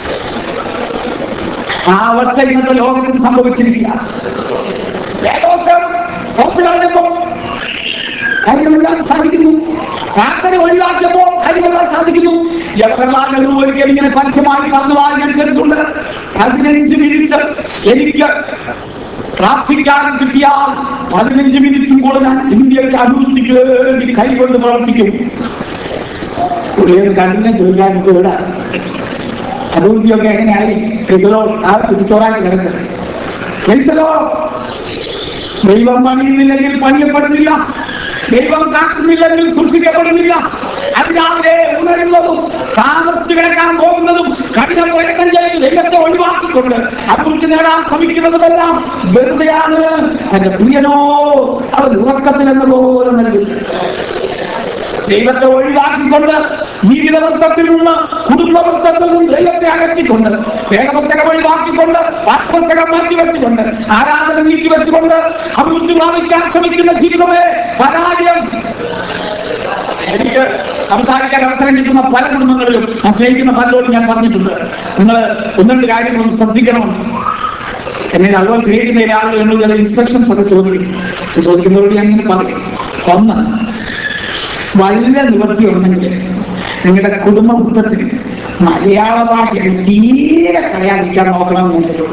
S1: ആ അവസ്ഥ ഇന്നത്തെ ലോകത്തിൽ സംഭവിച്ചിരിക്കുക വേദോത്സവം പുറത്തു കളഞ്ഞപ്പോ കാര്യമെല്ലാം സാധിക്കുന്നു പ്രാർത്ഥന ഒഴിവാക്കിയപ്പോ കാര്യമെല്ലാം സാധിക്കുന്നു ജവഹർലാൽ നെഹ്റു ഒരിക്കൽ ഇങ്ങനെ പരസ്യമായി പറഞ്ഞതായി ഞാൻ കേട്ടിട്ടുണ്ട് പതിനഞ്ച് മിനിറ്റ് എനിക്ക് പ്രാർത്ഥിക്കാൻ കിട്ടിയാൽ പതിനഞ്ച് മിനിറ്റും കൂടെ ഞാൻ ഇന്ത്യയുടെ അഭിവൃദ്ധിക്ക് വേണ്ടി കൈകൊണ്ട് പ്രവർത്തിക്കും പുള്ളിയത് കണ്ടിനെ ചോദിക്കാൻ ഇവിടെ അഭിവൃദ്ധിയൊക്കെ എങ്ങനെയായി ക്രിസലോ ആ കുറ്റിച്ചോറാക്കി കിടക്കുക ക്രിസലോ ദൈവം പണിയുന്നില്ലെങ്കിൽ പണിയപ്പെടുന്നില്ല ദൈവം കാക്കുന്നില്ലെങ്കിൽ സൂക്ഷിക്കപ്പെടുന്നില്ല അതിനാലെ ഉണരുന്നതും താമസിച്ചു കിടക്കാൻ പോകുന്നതും കഠിന പ്രയത്നം ചെയ്ത് ദൈവത്തെ ഒഴിവാക്കിക്കൊണ്ട് അഭിവൃദ്ധി നേടാൻ ശ്രമിക്കുന്നതുമെല്ലാം വെറുതെയാണ് എന്റെ പ്രിയനോ അവൻ ഉറക്കത്തിലെന്ന പോലെ നൽകും ദൈവത്തെ ഒഴിവാക്കിക്കൊണ്ട് ജീവിതവൃത്തത്തിൽ നിന്ന് കുടുംബവൃത്തത്തിൽ നിന്ന് ദൈവത്തെ അകറ്റിക്കൊണ്ട് വേദപുസ്തകം ഒഴിവാക്കിക്കൊണ്ട് പാഠപുസ്തകം മാറ്റി വെച്ചുകൊണ്ട് ആരാധന നീക്കി വെച്ചുകൊണ്ട് അഭിവൃദ്ധി പ്രാപിക്കാൻ ശ്രമിക്കുന്ന ജീവിതമേ പരാജയം എനിക്ക് സംസാരിക്കാൻ അവസരം കിട്ടുന്ന പല കുടുംബങ്ങളിലും ഞാൻ സ്നേഹിക്കുന്ന പലരോടും ഞാൻ പറഞ്ഞിട്ടുണ്ട് നിങ്ങൾ ഒന്ന് രണ്ട് കാര്യങ്ങളൊന്ന് ശ്രദ്ധിക്കണമെന്ന് എന്നെ അതുപോലെ സ്നേഹിക്കുന്ന ആളുകൾ എന്നോട് ചില ഇൻസ്ട്രക്ഷൻസ് ഒക്കെ ചോദിക്കും പക്ഷെ ചോദിക്കുന്നവരോട് ഞാൻ ഇങ്ങനെ പറയും ഒന്ന് വല്ല നിവൃത്തി ഉണ്ടെങ്കിൽ നിങ്ങളുടെ കുടുംബ വൃത്തത്തിൽ മലയാള ഭാഷയിൽ തീരെ കളയാതിരിക്കാൻ നോക്കണം എന്ന് ഞാൻ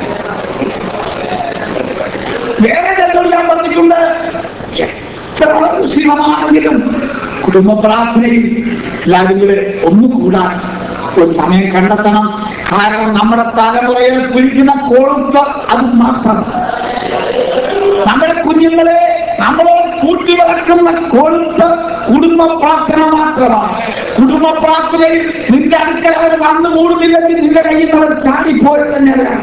S1: വേറെ ചിലരോട് ഞാൻ പറഞ്ഞിട്ടുണ്ട് എത്ര മുസ്ലിമാണെങ്കിലും കുടുംബ പ്രാർത്ഥനയിൽ എല്ലാവരും കൂടെ ഒന്നുകൂടാൻ ഒരു സമയം കണ്ടെത്തണം കാരണം നമ്മുടെ തലമുറയെ പിടിക്കുന്ന കൊഴുപ്പ് അത് മാത്രം നമ്മുടെ കുഞ്ഞുങ്ങളെ നമ്മളെ കൂട്ടി വളർത്തുന്ന കൊഴുപ്പ് കുടുംബ പ്രാർത്ഥന മാത്രമാണ് കുടുംബ പ്രാർത്ഥനയിൽ നിന്റെ അടുക്കൽ അവർ വന്നു കൂടുന്നില്ലെങ്കിൽ നിന്റെ കയ്യിൽ അവർ ചാടിപ്പോയത് തന്നെയാണ്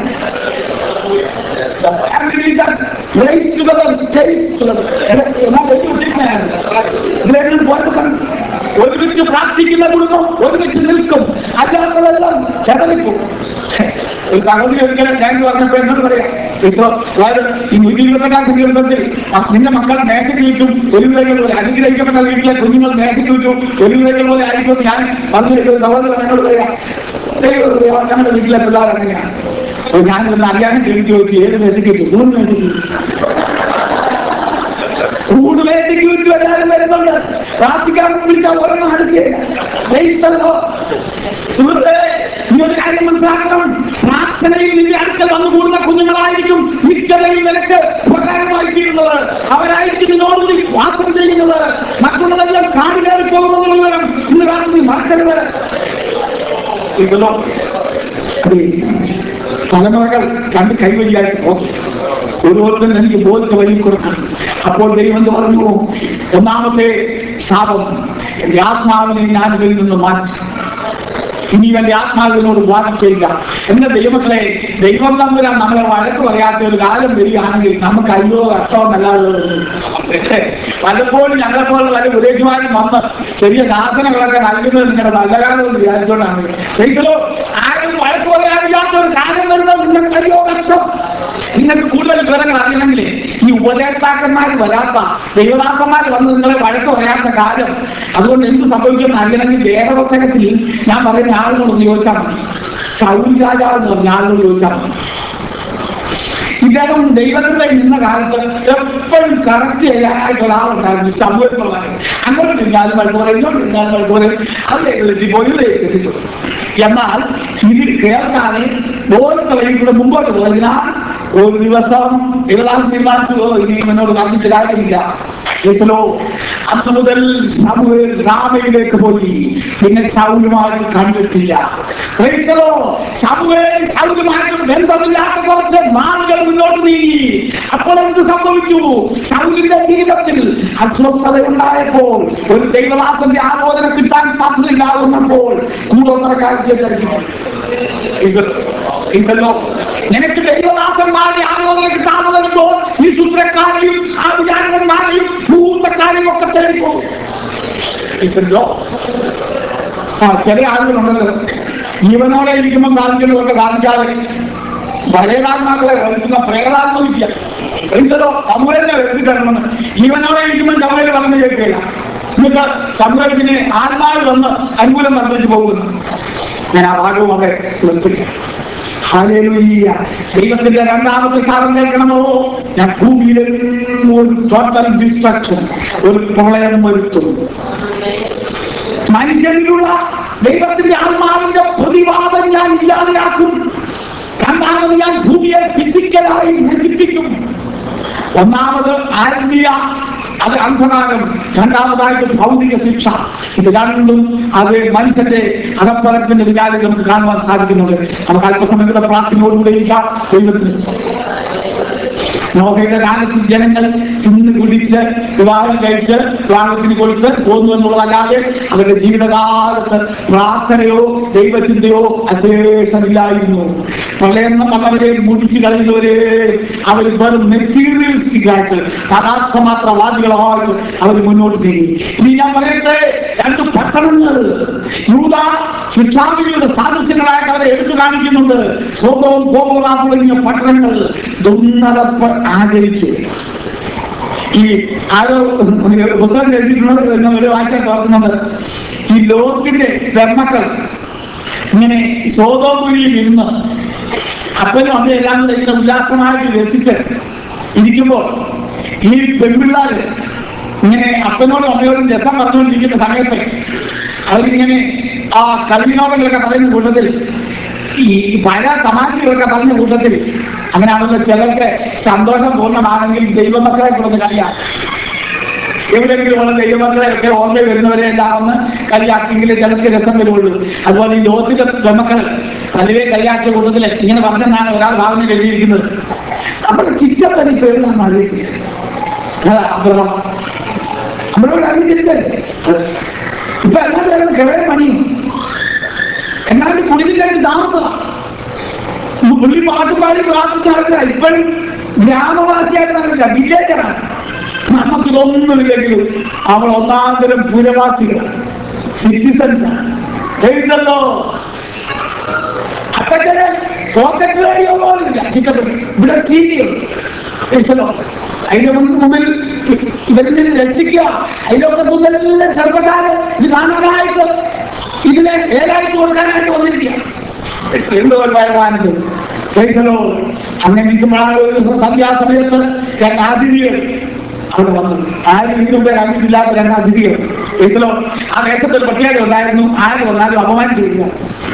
S1: family that prays together, stays together. എന്നാ വലിയ ഉദ്ദേശമാണ്. ഇതിലെല്ലാം പോയപ്പോൾ ഒരുമിച്ച് പ്രാർത്ഥിക്കുന്ന കുടുംബം ഒരുമിച്ച് നിൽക്കും അല്ലാത്തതെല്ലാം ചെതറിപ്പോകും ഒരു സഹോദരി ഒരിക്കലും ഞാൻ പറഞ്ഞപ്പോ എന്നോട് പറയാം ക്രിസ്തോ അതായത് ഈ നൂറ്റി ഇരുപത്തെട്ടാം സങ്കീർത്തത്തിൽ നിന്റെ മക്കൾ മേശയ്ക്ക് ചുറ്റും ഒലിവിലകൾ പോലെ അനുഗ്രഹിക്കപ്പെട്ട വീട്ടിലെ കുഞ്ഞുങ്ങൾ മേശയ്ക്ക് ചുറ്റും ഒലിവിലകൾ പോലെ ആയിരിക്കും ഞാൻ പറഞ്ഞു ഒരു സഹോദരൻ എന്നോട് പറയാം ദൈവം പറയാം, ഞങ്ങളുടെ വീട്ടിലെ പിള്ളേർ അങ്ങനെയാണ് അപ്പൊ ഞാൻ ഇന്ന് അറിയാനും കേൾക്കി ചോദിച്ചു ഏത് മേശയ്ക്ക് ചുറ്റും മൂന്ന് മേശയ്ക്ക് ഊട് മേശയ്ക്ക് ചുറ്റും എല്ലാവരും വരുന്നുണ്ട് പ്രാർത്ഥിക്കാൻ വിളിച്ചാൽ ഒരെണ്ണം അടുക്കുകയില്ല സുഹൃത്തെ നീ ഒരു കാര്യം മനസ്സിലാക്കണം പ്രാർത്ഥനയിൽ നിന്റെ അടുക്കൽ വന്നു കൂടുന്ന കുഞ്ഞുങ്ങളായിരിക്കും മിക്കതയും നിനക്ക് ഉപകാരമായി തീരുന്നത് അവരായിരിക്കും നിന്നോടുകൂടി വാസം ചെയ്യുന്നത് മറ്റുള്ളതെല്ലാം കാട് കയറി പോകുന്നത് ഇന്ന് രാത്രി മറക്കരുത് ഇതല്ലോ അതെ തലമുറകൾ രണ്ട് കൈവഴിയായിട്ട് നോക്കി ഓരോരുത്തരും എനിക്ക് ബോധിച്ച വഴി കൊടുക്കണം അപ്പോൾ ദൈവം എന്ത് പറഞ്ഞു ഒന്നാമത്തെ ശാപം എന്റെ ആത്മാവിനെ ഞാൻ ഇതിൽ നിന്ന് മാറ്റി ഇനി എന്റെ ആത്മാവിനോട് വാദിക്കുകയില്ല എന്റെ ദൈവമക്കളെ ദൈവം തമ്പുരാൻ നമ്മളെ വഴക്ക് പറയാത്ത ഒരു കാലം വരികയാണെങ്കിൽ നമുക്ക് അയ്യോ കഷ്ടമെന്നല്ലാതെ പലപ്പോഴും ഞങ്ങളെ പോലുള്ള പല വിദേശമാരും വന്ന് ചെറിയ ദാസനകളൊക്കെ നൽകുന്നത് നിങ്ങളുടെ നല്ല കാലം എന്ന് വിചാരിച്ചുകൊണ്ടാണ് ശരിക്കലോ ആരും വഴക്ക് പറയാനില്ലാത്ത ഒരു കാലം വരുന്നത് നിങ്ങൾക്ക് അയ്യോ കഷ്ടം നിങ്ങൾക്ക് കൂടുതൽ വിവരങ്ങൾ അറിയണമെങ്കിൽ ഈ ഉപദേഷ്ടാക്കന്മാർ വരാത്ത ദൈവദാസന്മാർ വന്ന് നിങ്ങളെ വഴക്ക് പറയാത്ത കാലം അതുകൊണ്ട് എന്ത് സംഭവിക്കുമെന്ന് അറിയണമെങ്കിൽ വേദപുസ്തകത്തിൽ ഞാൻ പറയുന്ന ആളിനോട് ഒന്ന് ചോദിച്ചാൽ മതി ശൗരി രാജാവ് എന്ന് പറഞ്ഞ ആളിനോട് ചോദിച്ചാൽ മതി ഇദ്ദേഹം ദൈവത്തിന്റെ നിന്ന കാലത്ത് എപ്പോഴും കറക്റ്റ് ചെയ്യാനായിട്ടുള്ള ആളുണ്ടായിരുന്നു സമൂഹമായി അങ്ങോട്ട് നിന്നാലും വഴക്ക് പറയും ഇങ്ങോട്ട് നിന്നാലും വഴക്ക് പറയും അതിലേക്ക് തെറ്റിപ്പോയി ഇതിലേക്ക് തെറ്റിപ്പോയി എന്നാൽ ഇതിൽ കേൾക്കാതെ ഓരോ വഴി കൂടെ മുമ്പോട്ട് പോയതിനാൽ ഒരു ദിവസം ഇവരാൾ തീരുമാനിച്ചു ഇനി ഇവനോട് പറഞ്ഞിട്ട് കാര്യമില്ല യേശുലോ അന്ന് മുതൽ സാമുവേൽ രാമയിലേക്ക് പോയി പിന്നെ സൗലുമായിട്ട് കണ്ടിട്ടില്ല ക്രൈസ്തലോ സാമുവേൽ സൗലുമായിട്ട് ബന്ധമില്ലാത്ത കുറച്ച് നാളുകൾ മുന്നോട്ട് നീങ്ങി അപ്പോൾ എന്ത് സംഭവിച്ചു സൗലിന്റെ ജീവിതത്തിൽ അസ്വസ്ഥത ഉണ്ടായപ്പോൾ ഒരു ദൈവദാസന്റെ ആലോചന കിട്ടാൻ സാധ്യതയില്ലാവുന്നപ്പോൾ കൂടോത്തരക്കാർക്ക് ഇതല്ലോ നിനക്ക് ദൈവദാസന്മാരുടെ ആലോചന കിട്ടാതെ വരുമ്പോൾ ഈ ശുദ്രക്കാരെയും ആ വിചാരകന്മാരെയും ഭൂതക്കാരെയും ഒക്കെ തെളിപ്പോ ഇതല്ലോ ആ ചില ആളുകളുണ്ടല്ലോ ജീവനോടെ ഇരിക്കുമ്പോൾ കാണിക്കുന്നതൊക്കെ കാണിക്കാതെ പഴയതാത്മാക്കളെ വരുത്തുന്ന പ്രേതാത്മവിദ്യ എന്തോ സമൂഹത്തെ വരുത്തിത്തരണമെന്ന് ജീവനോടെ ഇരിക്കുമ്പോൾ സമൂഹം പറഞ്ഞു കേൾക്കില്ല എന്നിട്ട് സമൂഹത്തിന് ആത്മാവ് വന്ന് അനുകൂലം വർദ്ധിച്ചു പോകുന്നു ഞാൻ ആ ഭാഗവും അവിടെ നിർത്തില്ല ഹല്ലേലൂയ. ദൈവത്തിന്റെ രണ്ടാമത്തെ സാധനം കേൾക്കണമോ ഞാൻ ഭൂമിയിൽ ഒരു ടോട്ടൽ ഡിസ്ട്രക്ഷൻ ഒരു പ്രളയം വരുത്തും മനുഷ്യനിലുള്ള ദൈവത്തിന്റെ ആത്മാവിന്റെ പ്രതിവാദം ഞാൻ ഇല്ലാതെയാക്കും രണ്ടാമത് ഞാൻ ഭൂമിയെ ഫിസിക്കലായി നശിപ്പിക്കും ഒന്നാമത് ആത്മീയ അത് അന്ധകാരം രണ്ടാമതായിട്ട് ഭൗതിക ശിക്ഷ ഇത് രണ്ടും അത് മനുഷ്യന്റെ അകപ്പലത്തിന്റെ വിചാരം നമുക്ക് കാണുവാൻ സാധിക്കുന്നുണ്ട് നമുക്ക് അല്പസമയങ്ങളുടെ പ്രാർത്ഥനയോടുകൂടെ ഇരിക്കാം ദൈവത്തിന് സ്തോത്രം. നോഹയുടെ കാലത്ത് ജനങ്ങൾ തിന്ന് കുടിച്ച് വിവാഹം കഴിച്ച് വിവാഹത്തിന് കൊടുത്ത് പോന്നു എന്നുള്ളതല്ലാതെ അവരുടെ ജീവിതകാലത്ത് പ്രാർത്ഥനയോ ദൈവചിന്തയോ അശേഷമില്ലായിരുന്നു പ്രളയം അവരെ മുടിച്ചു കളയുന്നവരെ അവർ വെറും മെറ്റീരിയലിസ്റ്റിക് ആയിട്ട് പദാർത്ഥമാത്രവാദികളായിട്ട് അവർ മുന്നോട്ട് നീങ്ങി ഇനി ഞാൻ പറയട്ടെ രണ്ട് പട്ടണങ്ങൾ യൂത ശിക്ഷാവിധിയുടെ സാദൃശ്യങ്ങളായിട്ട് അവരെ എടുത്തു കാണിക്കുന്നുണ്ട് സ്വന്തവും കോപോറ തുടങ്ങിയ പട്ടണങ്ങൾ ദുർനടപ്പ് ആചരിച്ചു ഈ ആരോ പുസ്തകം എഴുതിയിട്ടുള്ളത് നമ്മൾ വായിച്ചാൽ തോന്നുന്നത് ഈ ലോകത്തിന്റെ പെർമക്കൾ ഇങ്ങനെ സ്വതോപുരിയിൽ ഇരുന്ന് അപ്പനും അമ്മയും എല്ലാം കൂടെ ഇങ്ങനെ ഉല്ലാസമായിട്ട് രസിച്ച് ഇരിക്കുമ്പോൾ ഈ പെൺപിള്ളാര് ഇങ്ങനെ അപ്പനോടും അമ്മയോടും രസം പറഞ്ഞുകൊണ്ടിരിക്കുന്ന സമയത്ത് അവരിങ്ങനെ ആ കളിവിനോദങ്ങളൊക്കെ പറയുന്ന കൂട്ടത്തിൽ ഈ പല തമാശകളൊക്കെ പറഞ്ഞ കൂട്ടത്തിൽ അങ്ങനെ ആവുന്ന ചിലർക്ക് സന്തോഷം പൂർണ്ണമാണെങ്കിൽ ദൈവമക്കളെ കൊണ്ടു കളിയാ എവിടെയെങ്കിലും ഉള്ള ദൈവമക്കളെ ഒക്കെ ഓർമ്മ വരുന്നവരെ എല്ലാം ഒന്ന് കളിയാക്കിയെങ്കിൽ ചിലർക്ക് രസം വരുള്ളൂ അതുപോലെ ഈ ലോകത്തിന്റെ പെമ്മക്കൾ പലവേ കളിയാക്കിയ കൂട്ടത്തിൽ ഇങ്ങനെ പറഞ്ഞെന്നാണ് ഒരാൾ ഭാവന എഴുതിയിരിക്കുന്നത് നമ്മുടെ ചിറ്റപ്പനി പേരിലാണ് അറിയിക്കുന്നത് അതാ അബ്രഹം നമ്മളോട് അറിയിച്ചില്ലേ ഇപ്പൊ എന്നാ കിഴേ പണിയും എന്നാണ്ട് കുടിലില്ലാണ്ട് താമസം പുള്ളി പാട്ട് പാടി പ്രാർത്ഥിച്ച് നടക്കുക ഇപ്പോഴും ഗ്രാമവാസിയായിട്ട് നടക്കുക വില്ലേജറാണ് നമുക്ക് ഇതൊന്നുമില്ലെങ്കിലും അവൾ ഒന്നാന്തരം പുരവാസികളാണ് സിറ്റിസൺസ് ആണ് അപ്പച്ചന് പോക്കറ്റ് റേഡിയോ പോലില്ല ചിക്കപ്പൻ ഇവിടെ ടി വി അതിന്റെ മുൻ- മുമ്പിൽ ഇവരിൽ നിന്ന് രക്ഷിക്കുക അതിലൊക്കെ മുന്നിലെല്ലാം ചെറുപ്പക്കാര് ഇത് കാണാനായിട്ട് ഇതിനെ ഏലായിട്ട് കൊടുക്കാനായിട്ട് വന്നിരിക്കുക എന്തോ ഒരു വരുമാനത്ത് കേൾക്കലോ അങ്ങനെ ഇരിക്കുമ്പോഴാണ് ഒരു ദിവസം സന്ധ്യാസമയത്ത് രണ്ട് അതിഥികൾ അവിടെ വന്നു ആരും ഇതിനു മുമ്പേ കണ്ടിട്ടില്ലാത്ത രണ്ട് അതിഥികൾ കേൾക്കലോ ആ ദേശത്ത് ഒരു പ്രത്യേകത ഉണ്ടായിരുന്നു ആര് വന്നാലും അപമാനിച്ചിരിക്കുക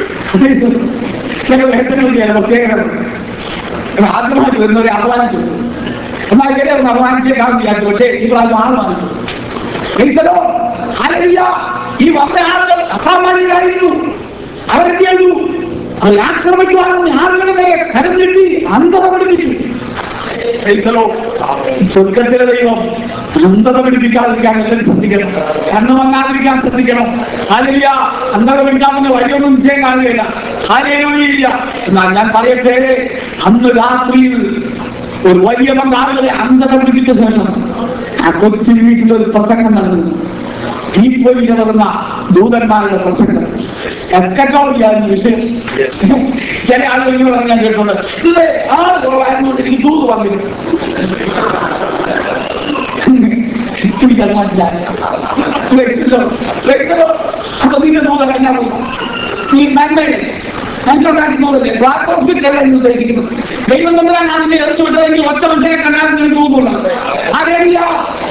S1: ചില ദേശങ്ങളിൽ ചില പ്രത്യേകത ആദ്യമായിട്ട് വരുന്നവരെ അപമാനിച്ചു എന്നാൽ ഇവരെ ഒന്ന് അപമാനിച്ചേക്കാൻ വിചാരിച്ചു പക്ഷേ ഈ പ്രാവശ്യം ആൾ വന്നു ക്രൈസ്തലോ, ഹല്ലേലൂയ. ഈ വന്ന ആളുകൾ അസാമാന്യരായിരുന്നു അവരെന്ത് ചെയ്തു അവർ ആക്രമിക്കുവാനും ആളുകളുടെ നേരെ കരം നീട്ടി അന്ധത പഠിപ്പിച്ചു ക്രൈസ്തലോ, സ്വർഗത്തിലെ ദൈവം അന്ധത പിടിപ്പിക്കാതിരിക്കാൻ എല്ലാവരും ശ്രദ്ധിക്കണം കണ്ണു വന്നാതിരിക്കാൻ ശ്രദ്ധിക്കണം ഹാലിയ അന്ധത പിടിക്കാൻ പിന്നെ വഴിയൊന്നും നിശ്ചയം കാണുകയില്ല ഹാലിയില്ല എന്നാൽ ഞാൻ പറയട്ടെ അന്ന് രാത്രിയിൽ ഒരു വലിയ പങ്കാളികളെ അന്ധത പിടിപ്പിച്ച ശേഷം ആ കൊച്ചു വീട്ടിൽ ഒരു പ്രസംഗം നടന്നു തീപ്പൊലി നടന്ന ദൂതന്മാരുടെ പ്രസംഗം എസ്കറ്റോളജിയായിരുന്നു വിഷയം ചില ആളുകൾ ഇങ്ങനെ പറഞ്ഞാൽ കേട്ടുണ്ട് ഇത് ആള് കുറവായിരുന്നുകൊണ്ട് എനിക്ക് ദൂത് വന്നില്ല എനിക്കത് മനസ്സിലായി ലക്ഷ്യമോ ലക്ഷ്യമോ അപ്പൊ നിന്റെ ദൂത കഴിഞ്ഞാൽ നീ നന്മ മനസ്സിലുണ്ടാക്കുന്നതല്ലേ ബ്ലാക്ക് ഹോസ്പിറ്റലല്ല എന്ന് ഉദ്ദേശിക്കുന്നത് ദൈവം തമ്മിലാണ് അതിനെ എടുത്തു വിട്ടതെങ്കിൽ ഒറ്റ മനുഷ്യനെ കണ്ടാൽ നിങ്ങൾക്ക് തോന്നുന്നുണ്ട് അതേറിയ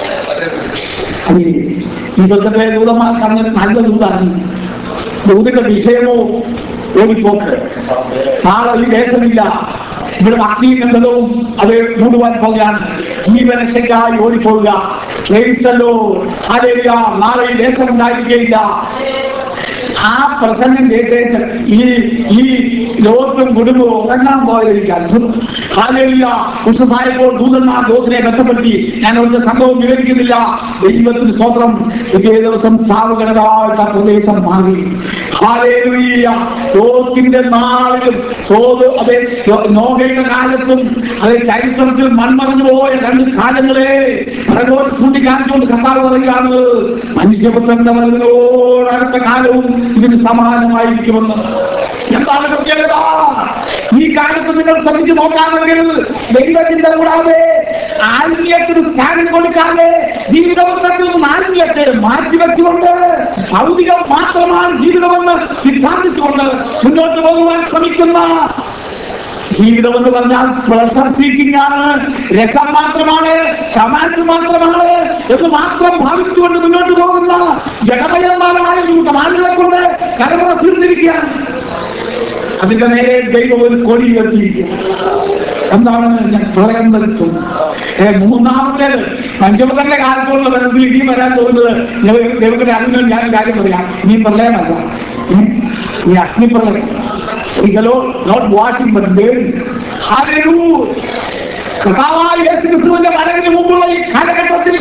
S1: ഈ സ്വന്തത്തെ ദൂതന്മാർക്ക് അന്ന് നല്ല ദൂതാണ് ദൂതിന്റെ വിഷയമോ ഓടിപ്പോക്ക് നാളെ ഈ ദേശമില്ല ഇവിടെ അഗ്നിഗന്ധവും അത് മൂടുവാൻ പോകുകയാണ് ജീവരക്ഷയ്ക്കായി ഓടിപ്പോവുക ക്ലേശല്ലോ ഹല്ലേലൂയ നാളെ ഈ ദേശം ഉണ്ടായിരിക്കുകയില്ല ആ പ്രസംഗം കേട്ടേച്ച് ഈ ഈ ലോകത്തും കുടുംബവും ഉറങ്ങാൻ പോയത് എനിക്ക് അത്ഭുതം ഹാലേലിയ ഉഷസായപ്പോൾ ദൂതന്മാർ ലോകത്തിനെ ബന്ധപ്പെടുത്തി ഞാൻ അവരുടെ സംഭവം വിവരിക്കുന്നില്ല ദൈവത്തിന് സ്വത്രം വിജയ ദിവസം ചാവുകടകായിട്ട് ആ പ്രദേശം മാറി ഹാലേലുയ ലോകത്തിന്റെ നാളിലും സോത് അതെ നോഹയുടെ കാലത്തും അതെ ചരിത്രത്തിൽ മൺമറഞ്ഞു പോയ രണ്ട് കാലങ്ങളെ പരലോട്ട് ചൂണ്ടിക്കാണിച്ചുകൊണ്ട് കർത്താവ് പറയുകയാണ് മനുഷ്യപുത്രന്റെ വരുന്നതോട് അടുത്ത കാലവും ഇതിന് സമാനമായിരിക്കുമെന്ന് എന്താണ് പ്രത്യേകത ഈ കാലത്ത് നിങ്ങൾ ശ്രമിച്ചു നോക്കാമെങ്കിൽ ദൈവചിന്ത കൂടാതെ ആത്മീയത്തിന് സ്ഥാനം കൊടുക്കാതെ ജീവിതത്തിൽ നിന്ന് ആത്മീയത്തെ മാറ്റിവെച്ചുകൊണ്ട് ഭൗതികം മാത്രമാണ് ജീവിതമെന്ന് സിദ്ധാന്തിച്ചുകൊണ്ട് മുന്നോട്ട് പോകുവാൻ ശ്രമിക്കുന്ന ജീവിതം എന്ന് പറഞ്ഞാൽ പ്രഷർ സീക്കിംഗ് ആണ് രസം മാത്രമാണ് തമാശ മാത്രമാണ് എന്ന് മാത്രം ഭാവിച്ചുകൊണ്ട് മുന്നോട്ട് പോകുന്ന ജനമയന്മാരായ ഒരു കൂട്ടം ആളുകളെ കൊണ്ട് കരമുറ തീർന്നിരിക്കുകയാണ് അതിന്റെ നേരെ ദൈവം ഒരു കൊടി ഉയർത്തിയിരിക്കുക എന്താണ് ഞാൻ പ്രളയം നിർത്തും ഏ, മൂന്നാമത്തേത് മനുഷ്യപുത്രന്റെ കാലത്തുള്ള ബന്ധത്തിൽ ഇനിയും വരാൻ പോകുന്നത് ദൈവ- ദൈവത്തിന്റെ അറിഞ്ഞാൽ ഞാൻ ഒരു കാര്യം പറയാം ഇനിയും പ്രളയമല്ല ഉം. ഈ അഗ്നിപ്രളയം hello not washing but burning കർത്താവായ യേശു ക്രിസ്തുവിന്റെ വരവിന് മുമ്പുള്ള ഈ കാലഘട്ടത്തിൽ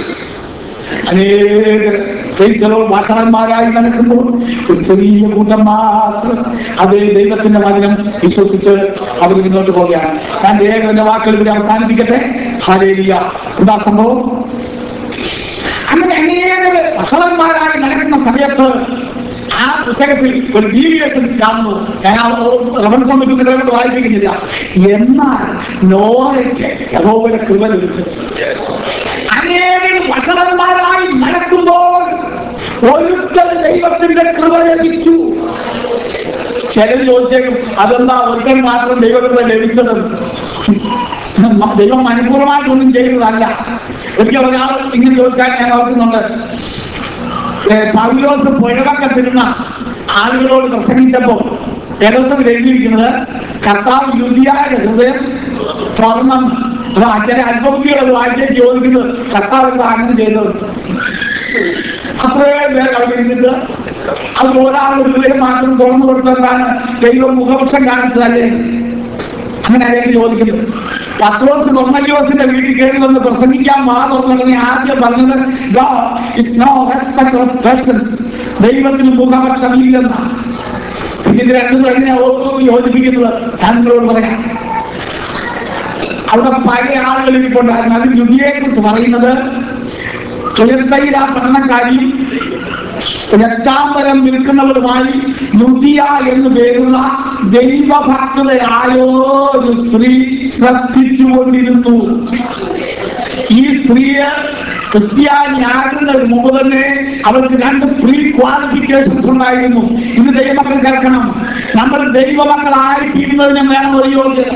S1: അനേകരോ ഭാഷാന്മാരായി നടക്കുമ്പോൾ ഒരു ചെറിയ കൂട്ടം മാത്രം അതേ ദൈവത്തിന്റെ വചനം വിശ്വസിച്ച് അവർ മുന്നോട്ട് പോവുകയാണ് ഞാൻ ഏകന്റെ വാക്കുകൾ ഇവിടെ അവസാനിപ്പിക്കട്ടെ ഹാലേലിയ എന്താ സംഭവം അങ്ങനെ അനേകര് ഭക്ഷണന്മാരായി നടക്കുന്ന സമയത്ത് ആ പുസ്തകത്തിൽ ഒരു ഡീവിയേഷൻ കാണുന്നു ഞാൻ ആ റമൻസ് നിങ്ങളെ കൊണ്ട് വായിപ്പിക്കുന്നില്ല എന്നാൽ നോറയ്ക്ക് യഹോവയുടെ കൃപ ലഭിച്ചു അനേകം ഭക്ഷണന്മാരായി നടക്കുമ്പോൾ ഒരുത്തൽ ദൈവത്തിന്റെ കൃപ ലഭിച്ചു ചിലർ ചോദിച്ചേക്കും അതെന്താ ഒരുത്തൻ മാത്രം ദൈവകൃപ ലഭിച്ചത് ദൈവം അനുകൂലമായിട്ടൊന്നും ചെയ്യുന്നതല്ല ഒരിക്കൽ ഒരാൾ ഇങ്ങനെ ചോദിച്ചാൽ ഞാൻ ഓർക്കുന്നുണ്ട് ഏ, പൗലോസ് പുഴവക്കത്തിരുന്ന ആളുകളോട് പ്രസംഗിച്ചപ്പോ വേദോസ്തത്തിൽ എഴുതിയിരിക്കുന്നത് കർത്താവ് യുദ്ധിയായ ഹൃദയം തുറന്നു അത് ചില അല്പബുദ്ധികൾ അത് വായിച്ചേക്ക് ചോദിക്കുന്നത് കർത്താവ് എന്താ അങ്ങനെ ചെയ്തത് അത്രയും പേർ അവിടെ ഇരുന്നിട്ട് അത് ഒരാളുടെ ഹൃദയം മാത്രം തുറന്നു കൊടുത്തതാണ് ദൈവം മുഖപക്ഷം കാണിച്ചതല്ലേ അങ്ങനെ ആരെങ്കിലും ചോദിക്കുന്നത് പത്രോസ് കൊർന്നലിയോസിന്റെ വീട്ടിൽ കയറി വന്ന് പ്രസംഗിക്കാൻ മാ തുറന്നു ആദ്യം പറഞ്ഞത് God is no respecter of persons. ദൈവത്തിന് മുഖപക്ഷമില്ലെന്നാണ് പിന്നെ ഇത് രണ്ടും കൂടെ എങ്ങനെയാ ഓ- യോജിപ്പിക്കുന്നത് ഞാൻ നിങ്ങളോട് പറയാം അവിടെ പല ആളുകൾ ഇരിപ്പുണ്ടായിരുന്നു അതിൽ രുതിയെ കുറിച്ച് പറയുന്നത് തുയർത്തയിൽ ആ പഠനക്കാരിയും രക്താംബരം നിൽക്കുന്നവരുമായി നുദിയ എന്ന് പേരുള്ള ദൈവഭക്തയായോ ഒരു സ്ത്രീ ശ്രദ്ധിച്ചുകൊണ്ടിരുന്നു ഈ സ്ത്രീയെ ക്രിസ്ത്യാനിയാകുന്നതിന് മുമ്പ് തന്നെ അവർക്ക് രണ്ട് പ്രീ ക്വാളിഫിക്കേഷൻസ് ഉണ്ടായിരുന്നു ഇത് ദൈവമക്കൾ കേൾക്കണം നമ്മൾ ദൈവമക്കളായിത്തീരുന്നതിന് വേണം ഒരു യോഗ്യത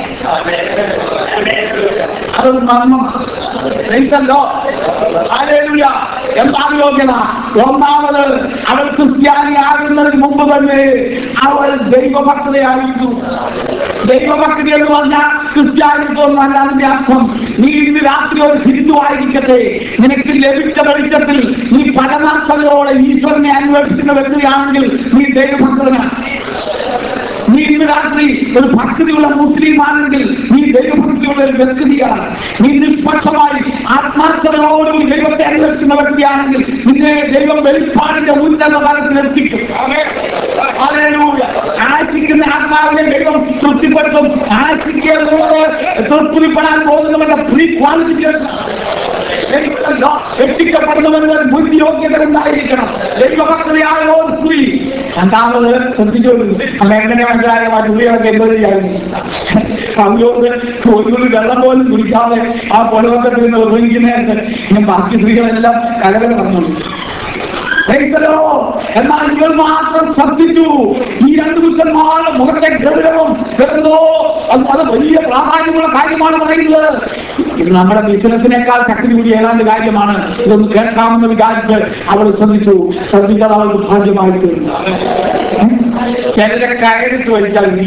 S1: അതൊരു മർമ്മം ക്രൈസ്തല്ലോ ഹല്ലേലൂയ എന്താണ് യോഗ്യത ഒന്നാമത് അവൾ ക്രിസ്ത്യാനിയാകുന്നതിന് മുമ്പ് തന്നെ അവൾ ദൈവഭക്തയായിരുന്നു ദൈവഭക്തി എന്ന് പറഞ്ഞാൽ ക്രിസ്ത്യാനിത്വം അല്ല അതിന്റെ അർത്ഥം നീ ഇന്ന് രാത്രി ഒരു ഹിന്ദു ആയിരിക്കട്ടെ നിനക്ക് ലഭിച്ച വെളിച്ചത്തിൽ നീ പരമാർത്ഥതയോടെ ഈശ്വരനെ അന്വേഷിക്കുന്ന വ്യക്തിയാണെങ്കിൽ നീ ദൈവഭക്തനാണ് നീ ഇന്ന് രാത്രി ഒരു ഭക്തിയുള്ള മുസ്ലിം ആണെങ്കിൽ നീ ദൈവഭക്തിയുള്ള ഒരു വ്യക്തിയാണ് നീ നിഷ്പക്ഷമായി ആത്മാർത്ഥതയോടുകൂടി ദൈവത്തെ അന്വേഷിക്കുന്ന വ്യക്തിയാണെങ്കിൽ നിന്നെ ദൈവം വെളിപ്പാടിന്റെ ഉന്നത തലത്തിൽ എത്തിക്കും ഹല്ലേലൂയ. ആശിക്കുന്ന ആത്മാവിനെ ദൈവം തൃപ്തിപ്പെടുത്തും ആശിക്കുന്നത് തൃപ്തിപ്പെടാൻ പോകുന്നവന്റെ പ്രീ ക്വാളിഫിക്കേഷൻ രക്ഷിക്കപ്പെടുന്നവന് ബുദ്ധി യോഗ്യത ഉണ്ടായിരിക്കണം ദൈവഭക്തതയായ ഒരു സ്ത്രീ രണ്ടാമത് ശ്രദ്ധിച്ചോളൂ അന്ന് എങ്ങനെ മനസ്സിലായ ആ സ്ത്രീകളൊക്കെ എന്തോ ചെയ്യായിരുന്നു പൗലോസ് ഒരു തുള്ളി വെള്ളം പോലും കുടിക്കാതെ ആ പൊലവക്കത്തിൽ നിന്ന് ഉറങ്ങിക്കുന്നതായിട്ട് ഞാൻ ബാക്കി സ്ത്രീകളെല്ലാം കലകല പറഞ്ഞു Praise the Lord. എന്നാൽ ഇവർ മാത്രം ശ്രദ്ധിച്ചു ഈ രണ്ട് പുരുഷന്മാരുടെ മുഖത്തെ ഗൗരവം എന്തോ അത് അത് വലിയ പ്രാധാന്യമുള്ള കാര്യമാണ് പറയുന്നത് ഇത് നമ്മുടെ ബിസിനസിനേക്കാൾ ശക്തി കൂടി ഏതാണ്ട് കാര്യമാണ് ഇതൊന്ന് കേൾക്കാമെന്ന് വിചാരിച്ച് അവൾ ശ്രദ്ധിച്ചു ശ്രദ്ധിച്ചത് അവൾക്ക് ഭാഗ്യമായി തീർന്നു ചിലരെ കയറിട്ട് വലിച്ചാൽ നീ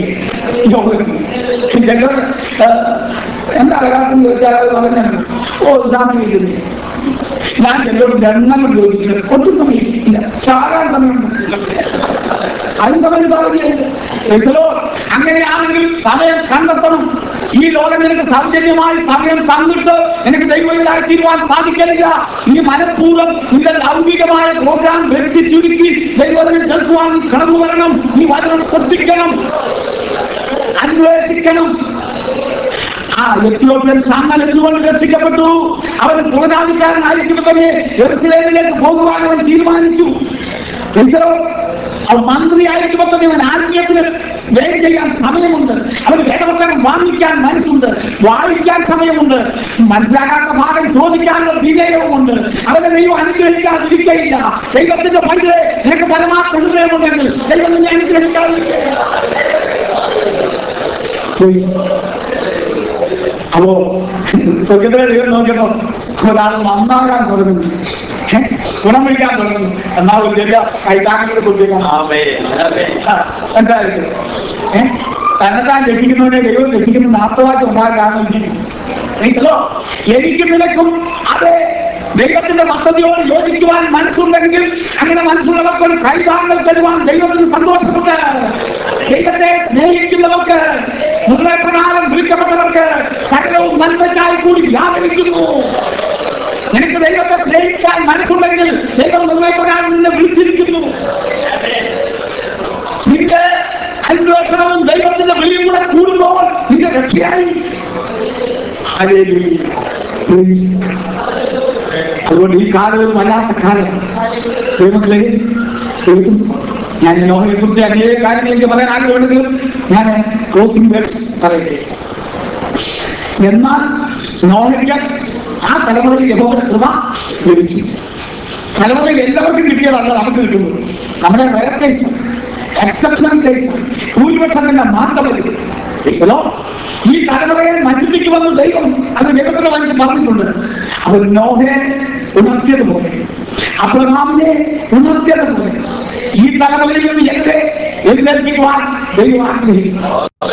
S1: ചിലർ എന്താ വരാത്തെന്ന് ചോദിച്ചാൽ അവർ പറഞ്ഞു ഓ സമയം ഇരിക്കുന്നു ഞാൻ ചിലരോട് എണ്ണം കൊണ്ട് ചോദിക്കുന്നത് ഒട്ടും സമയം ഇല്ല ചാകാൻ സമയമുണ്ട് അതിന് സമയം താഴ്ചയുണ്ട് അങ്ങനെയാണെങ്കിൽ സമയം കണ്ടെത്തണം ഈ ലോകം നിനക്ക് സൗജന്യമായി സമയം തന്നിട്ട് നിനക്ക് ദൈവത്തിലായി തീരുവാൻ സാധിക്കില്ല നീ മനഃപൂർവ്വം നിന്റെ ലൗകികമായ പ്രോഗ്രാം വെട്ടി ചുരുക്കി ദൈവത്തിനെ കേൾക്കുവാൻ നീ കടന്നു വരണം നീ വചനം ശ്രദ്ധിക്കണം അന്വേഷിക്കണം ആ എത്യോപ്യൻ സാങ്ങൽ എന്തുകൊണ്ട് രക്ഷിക്കപ്പെട്ടു അവൻ പുറനാധികാരനായിരിക്കുമ്പോൾ തന്നെ എറുസലേമിലേക്ക് പോകുവാൻ അവൻ തീരുമാനിച്ചു മനസ്സിലോ? അവൻ മന്ത്രിയായിരിക്കുമ്പോൾ തന്നെ അവൻ ആത്മീയത്തിന് വേഗം ചെയ്യാൻ സമയമുണ്ട് അവന് വേദവസ്ത്രം വാങ്ങിക്കാൻ മനസ്സുണ്ട് വായിക്കാൻ സമയമുണ്ട് മനസ്സിലാകാത്ത ഭാഗം ചോദിക്കാനുള്ള വിജയവുമുണ്ട് അവന്റെ ദൈവം അനുഗ്രഹിക്കാതിരിക്കയില്ല ദൈവത്തിന്റെ പൈതലെ നിനക്ക് പരമാർത്ഥ ഹൃദയമുണ്ടെങ്കിൽ ദൈവം നിന്നെ അനുഗ്രഹിക്കാതിരിക്കയില്ല Praise അപ്പോ സ്വർഗത്തിലെ ദൈവം നോക്കിയപ്പോ ഒരാൾ നന്നാകാൻ തുടങ്ങുന്നു ഏ? ഗുണം പിടിക്കാൻ തുടങ്ങുന്നു എന്നാ ഒരു ചെറിയ കൈതാങ്ങൽ കൊടുത്തേക്കാം എന്തായാലും ഏഹ് തന്നെ താൻ രക്ഷിക്കുന്നവനെ ദൈവം രക്ഷിക്കുന്ന നാട്ടുവാക്യം ഉണ്ടാകാമെങ്കിൽ എനിക്കും നിനക്കും അത് ദൈവത്തിന്റെ പദ്ധതിയോട് യോജിക്കുവാൻ മനസ്സുണ്ടെങ്കിൽ അങ്ങനെ മനസ്സുള്ളവർക്ക് ഒരു കൈതാങ്ങൽ തരുവാൻ ദൈവത്തിന് സന്തോഷമുണ്ട് ദൈവത്തെ സ്നേഹിക്കുന്നവർക്ക് നിർണയപ്രകാരം വിളിക്കപ്പെട്ടവർക്ക് സകലവും നന്മയ്ക്കായി കൂടി വ്യാപരിക്കുന്നു നിനക്ക് ദൈവത്തെ സ്നേഹിക്കാൻ മനസ്സുണ്ടെങ്കിൽ ദൈവം നിർണയപ്രകാരം നിന്നെ വിളിച്ചിരിക്കുന്നു നിന്റെ അന്വേഷണവും ദൈവത്തിന്റെ വിളിയും കൂടെ കൂടുമ്പോൾ നിന്റെ രക്ഷയായി Hallelujah. Praise. അതുകൊണ്ട് ഈ കാലം ഒരു വല്ലാത്ത കാലം ദൈവങ്ങളെ ദൈവത്തിന് സ്തോത്രം. ഞാൻ നോഹയെ കുറിച്ച് അനേക കാര്യങ്ങൾ എനിക്ക് പറയാൻ ആഗ്രഹമുണ്ടെങ്കിലും ഞാൻ ക്ലോസിംഗ് വേർഡ്സ് പറയട്ടെ എന്നാൽ നോഹയ്ക്ക് ആ തലമുറയിൽ യഹോവയുടെ കൃപ ലഭിച്ചു തലമുറയിൽ എല്ലാവർക്കും കിട്ടിയതല്ല നമുക്ക് കിട്ടുന്നത് നമ്മുടെ റയർ കേസ് എക്സെപ്ഷൻ കേസ് ഭൂരിപക്ഷത്തിന്റെ മാത്രമല്ല ഈശ്വരോ, ഈ തലമുറയെ നശിപ്പിക്കുമെന്ന് ദൈവം അത് ദൈവത്തിന്റെ വഴിക്ക് പറഞ്ഞിട്ടുണ്ട് അവർ നോഹയെ ഉണർത്തിയതുപോലെ അബ്രഹാമിനെ ഉണർത്തിയതുപോലെ ഈ തലമുറയിൽ നിന്ന് എന്നെ എഴുന്നേൽപ്പിക്കുവാൻ ദൈവം ആഗ്രഹിക്കുന്നു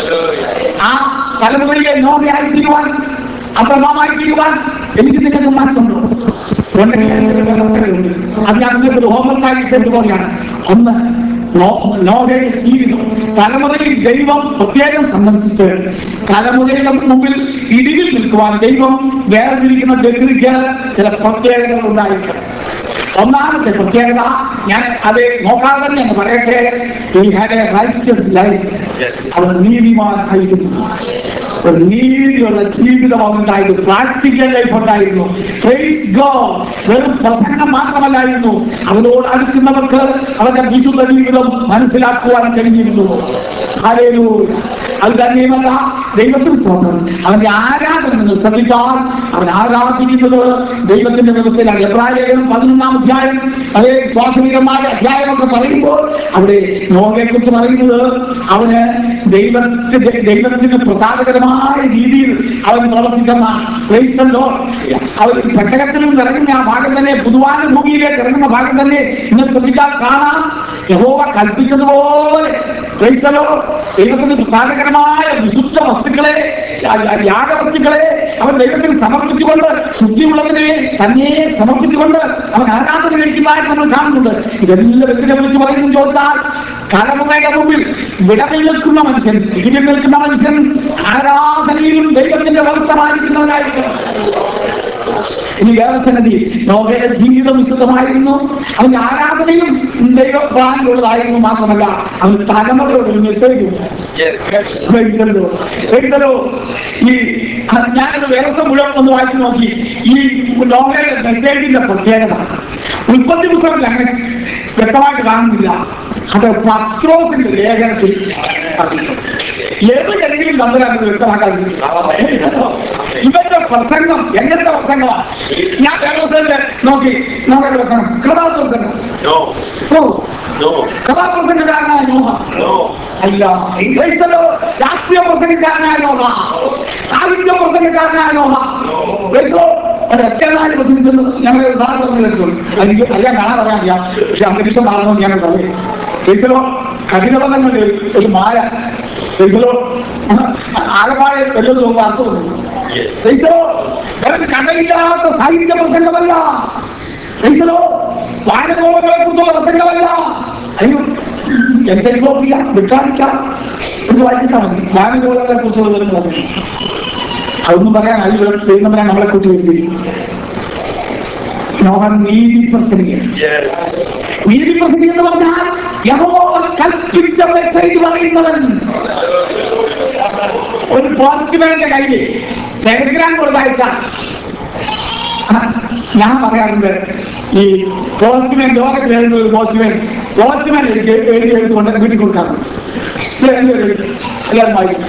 S1: ആ തലമുറയിലെ നോഹയായി തീരുവാൻ അബ്രഹ്മമായി തീരുവാൻ എനിക്ക് നിങ്ങൾക്ക് മനസ്സുണ്ടോ ഉണ്ടെങ്കിൽ എനിക്ക് വ്യവസ്ഥകളുണ്ട്. അത് ഞാൻ നിങ്ങൾക്ക് ഒരു ഹോംവർക്കായി പോലെയാണ് ഒന്ന് നോ- നോഹയുടെ ജീവിതം തലമുറയിൽ ദൈവം പ്രത്യേകം സന്ദർശിച്ച് തലമുറയുടെ മുമ്പിൽ ഇടിവിൽ നിൽക്കുവാൻ ദൈവം വേർതിരിക്കുന്ന വ്യക്തിക്ക് ചില പ്രത്യേകതകൾ ഉണ്ടായിരിക്കണം ഒന്നാമത്തെ പ്രത്യേകത ഞാൻ അത് നോക്കാതെ തന്നെ എന്ന് പറയട്ടെ he had a righteous life അവർ നീതിമാനായിരുന്നു ഒരു നീതിയുള്ള ജീവിതം അവനുണ്ടായിരുന്നു പ്രാക്ടിക്കൽ ലൈഫ് ഉണ്ടായിരുന്നു Praise God. വെറും പ്രസംഗം മാത്രമല്ലായിരുന്നു അവനോട് അടുക്കുന്നവർക്ക് അവന്റെ വിശുദ്ധ ജീവിതം മനസ്സിലാക്കുവാൻ കഴിഞ്ഞിരുന്നു ഹല്ലേലൂയ. അത് തന്നെയുമല്ല ദൈവത്തിന് സ്തോത്രം അവന്റെ ആരാധന നിങ്ങൾ ശ്രദ്ധിച്ചാൽ അവൻ ആരാധിക്കുന്നത് ദൈവത്തിന്റെ വ്യവസ്ഥയിലാണ് എബ്രാഹിം പതിനൊന്നാം അധ്യായം അതേ സ്വാസനീയമായ അധ്യായമൊക്കെ പറയുമ്പോൾ അവിടെ നോകയെ കുറിച്ച് പറയുന്നത് അവന് ദൈവത്തിന്റെ ദൈവത്തിന് പ്രസാദകരമായ രീതിയിൽ അവൻ പ്രവർത്തിച്ചെന്നാണ് Praise the Lord. അവൻ പെട്ടകത്തിൽ നിന്ന് ഇറങ്ങുന്ന ആ ഭാഗം തന്നെ പുതുവാന ഭൂമിയിലേക്ക് ഇറങ്ങുന്ന ഭാഗം തന്നെ നിങ്ങൾ ശ്രദ്ധിച്ചാൽ കാണാം യഹോവ കൽപ്പിച്ചതുപോലെ Praise the Lord. ദൈവത്തിന് പ്രസാദകരമായ വിശുദ്ധ വസ്തുക്കളെ യാ- യാ- യാഗവസ്തുക്കളെ അവൻ ദൈവത്തിന് സമർപ്പിച്ചുകൊണ്ട് ശുദ്ധിയുള്ളതിനെ തന്നെ സമർപ്പിച്ചുകൊണ്ട് അവൻ ആരാധന കഴിക്കുന്നതായിട്ട് നമ്മൾ കാണുന്നുണ്ട് ഇതെല്ലാം എന്തിനെ വിളിച്ച് പറയുന്നു ചോദിച്ചാൽ തലമുറയുടെ മുമ്പിൽ വിടവിൽ നിൽക്കുന്ന മനുഷ്യൻ ഇതിൽ നിൽക്കുന്ന മനുഷ്യൻ ആരാധനയിലും ദൈവത്തിന്റെ വ്യവസ്ഥ പാലിക്കുന്നവനായിരിക്കണം ഇനി വേറെ സംഗതി നോഹയുടെ ജീവിതം വിശുദ്ധമായിരുന്നു അവന്റെ ആരാധനയും ദൈവപ്രാണിലുള്ളതായിരുന്നു മാത്രമല്ല അവന് തലമുറയോട് ഒരു മെസ്സേജ് ഉണ്ട് ഈ ഞാനത് വ്യവസ്ഥ മുഴുവൻ ഒന്ന് വായിച്ചു നോക്കി ഈ നോവയുടെ മെസ്സേജിന്റെ പ്രത്യേകത ഉൽപ്പത്തി പുസ്തകത്തിൽ അങ്ങനെ വ്യക്തമായിട്ട് കാണുന്നില്ല അത് പത്രോസിന്റെ ലേഖനത്തിൽ പറഞ്ഞിട്ടുണ്ട്. ഏതെങ്കിലും തമ്പുരാൻ വ്യക്തമാക്കാൻ ഇവന്റെ പ്രസംഗം എങ്ങനത്തെ പ്രസംഗമാണ് ഞാൻ വേറെ നോക്കി നോക്കേണ്ട പ്രസംഗം കഥാപ്രസംഗം
S2: No,
S1: ഓ
S2: no,
S1: കഥാപ്രസംഗക്കാരനായ നോഹ
S2: no.
S1: അല്ല ക്രൈസ്തവ രാഷ്ട്രീയ പ്രസംഗക്കാരനായ നോഹ സാഹിത്യ പ്രസംഗക്കാരനായ നോഹ ക്രൈസ്തവ ഒരു എസ്കേനായി പ്രസംഗിച്ചെന്ന് ഞങ്ങൾ സാർ പറഞ്ഞു കേൾക്കും എനിക്ക് അറിയാൻ കാണാൻ അറിയാൻ പക്ഷെ അന്തരീക്ഷം മാറണമെന്ന് ഞാൻ പറയും ക്രൈസ്തവ കഠിനപദങ്ങളുടെ ഒരു മാല ക്രൈസ്തവ ആലപ്പായ വല്ലതും വാർത്തമുണ്ട്
S2: Yes.
S1: ക്രൈസ്തവ വെറും കഥയില്ലാത്ത സാഹിത്യ പ്രസംഗമല്ല ക്രൈസ്തവ വാനകോളങ്ങളെ കുറിച്ചുള്ള പ്രസംഗമല്ല അയ്യോ എൻസൈക്ലോപ്പീഡിയ ബ്രിട്ടാനിക്ക ഇത് വായിച്ചാൽ മതി വാനകോളങ്ങളെ കുറിച്ചുള്ള വിവരങ്ങൾ അറിയണം. അതൊന്നും പറയാൻ അല്ല ദൈവം നമ്മളെ കൂട്ടി വരുത്തിയിരിക്കും നോഹൻ നീതി പ്രസംഗിയാണ്
S2: Yes.
S1: നീതി പ്രസംഗി എന്ന് പറഞ്ഞാൽ യഹോവ കൽപ്പിച്ച മെസ്സേജ് പറയുന്നവൻ ഒരു പോസ്റ്റ്മാന്റെ കയ്യിൽ ടെലിഗ്രാം കൊടുത്തയച്ച ഞാൻ പറയാറുണ്ട് ഈ പോസ്റ്റ്മാൻ ലോകത്തിൽ എഴുതുന്ന ഒരു പോസ്റ്റ്മാൻ പോസ്റ്റ്മാൻ എഴുതി എഴുതി എടുത്തുകൊണ്ട് വീട്ടിൽ കൊടുക്കാറുണ്ട് ഇത് എല്ലാവരും എഴുതി. എല്ലാവരും വായിക്കും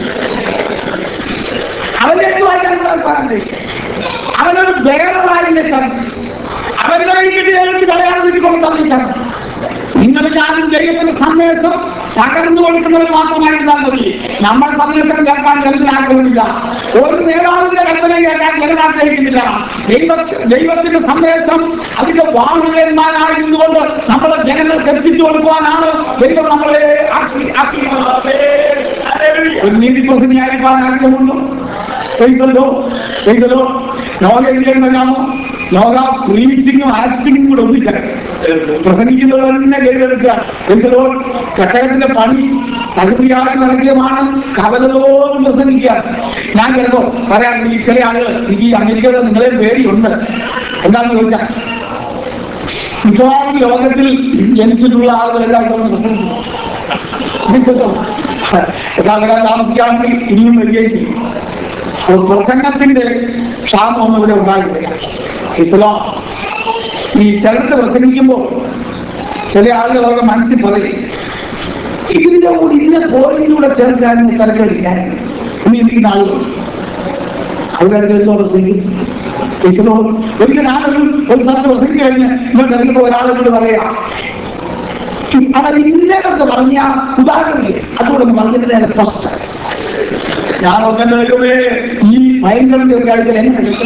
S1: അവന്റെ അടുത്ത് വായിക്കാൻ പറഞ്ഞത് അവനൊരു വേറെ അവരുടെ കയ്യിൽ എഴുത്ത് കളയാൻ വേണ്ടി കൊണ്ടുതന്നിട്ടാണ് നിങ്ങൾ ഞാനും ദൈവത്തിന്റെ സന്ദേശം പകർന്നു കൊടുക്കുന്നവർ മാത്രമായിരുന്നാൽ മതി നമ്മൾ സന്ദേശം കേൾക്കാൻ ജനത്തിന് ആഗ്രഹമില്ല ഒരു നേതാവിന്റെ കൽപ്പന കേൾക്കാൻ ജനൻ ആഗ്രഹിക്കുന്നില്ല ദൈവ ദൈവത്തിന്റെ സന്ദേശം അതിന്റെ വാഹുകന്മാരായി നിന്നുകൊണ്ട് നമ്മളെ ജനങ്ങൾക്ക് എത്തിച്ചു കൊടുക്കുവാനാണ് ദൈവം നമ്മളെ ആക്കി ആക്കിയിട്ടുള്ളത് ഒരു നീതി പ്രസംഗിയായിരിക്കാൻ ആഗ്രഹമുണ്ടോ എഴുതല്ലോ എഴുതല്ലോ ലോക എഴുതിയെന്നാമോ ലോക പ്രീച്ചിങ്ങും ആക്ടിങ്ങും കൂടെ ഒന്നിച്ചാൽ പ്രസംഗിക്കുന്നത് തന്നെ ചെയ്തെടുക്കുക എന്തോ കട്ടകത്തിന്റെ പണി തകൃതിയായിട്ട് നടക്കുകയാണ് കവലതോറും പ്രസംഗിക്കുക ഞാൻ ചിലപ്പോ പറയാൻ ഈ ചില ആളുകൾ എനിക്ക് ഈ അമേരിക്കയിൽ നിങ്ങളെ പേടിയുണ്ട് എന്താണെന്ന് ചോദിച്ചാൽ മിക്കവാറും ലോകത്തിൽ ജനിച്ചിട്ടുള്ള ആളുകളെല്ലാം ഇവിടെ വന്ന് പ്രസംഗിക്കും യഥാർത്ഥ താമസിക്കാമെങ്കിൽ ഇനിയും വരികയും ചെയ്യും അപ്പോൾ പ്രസംഗത്തിന്റെ ക്ഷാമമൊന്നും ഇവിടെ ഉണ്ടായില്ല ഇസ്ലാം ഈ ചിലത്ത് പ്രസംഗിക്കുമ്പോൾ ചില ആളുകളൊക്കെ മനസ്സിൽ പറയും ഇതിന്റെ കൂടി ഇന്ന പോയിന്റിലൂടെ ചേർക്കാൻ തിരക്കടിക്കാൻ ഇനി ഇരിക്കുന്ന ആളുകൾ അവരുടെ എന്തോ പ്രസംഗിക്കും ഈശ്വരനോട് ഒരിക്കൽ ഞാനൊരു ഒരു സ്ഥലത്ത് പ്രസംഗിച്ചു കഴിഞ്ഞ് ഇങ്ങോട്ട് ഇറങ്ങിയപ്പോൾ ഒരാളോട് പറയാ അവർ ഇന്നടത്ത് പറഞ്ഞ ഉദാഹരണമില്ലേ അതുകൂടെ ഒന്ന് പറഞ്ഞിട്ട് നേരെ പ്രശ്നം ഞാൻ ഒന്നെ ദൈവമേ ഈ ഭയങ്കരന്റെ ഒരു കാര്യത്തിൽ എങ്ങനെ കിട്ടും?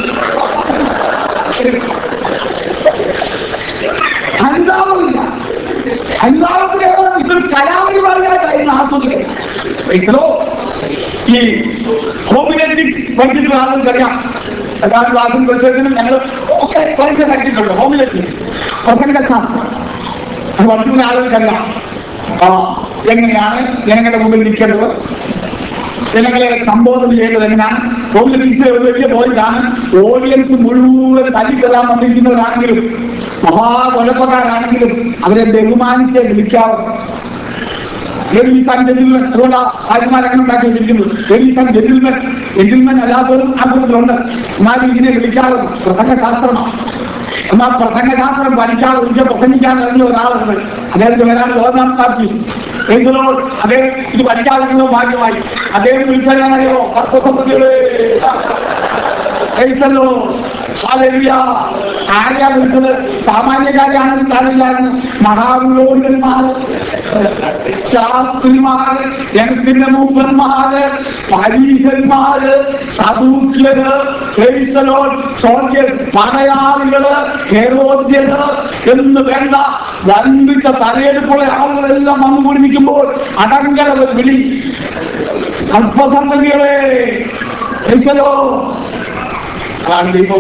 S1: അനുതാപമില്ല അനുതാപത്തിന് ഇതൊരു കലാപരിപാടിയായിട്ടായിരുന്നു ആസ്വദിക്കുന്നത് ക്രൈസ്തവോ, ഈ ഹോമിയോറ്റിക്സ് പഠിച്ചിട്ടുള്ള ആളുകൾക്കറിയാം എല്ലാ ക്ലാസ്സും പുസ്തകത്തിനും ഞങ്ങൾ ഒക്കെ പരീക്ഷ പഠിച്ചിട്ടുണ്ട് ഹോമിയോറ്റിക്സ് പ്രസംഗശാസ്ത്രം അത് പഠിച്ചിട്ടുള്ള ആളുകൾക്കറിയാം ആ എങ്ങനെയാണ് ജനങ്ങളുടെ മുമ്പിൽ നിൽക്കേണ്ടത് ജനങ്ങളെ സംബോധന ചെയ്യേണ്ടത് എങ്ങനെയാണ് ഹോമിയോറ്റിക്സിലെ ഒരു വലിയ പോയിന്റാണ് ഓഡിയൻസ് മുഴുവൻ തല്ലിക്കൊല്ലാൻ വന്നിരിക്കുന്നവരാണെങ്കിലും മഹാകൊലപ്പക്കാരാണെങ്കിലും അവരെ ബഹുമാനിച്ച് വിളിക്കാവും ലേഡീസ് ആൻഡ് ജെന്റിൽമെൻ അതുകൊണ്ടാ സാരിമാർ അങ്ങനെ ഉണ്ടാക്കി വെച്ചിരിക്കുന്നത് ലേഡീസ് ആൻഡ് ജെന്റിൽമെൻ ജെന്റിൽമെൻ അല്ലാത്തവരും ആ കൂട്ടത്തിലുണ്ട് എന്നാലും ഇതിനെ വിളിക്കാറും പ്രസംഗശാസ്ത്രമാണ് എന്നാൽ പ്രസംഗശാസ്ത്രം പഠിക്കാതെ ഒരിക്കൽ പ്രസംഗിക്കാൻ ഇറങ്ങിയ ഒരാളുണ്ട് അദ്ദേഹത്തിന്റെ പേരാണ് ഗവർണർ ബാപ്റ്റിസ്റ്റ് എങ്കിലോ അദ്ദേഹം ഇത് പഠിക്കാതിരുന്നത് ഭാഗ്യമായി അദ്ദേഹം വിളിച്ചാലോ സർപ്പസമ്പതികളെ ക്രൈസ്തലോ ഹാലലുയ ആരെയാ വിളിച്ചത് സാമാന്യക്കാരാണെന്ന് താനില്ലായിരുന്നു മഹാപുരോഹിതന്മാർ ശാസ്ത്രിമാര് ജനത്തിന്റെ മൂപ്പന്മാര് പരീശന്മാര് സദൂക്യര് ക്രൈസ്തലോ സോൾജേഴ്സ് പടയാളികള് ഹെറോദ്യര് എന്ന് വേണ്ട വൻപിച്ച തലയെടുപ്പുള്ള ആളുകളെല്ലാം വന്നു കൂടി നിൽക്കുമ്പോൾ അടങ്കല ഒരു വിളി അല്പസന്തതികളെ ക്രൈസ്തലോ അതാണ് ദൈവം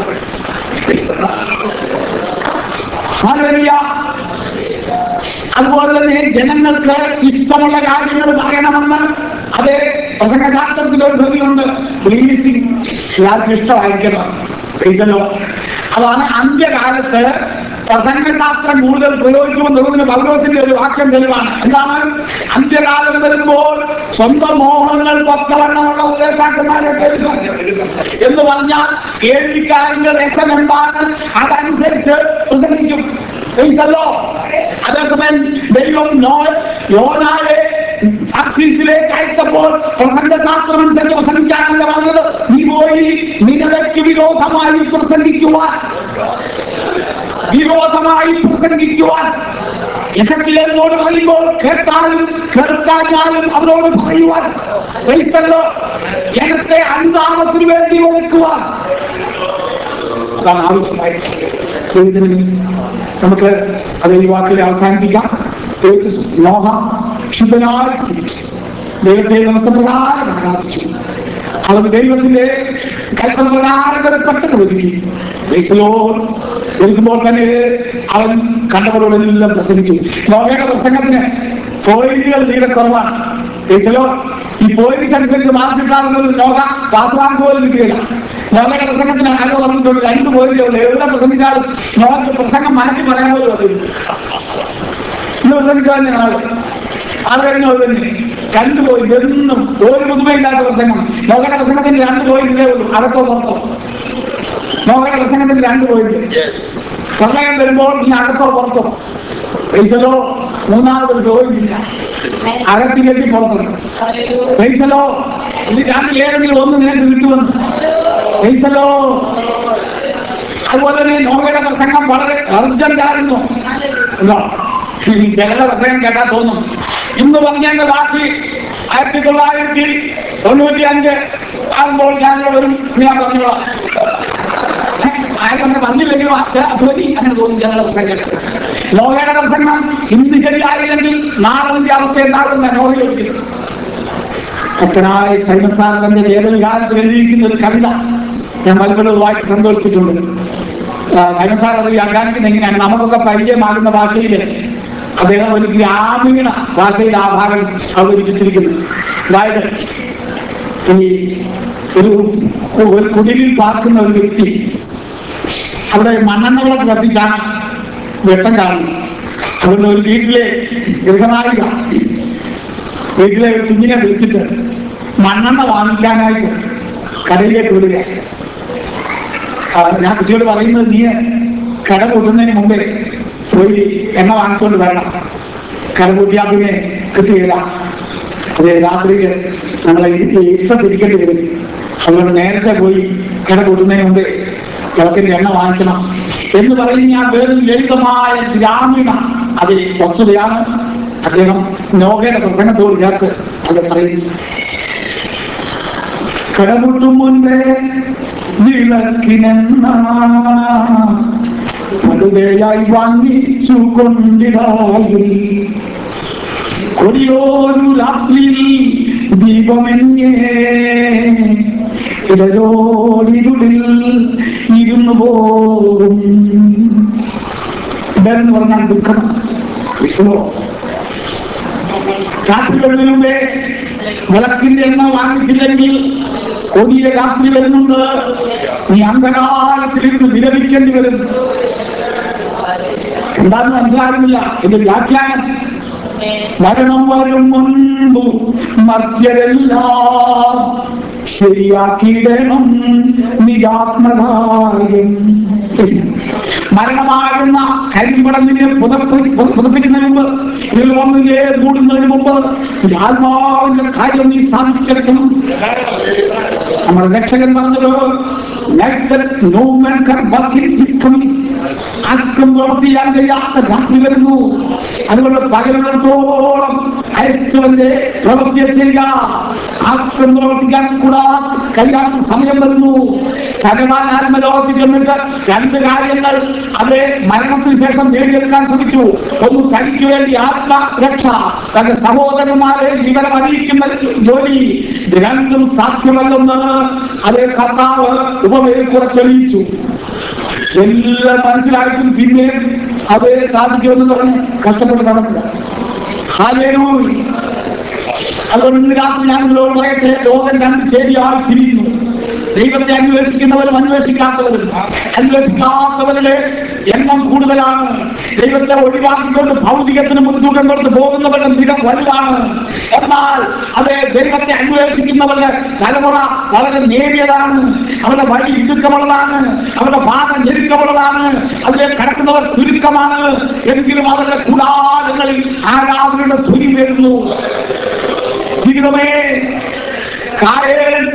S1: ഹല്ലേലൂയ. അതുപോലെ തന്നെ ജനങ്ങൾക്ക് ഇഷ്ടമുള്ള കാര്യങ്ങൾ പറയണമെന്ന് അതേ പ്രസംഗശാസ്ത്രത്തിൽ ഒരു ധ്വനിയുണ്ട് പ്ലീസിങ് ഇയാൾക്ക് ഇഷ്ടമായിരിക്കണം പ്ലീസല്ലോ അതാണ് അന്ത്യകാലത്ത് പ്രസംഗശാസ്ത്രം കൂടുതൽ പ്രയോഗിക്കുമെന്നുള്ളതിന് പൗലോസിന്റെ ഒരു വാക്യം തെളിവാണ് എന്താണ് അന്ത്യകാലം വരുമ്പോൾ സ്വന്തം മോഹങ്ങൾ പത്തവണ്ണമുള്ള ഉപദേഷ്ടാക്കന്മാരെ കേൾക്കും എന്ന് പറഞ്ഞാൽ കേൾവിക്കാരന്റെ രസം എന്താണ് അതനുസരിച്ച് പ്രസംഗിക്കും ഉണ്ടല്ലോ അതേസമയം ദൈവം നോ യോനായെ അക്സീസിലേക്ക് അയച്ചപ്പോൾ പ്രസംഗ വിരോധമായി പ്രസംഗിക്കുവാൻ വിരോധമായി പ്രസംഗിക്കുവാൻ എസക്കിലോട് പറയുമ്പോൾ കേട്ടാലും കേൾക്കാഞ്ഞാലും അവരോട് പറയുവാൻ ക്രൈസ്തവരോ ജനത്തെ അനുദാനത്തിന് വേണ്ടി ഒരുക്കുവാൻ അതാണ് ആവശ്യമായി ദൈവത്തിന് നമുക്ക് അത് ഈ വാക്കിൽ അവസാനിപ്പിക്കാം ദൈവത്തിന് നോഹ ശുദ്ധനായി ജീവിച്ചു ദൈവത്തെ നമസ്തപ്രകാരം ആരാധിച്ചു അവൻ ദൈവത്തിന്റെ കൽപ്പന പ്രകാരം വരെ പെട്ടെന്ന് ഒരുക്കി ഒരുക്കുമ്പോൾ തന്നെ അവൻ കണ്ടവരോടെല്ലാം പ്രസംഗിച്ചു നോഹയുടെ പ്രസംഗത്തിന് പോയിന്റുകൾ തീരെ കുറവാണ് ബേസിലോ ഈ പോയിന്റ്സ് അനുസരിച്ച് മാർക്കിട്ടാറുള്ളത് ലോക പാസ്വാർക്ക് പോലും കിട്ടുകയില്ല നോഹയുടെ പ്രസംഗത്തിന് ആരോ പറഞ്ഞിട്ടുണ്ട് രണ്ട് പോയിന്റേ ഉള്ളൂ എവിടെ പ്രസംഗിച്ചാലും നോഹയ്ക്ക് പ്രസംഗം മാറ്റി പറയാൻ പോലും അതില്ല ഇന്ന് പ്രസംഗിച്ചാൽ ഞങ്ങൾ അത് കഴിഞ്ഞു അത് തന്നെ രണ്ട് പോയിന്റ് എന്നും ഒരു പുതുമയില്ലാത്ത പ്രസംഗം നോഹയുടെ പ്രസംഗത്തിന് രണ്ട് പോയിന്റ് ഇതേ ഉള്ളൂ അകത്തോ പുറത്തോ നോഹയുടെ പ്രസംഗത്തിന് രണ്ട് പോയിന്റ് പ്രളയം വരുമ്പോൾ നീ അകത്തോ പുറത്തോ പൈസലോ മൂന്നാമതൊരു പോയിന്റില്ല അകത്തി കെട്ടി പുറത്തു പൈസലോ ഇത് രണ്ടിൽ ഏതെങ്കിലും ഒന്ന് നിനക്ക് കിട്ടുമെന്ന് പൈസലോ അതുപോലെ തന്നെ നോവയുടെ പ്രസംഗം വളരെ അർജന്റ് ആയിരുന്നു ഉണ്ടോ? ഈ ചിലരുടെ പ്രസംഗം കേട്ടാൽ തോന്നും ഇന്ന് പറഞ്ഞതിന്റെ ബാക്കി ആയിരത്തി തൊള്ളായിരത്തി തൊണ്ണൂറ്റി അഞ്ച് ആകുമ്പോൾ ഞാൻ വരും എന്ന് ഞാൻ പറഞ്ഞോളാം ആരും പറഞ്ഞില്ലെങ്കിലും ആ ചില ധ്വനി അങ്ങനെ തോന്നും ചില പ്രസംഗം നോഹയുടെ പ്രസംഗം ഇന്ന് ശരിയായില്ലെങ്കിൽ നാളെ അതിന്റെ അവസ്ഥ എന്താകുന്ന നോഹയിൽ അത്തനായ സൈമസാറിന്റെ വേദവികാരത്തിൽ എഴുതിയിരിക്കുന്ന ഒരു കവിത ഞാൻ പലപ്പോഴും വായിച്ച് സന്തോഷിച്ചിട്ടുണ്ട് സൈമസാർ അത് വ്യാഖ്യാനിക്കുന്നത് എങ്ങനെയാണ് നമുക്കൊക്കെ പരിചയമാകുന്ന ഭാഷയിൽ അദ്ദേഹം ഒരു ഗ്രാമീണ ഭാഷയിൽ ആ ഭാഗം അവതരിപ്പിച്ചിരിക്കുന്നു അതായത് ഈ ഒരു ഒരു കുടിലിൽ പാർക്കുന്ന ഒരു വ്യക്തി അവിടെ മണ്ണെണ്ണകളൊക്കെ കത്തിച്ചാണ് വെട്ടം കാണുന്നത് അതുകൊണ്ട് ഒരു വീട്ടിലെ ഗൃഹനായിക വീട്ടിലെ ഒരു കുഞ്ഞിനെ വിളിച്ചിട്ട് മണ്ണെണ്ണ വാങ്ങിക്കാനായിട്ട് കടയിലേക്ക് വിടുക ആ, ഞാൻ കുട്ടിയോട് പറയുന്നത് നീ കട കൂട്ടുന്നതിന് മുമ്പേ പോയി എണ്ണ വാങ്ങിച്ചുകൊണ്ട് വരണം കട കൂട്ടിയാൽ പിന്നെ കിട്ടുകയില്ല അത് രാത്രിയിൽ നമ്മൾ ഇഷ്ടത്തിരിക്കേണ്ടി വരും അതുകൊണ്ട് നേരത്തെ പോയി കട കൂട്ടുന്നതിന് മുമ്പേ വിളക്കിന്റെ എണ്ണ വാങ്ങിക്കണം എന്ന് പറയുന്ന ആ വെറും ലളിതമായ ഗ്രാമീണ അത് വസ്തുതയാണ് അദ്ദേഹം നോഹയുടെ പ്രസംഗത്തോട് ചേർത്ത് അത് പറയുന്നു കടമുട്ടും മുൻപേ വിളക്കിനെന്ന പടുതയായി വാങ്ങിച്ചു കൊണ്ടിടായി കൊടിയോരു രാത്രിയിൽ ദീപമെന്നേ ഇടരോടിരുളിൽ ഇരുന്നു പോകും ഇതെന്ന് പറഞ്ഞാൽ ദുഃഖം വിഷമോ രാത്രികളിലൂടെ വിളക്കിന്റെ എണ്ണ വാങ്ങിച്ചില്ലെങ്കിൽ കൊടിയ രാത്രി വരുന്നുണ്ട് നീ അന്ധകാലത്തിലിരുന്ന് വിലപിക്കേണ്ടി വരും എന്താന്ന് മനസ്സിലാകുന്നില്ല എന്റെ വ്യാഖ്യാനം മരണം വരും മുൻപ് മധ്യരെല്ലാം ശരിയാക്കിയിടണം നിരാത്മകാര്യം മരണമാകുന്ന കരിമ്പടന്നിനെ പുതപ്പി പുതപ്പിക്കുന്നതിന് മുമ്പ് ഇതിൽ വന്നില്ലേ കൂടുന്നതിന് മുമ്പ് ഈ ആത്മാവിന്റെ കാര്യം നീ സാധിച്ചെടുക്കണം നമ്മുടെ രക്ഷകൻ പറഞ്ഞത് "Let the no man can work in his coming." ആർക്കും പ്രവർത്തിക്കാൻ കഴിയാത്ത രാത്രി വരുന്നു അതുകൊണ്ട് പകലിടത്തോളം അയച്ചവന്റെ പ്രവൃത്തിയെ ചെയ്യുക ആർക്കും പ്രവർത്തിക്കാൻ കൂടാത്ത കഴിയാത്ത സമയം വരുന്നു ഭഗവാൻ ആത്മലോകത്തിൽ ചെന്നിട്ട് രണ്ട് കാര്യങ്ങൾ അതേ മരണത്തിന് ശേഷം നേടിയെടുക്കാൻ ശ്രമിച്ചു ഒന്ന് തനിക്ക് വേണ്ടി ആത്മരക്ഷ തന്റെ സഹോദരന്മാരെ വിവരം അറിയിക്കുന്ന ജോലി ഇത് രണ്ടും സാധ്യമല്ലെന്ന് അതേ കർത്താവ് ഉപമയിൽ കൂടെ തെളിയിച്ചു എല്ലാം മനസ്സിലായിട്ടും പിന്നെ അത് സാധിക്കുമെന്ന് പറഞ്ഞ് കഷ്ടപ്പെട്ട് നടക്കുക ഹാലേലൂയ. അതുകൊണ്ട് ഇന്ന് രാത്രി ഞാൻ നിങ്ങളോട് പറയട്ടെ ലോകം രണ്ട് ചേരിയായി തിരിയുന്നു ദൈവത്തെ അന്വേഷിക്കുന്നവരും അന്വേഷിക്കാത്തവരും അന്വേഷിക്കാത്തവരുടെ എണ്ണം കൂടുതലാണ് ദൈവത്തെ ഒഴിവാക്കിക്കൊണ്ട് ഭൗതികത്തിന് മുൻതൂക്കം കൊടുത്ത് പോകുന്നവരുടെ നിരം വലുതാണ് എന്നാൽ അതേ ദൈവത്തെ അന്വേഷിക്കുന്നവരുടെ തലമുറ വളരെ നേരിയതാണ് അവരുടെ വഴി ഇടുക്കമുള്ളതാണ് അവരുടെ പാത ഞെരുക്കമുള്ളതാണ് അതിലെ കടക്കുന്നവർ ചുരുക്കമാണ് എങ്കിലും അവരുടെ കൂടാരങ്ങളിൽ ആരാധനയുടെ ധ്വനി വരുന്നു ജീവിതമേ കായൽ കായ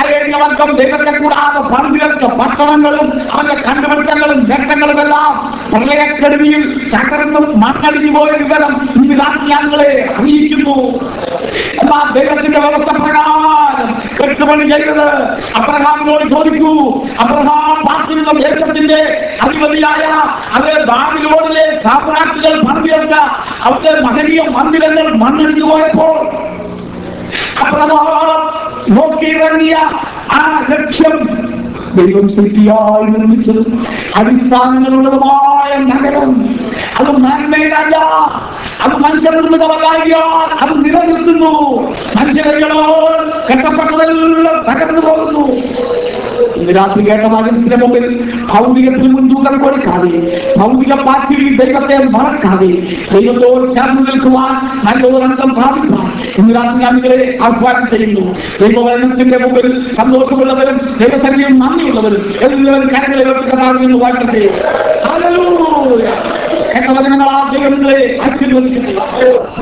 S1: ഇസ്രായേലിയ വർഗം ദൈവത്തെ കൂടാതെ പന്തിരച്ച പട്ടണങ്ങളും അവന്റെ കണ്ടുപിടുത്തങ്ങളും നേട്ടങ്ങളും എല്ലാം പ്രളയക്കെടുതിയിൽ തകർന്നും മണ്ണടിഞ്ഞു പോയ വിവരം ഇന്ന് രാത്രി ഞങ്ങളെ അറിയിക്കുന്നു എന്നാൽ ദൈവത്തിന്റെ വ്യവസ്ഥ പ്രകാരം കെട്ടുപണി ചെയ്തത് അബ്രഹാമിനോട് ചോദിക്കൂ അബ്രഹാം പാർത്തിരുന്ന ദേശത്തിന്റെ അധിപതിയായ അത് ബാബിലോണിലെ സാമ്രാജ്യങ്ങൾ പണിതീർത്ത അവിടുത്തെ മഹനീയ മന്ദിരങ്ങൾ മണ്ണടിഞ്ഞു പോയപ്പോൾ അബ്രഹാം നോക്കിയിറങ്ങിയ ആ ലക്ഷ്യം ദൈവം ശക്തിയായി നിർമ്മിച്ചത് അടിസ്ഥാനങ്ങളുള്ളതുമായ നഗരം അത് നന്മയിലല്ല അത് മനുഷ്യനിർമ്മിതമല്ലായാൽ അത് നിലനിൽക്കുന്നു മനുഷ്യകളോ കെട്ടപ്പെട്ടതെല്ലാം തകർന്നു പോകുന്നു ഇന്ന് രാത്രി കേട്ട വചനത്തിന്റെ മുമ്പിൽ ഭൗതികത്തിന് മുൻതൂക്കം കൊടുക്കാതെ ഭൗതിക പാച്ചിലിൽ ദൈവത്തെ മറക്കാതെ ദൈവത്തോട് ചേർന്ന് നിൽക്കുവാൻ നല്ലൊരന്തം പ്രാപിക്കാൻ ഇന്ന് രാത്രി ഞാൻ നിങ്ങളെ ആഹ്വാനം ചെയ്യുന്നു ദൈവവചനത്തിന്റെ മുമ്പിൽ സന്തോഷമുള്ളവരും ദൈവസന്നിധിയിൽ നന്ദിയുള്ളവരും എല്ലാവരും കരങ്ങളെ ഉയർത്തുകഥാണെന്ന് വാഴ്ത്തട്ടെ ഹല്ലേലൂയ കേട്ട വചനങ്ങളാ ദൈവം നിങ്ങളെ ആശീർവദിക്കട്ടെ